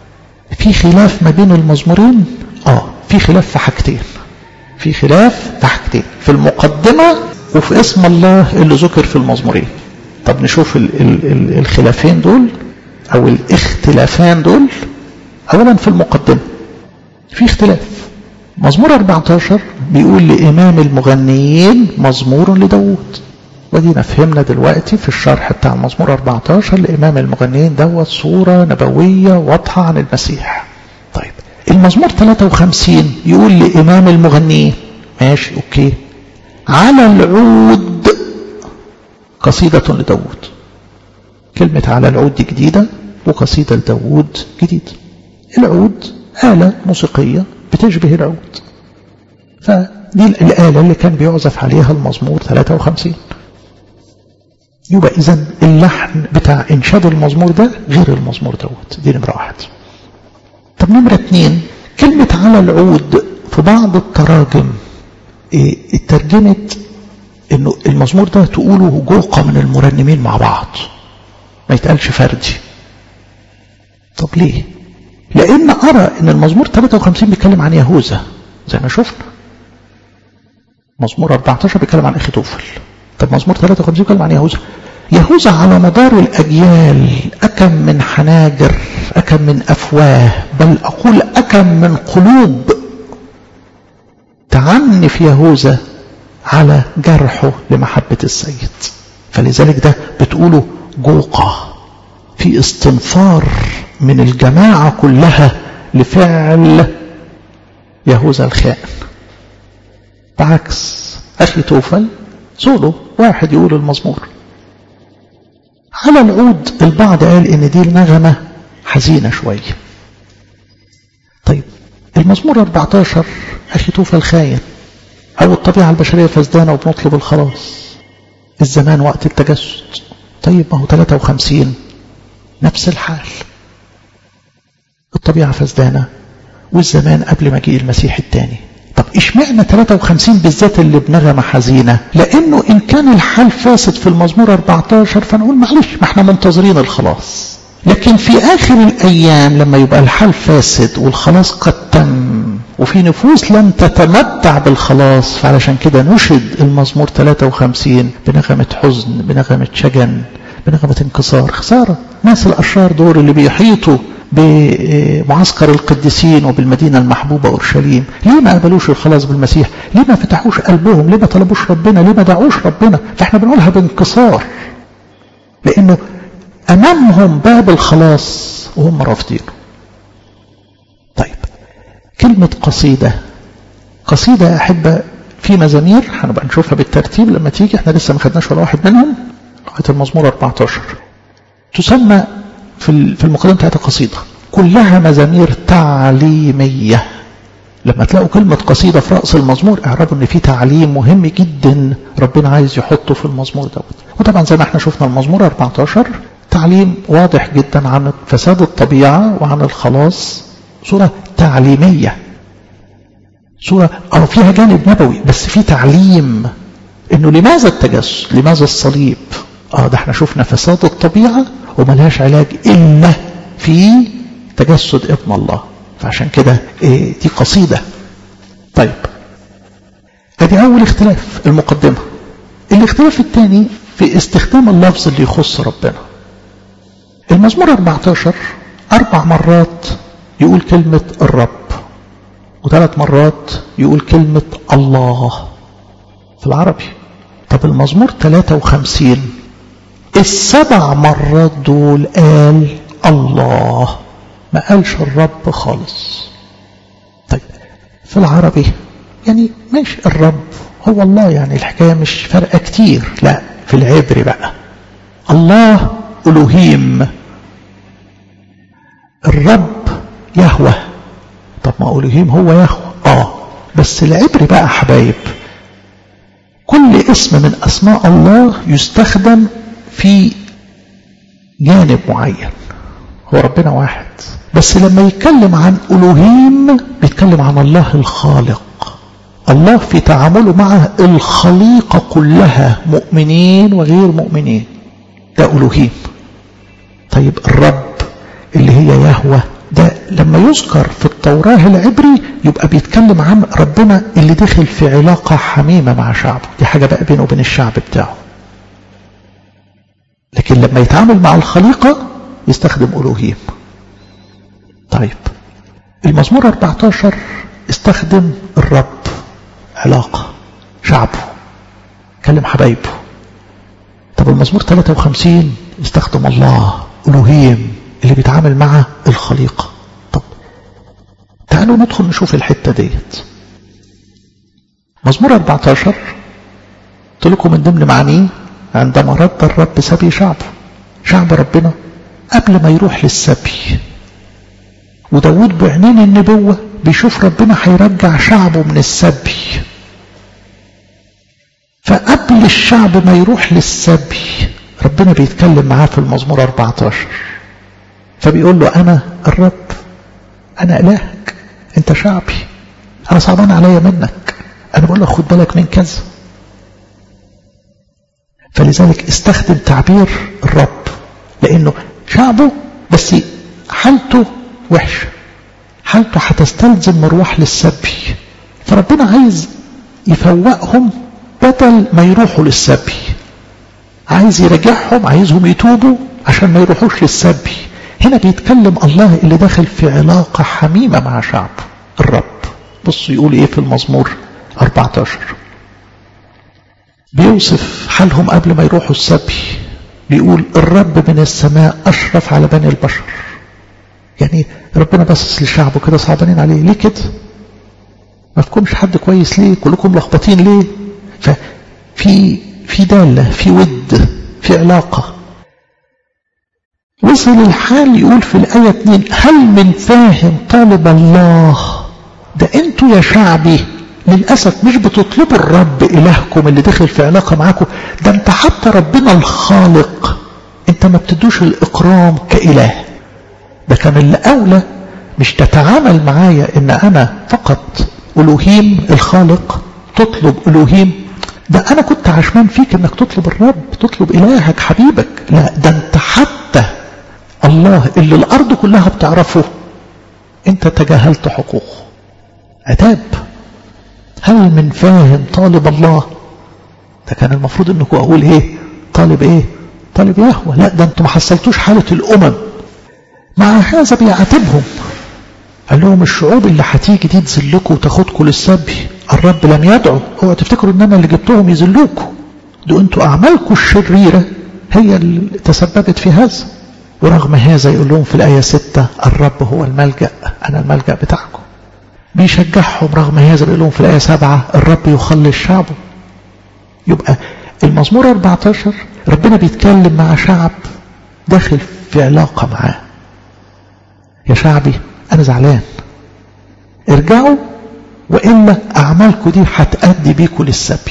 في خلاف ما بين المزمورين اه في خلاف في حاجتين في خلاف في حاجتين في المقدمة وفي اسم الله اللي ذكر في المزمورين طب نشوف ال ال ال الخلافين دول او الاختلافان دول اولا في المقدمة في اختلاف مزمور 14 بيقول لإمام المغنيين مزمور لداود ودينا فهمنا دلوقتي في الشرح بتاع المزمور 14 لإمام المغنيين دوت صورة نبوية واضحة عن المسيح طيب المزمور 53 يقول لإمام المغنيين ماشي أوكي على العود قصيدة لداود كلمة على العود دي جديدة وقصيدة لداود جديدة العود آلة موسيقية بتشبه العود فدي الآلة اللي كان بيعزف عليها المزمور 53 يبقى إذا اللحن بتاع إنشاد المزمور ده غير المزمور دوت دي نمرة واحد طب نمرة اتنين كلمة على العود في بعض التراجم إيه اترجمت انه المزمور ده تقوله جوقة من المرنمين مع بعض ما يتقالش فردي طب ليه لان ارى ان المزمور 53 بيتكلم عن يهوذا زي ما شفنا مزمور 14 بيتكلم عن اخيتوفل طب مزمور 53 بيتكلم عن يهوذا يهوذا على مدار الأجيال أكم من حناجر أكم من أفواه بل أقول أكم من قلوب تعنف يهوذا على جرحه لمحبة السيد فلذلك ده بتقوله جوقة في استنفار من الجماعة كلها لفعل يهوذا الخائن بعكس أخي توفل سولو واحد يقول المزمور على العود البعض قال ان دي النغمة حزينة شوية طيب المزمور 14 أخي توفى الخاين أو الطبيعة البشرية فزدانة وبنطلب الخلاص الزمان وقت التجسد طيب ما هو 53 نفس الحال الطبيعة فزدانة والزمان قبل مجيء المسيح الثاني طب اشمعنى 53 بالذات اللي بنغمة حزينة لانه ان كان الحال فاسد في المزمور 14 فنقول معلش ما احنا منتظرين الخلاص لكن في اخر الايام لما يبقى الحال فاسد والخلاص قد تم وفي نفوس لم تتمتع بالخلاص فعلشان كده نشد المزمور 53 بنغمة حزن بنغمة شجن بنغمة انكسار خسارة ناس الأشرار دول اللي بيحيطوا بمعسكر القديسين وبالمدينة المحبوبة أورشليم ليه ما قبلوش الخلاص بالمسيح ليه ما فتحوش قلبهم ليه ما طلبوش ربنا ليه ما دعوش ربنا فاحنا بنقولها بانكسار لأنه أمامهم باب الخلاص وهم رافضينه طيب كلمة قصيدة قصيدة يا أحبة في مزامير هنبقى نشوفها بالترتيب لما تيجي احنا لسه ما خدناش ولا واحد منهم لغاية المزمور 14 تسمى في في المقدمة بتاعت القصيدة كلها مزامير تعليمية لما تلاقوا كلمة قصيدة في رأس المزمور اعرفوا ان في تعليم مهم جدا ربنا عايز يحطه في المزمور دوت وطبعا زي ما احنا شفنا المزمور 14 تعليم واضح جدا عن فساد الطبيعة وعن الخلاص صورة تعليمية صورة أو فيها جانب نبوي بس في تعليم انه لماذا التجسد لماذا الصليب اه ده احنا شفنا فساد الطبيعة وملهاش علاج الا في تجسد ابن الله فعشان كده إيه دي قصيدة طيب ادي اول اختلاف المقدمة الاختلاف الثاني في استخدام اللفظ اللي يخص ربنا المزمور 14 اربع مرات يقول كلمة الرب وثلاث مرات يقول كلمة الله في العربي طب المزمور 53 السبع مرات دول قال الله ما قالش الرب خالص طيب في العربي يعني ماشي الرب هو الله يعني الحكاية مش فارقة كتير لا في العبري بقى الله ألوهيم الرب يهوى طب ما ألوهيم هو يهوى اه بس العبري بقى حبايب كل اسم من أسماء الله يستخدم في جانب معين هو ربنا واحد بس لما يتكلم عن ألوهيم بيتكلم عن الله الخالق الله في تعامله مع الخليقة كلها مؤمنين وغير مؤمنين ده ألوهيم طيب الرب اللي هي يهوى ده لما يذكر في التوراة العبري يبقى بيتكلم عن ربنا اللي دخل في علاقة حميمة مع شعبه دي حاجة بقى بينه وبين الشعب بتاعه لكن لما يتعامل مع الخليقة يستخدم ألوهيم طيب المزمور 14 استخدم الرب علاقة شعبه كلم حبايبه طب المزمور 53 استخدم الله ألوهيم اللي بيتعامل مع الخليقة طب تعالوا ندخل نشوف الحتة ديت مزمور 14 قلت لكم من ضمن معانيه عندما رد الرب سبي شعبه شعب ربنا قبل ما يروح للسبي وداود بعينين النبوة بيشوف ربنا هيرجع شعبه من السبي فقبل الشعب ما يروح للسبي ربنا بيتكلم معاه في المزمور 14 فبيقول له أنا الرب أنا إلهك أنت شعبي أنا صعبان عليا منك أنا بقول لك خد بالك من كذا فلذلك استخدم تعبير الرب لأنه شعبه بس حالته وحشة حالته هتستلزم مروح للسبي فربنا عايز يفوقهم بدل ما يروحوا للسبي عايز يرجعهم عايزهم يتوبوا عشان ما يروحوش للسبي هنا بيتكلم الله اللي داخل في علاقة حميمة مع شعب الرب بصوا يقول ايه في المزمور 14 بيوصف حالهم قبل ما يروحوا السبي بيقول الرب من السماء أشرف على بني البشر يعني ربنا باصص لشعبه كده صعبانين عليه ليه كده ما فيكمش حد كويس ليه كلكم لخبطين ليه ففي في دالة في ود في علاقة وصل الحال يقول في الآية 2 هل من فاهم طالب الله ده انتوا يا شعبي للأسف مش بتطلبوا الرب إلهكم اللي دخل في علاقة معاكم ده انت حتى ربنا الخالق انت ما بتدوش الإكرام كإله ده كان اللي أولى مش تتعامل معايا ان انا فقط ألوهيم الخالق تطلب ألوهيم ده انا كنت عشمان فيك انك تطلب الرب تطلب إلهك حبيبك لا ده انت حتى الله اللي الأرض كلها بتعرفه انت تجاهلت حقوقه عتاب هل من فاهم طالب الله ده كان المفروض انكم اقول ايه طالب ايه طالب يهوى لا ده انتم ما حصلتوش حالة الأمم مع هذا بيعاتبهم قال لهم الشعوب اللي هتيجي دي تذلكم وتاخدكم للسبي الرب لم يدعو هو تفتكروا ان انا اللي جبتهم يذلوكم دول انتوا اعمالكم الشريره هي اللي تسببت في هذا ورغم هذا يقول لهم في الايه 6 الرب هو الملجا انا الملجا بتاعكم بيشجعهم رغم هذا بيقول لهم في الايه 7 الرب يخلص شعبه يبقى المزمور 14 ربنا بيتكلم مع شعب داخل في علاقه معاه يا شعبي أنا زعلان ارجعوا وإلا أعمالكم دي هتأدي بيكم للسبي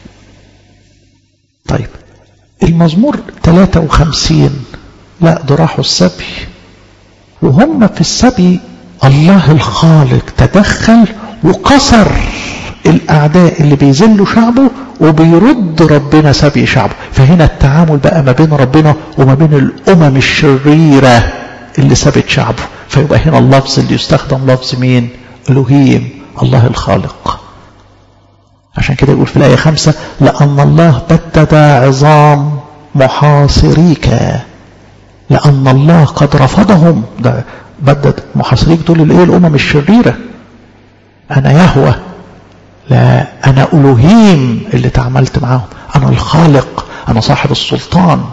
طيب المزمور 53 لا ده راحوا السبي وهم في السبي الله الخالق تدخل وكسر الأعداء اللي بيذلوا شعبه وبيرد ربنا سبي شعبه فهنا التعامل بقى ما بين ربنا وما بين الأمم الشريرة اللي سابت شعبه فيبقى هنا اللفظ اللي يستخدم لفظ مين ألوهيم الله الخالق عشان كده يقول في الآية خمسة لأن الله بدد عظام محاصريك لأن الله قد رفضهم ده بدد محاصريك دول الايه الأمم الشريرة أنا يهوى لا أنا ألوهيم اللي تعاملت معاهم أنا الخالق أنا صاحب السلطان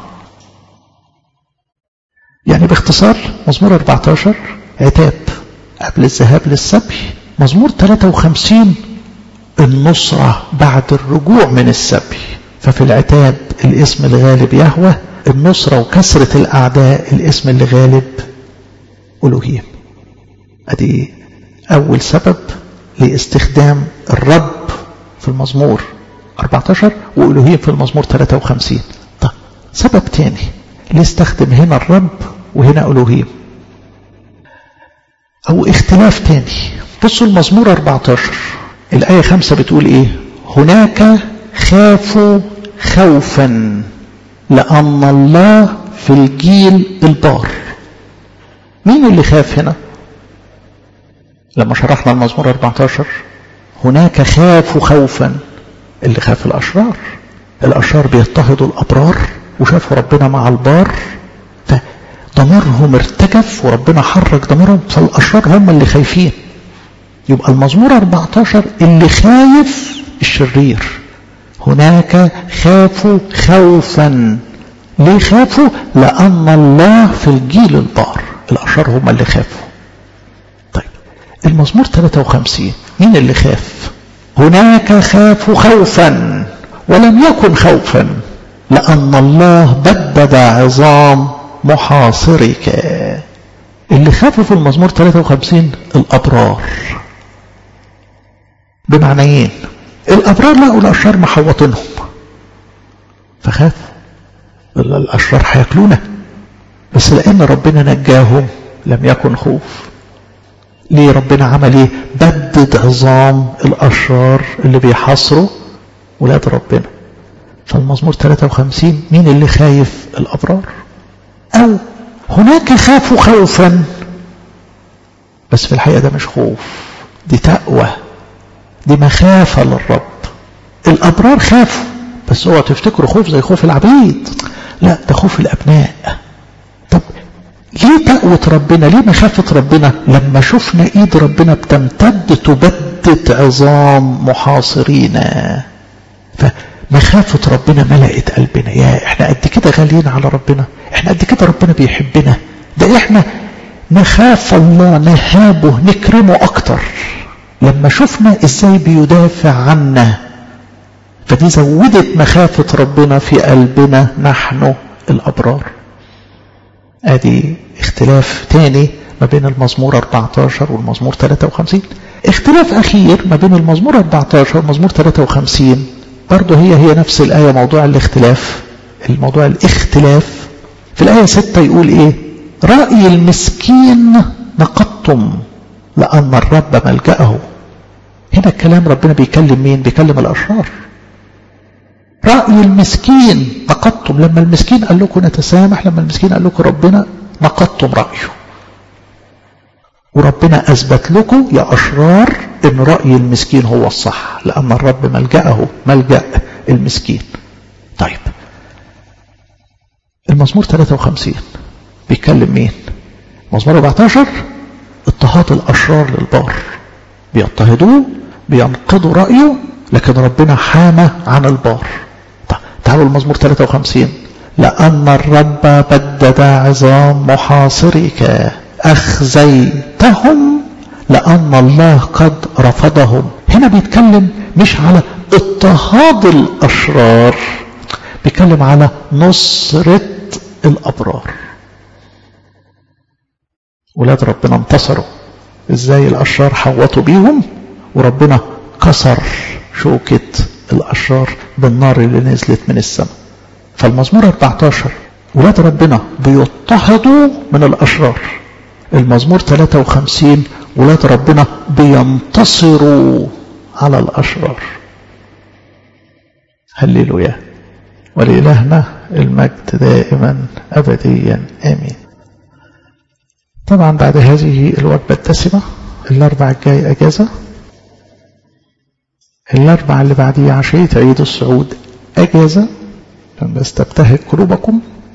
يعني باختصار مزمور 14 عتاب قبل الذهاب للسبي مزمور 53 النصرة بعد الرجوع من السبي ففي العتاب الاسم الغالب يهوى النصرة وكسرة الأعداء الاسم اللي غالب ألوهيم أدي أول سبب لاستخدام الرب في المزمور 14 وألوهيم في المزمور 53 طب سبب تاني ليه استخدم هنا الرب وهنا ألوهيم أو اختلاف تاني بصوا المزمور 14 الآية 5 بتقول إيه هناك خافوا خوفا لأن الله في الجيل البار مين اللي خاف هنا لما شرحنا المزمور 14 هناك خافوا خوفا اللي خاف الأشرار الأشرار بيضطهدوا الأبرار وشافوا ربنا مع البار فضميرهم ارتجف وربنا حرك ضميرهم فالأشرار هم اللي خايفين يبقى المزمور 14 اللي خايف الشرير هناك خافوا خوفا ليه خافوا لأن الله في الجيل البار الأشرار هم اللي خافوا طيب المزمور 53 مين اللي خاف هناك خافوا خوفا ولم يكن خوفا لأن الله بدد عظام محاصرك اللي خافوا في المزمور 53 الأبرار بمعنيين الأبرار لقوا الأشرار محوطينهم فخافوا الأشرار هياكلونا بس لأن ربنا نجاهم لم يكن خوف ليه ربنا عمل ايه بدد عظام الأشرار اللي بيحاصروا ولاد ربنا فالمزمور 53 مين اللي خايف الأبرار أو هناك خافوا خوفا بس في الحقيقة ده مش خوف دي تقوى دي مخافة للرب الأبرار خافوا بس اوعوا تفتكروا خوف زي خوف العبيد لا ده خوف الأبناء طب ليه تقوى ربنا ليه مخافة ربنا لما شفنا ايد ربنا بتمتد تبدد عظام محاصرينا فمخافة ربنا ملأت قلبنا يا احنا قد كده غاليين على ربنا احنا قد كده ربنا بيحبنا ده احنا نخاف الله نهابه نكرمه اكتر لما شفنا ازاي بيدافع عنا فدي زودت مخافة ربنا في قلبنا نحن الأبرار ادي اختلاف تاني ما بين المزمور 14 والمزمور 53 اختلاف اخير ما بين المزمور 14 والمزمور 53 برضه هي هي نفس الآية موضوع الاختلاف الموضوع الاختلاف في الآية 6 يقول ايه رأي المسكين نقضتم لأن الرب ملجأه هنا الكلام ربنا بيكلم مين بيكلم الأشرار رأي المسكين نقضتم لما المسكين قال لكم نتسامح لما المسكين قال لكم ربنا نقضتم رأيه وربنا أثبت لكم يا أشرار إن رأي المسكين هو الصح لأن الرب ملجأه ملجأ المسكين طيب المزمور 53 بيتكلم مين مزمور 14 اضطهاد الأشرار للبار بيضطهدوه بينقضوا رأيه لكن ربنا حامى عن البار طيب تعالوا المزمور 53 لأن الرب بدد عظام محاصرك أخزيتهم لأن الله قد رفضهم هنا بيتكلم مش على اضطهاد الأشرار بيتكلم على نصرة الأبرار ولاد ربنا انتصروا ازاي الأشرار حوطوا بيهم وربنا كسر شوكة الأشرار بالنار اللي نزلت من السماء فالمزمور 14 ولاد ربنا بيضطهدوا من الأشرار المزمور 53 ولاد ربنا بينتصروا على الأشرار هللويا ولإلهنا المجد دائما أبديا آمين طبعا بعد هذه الوجبة الدسمة الأربع الجاي أجازة الأربع اللي بعديه عشية عيد الصعود أجازة بس تبتهج قلوبكم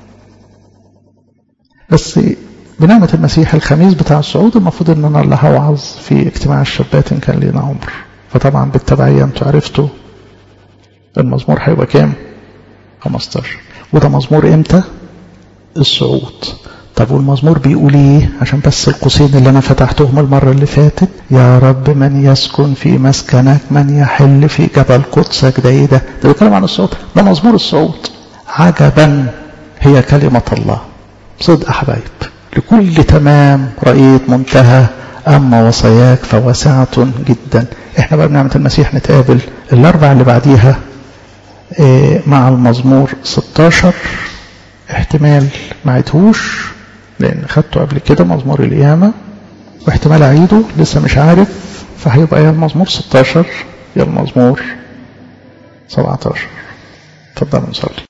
بس بنعمة المسيح الخميس بتاع الصعود المفروض ان انا اللي هوعظ في اجتماع الشابات ان كان لينا عمر فطبعا بالتبعية انتوا عرفتوا المزمور هيبقى كام 15 وده مزمور امتى الصعود طب والمزمور بيقول ايه عشان بس القوسين اللي انا فتحتهم المرة اللي فاتت يا رب من يسكن في مسكنك من يحل في جبل قدسك ده ايه ده ده بيتكلم عن الصعود ده مزمور الصعود عجبا هي كلمة الله صدق حبايب لكل تمام رأيت منتهى أما وصاياك فواسعة جدا احنا بقى بنعمة المسيح نتقابل الأربع اللي بعديها اه مع المزمور 16 احتمال ما عيدهوش لأن خدته قبل كده مزمور القيامة واحتمال أعيده لسه مش عارف فهيبقى يا المزمور 16 يا المزمور 17 تفضلوا نصلي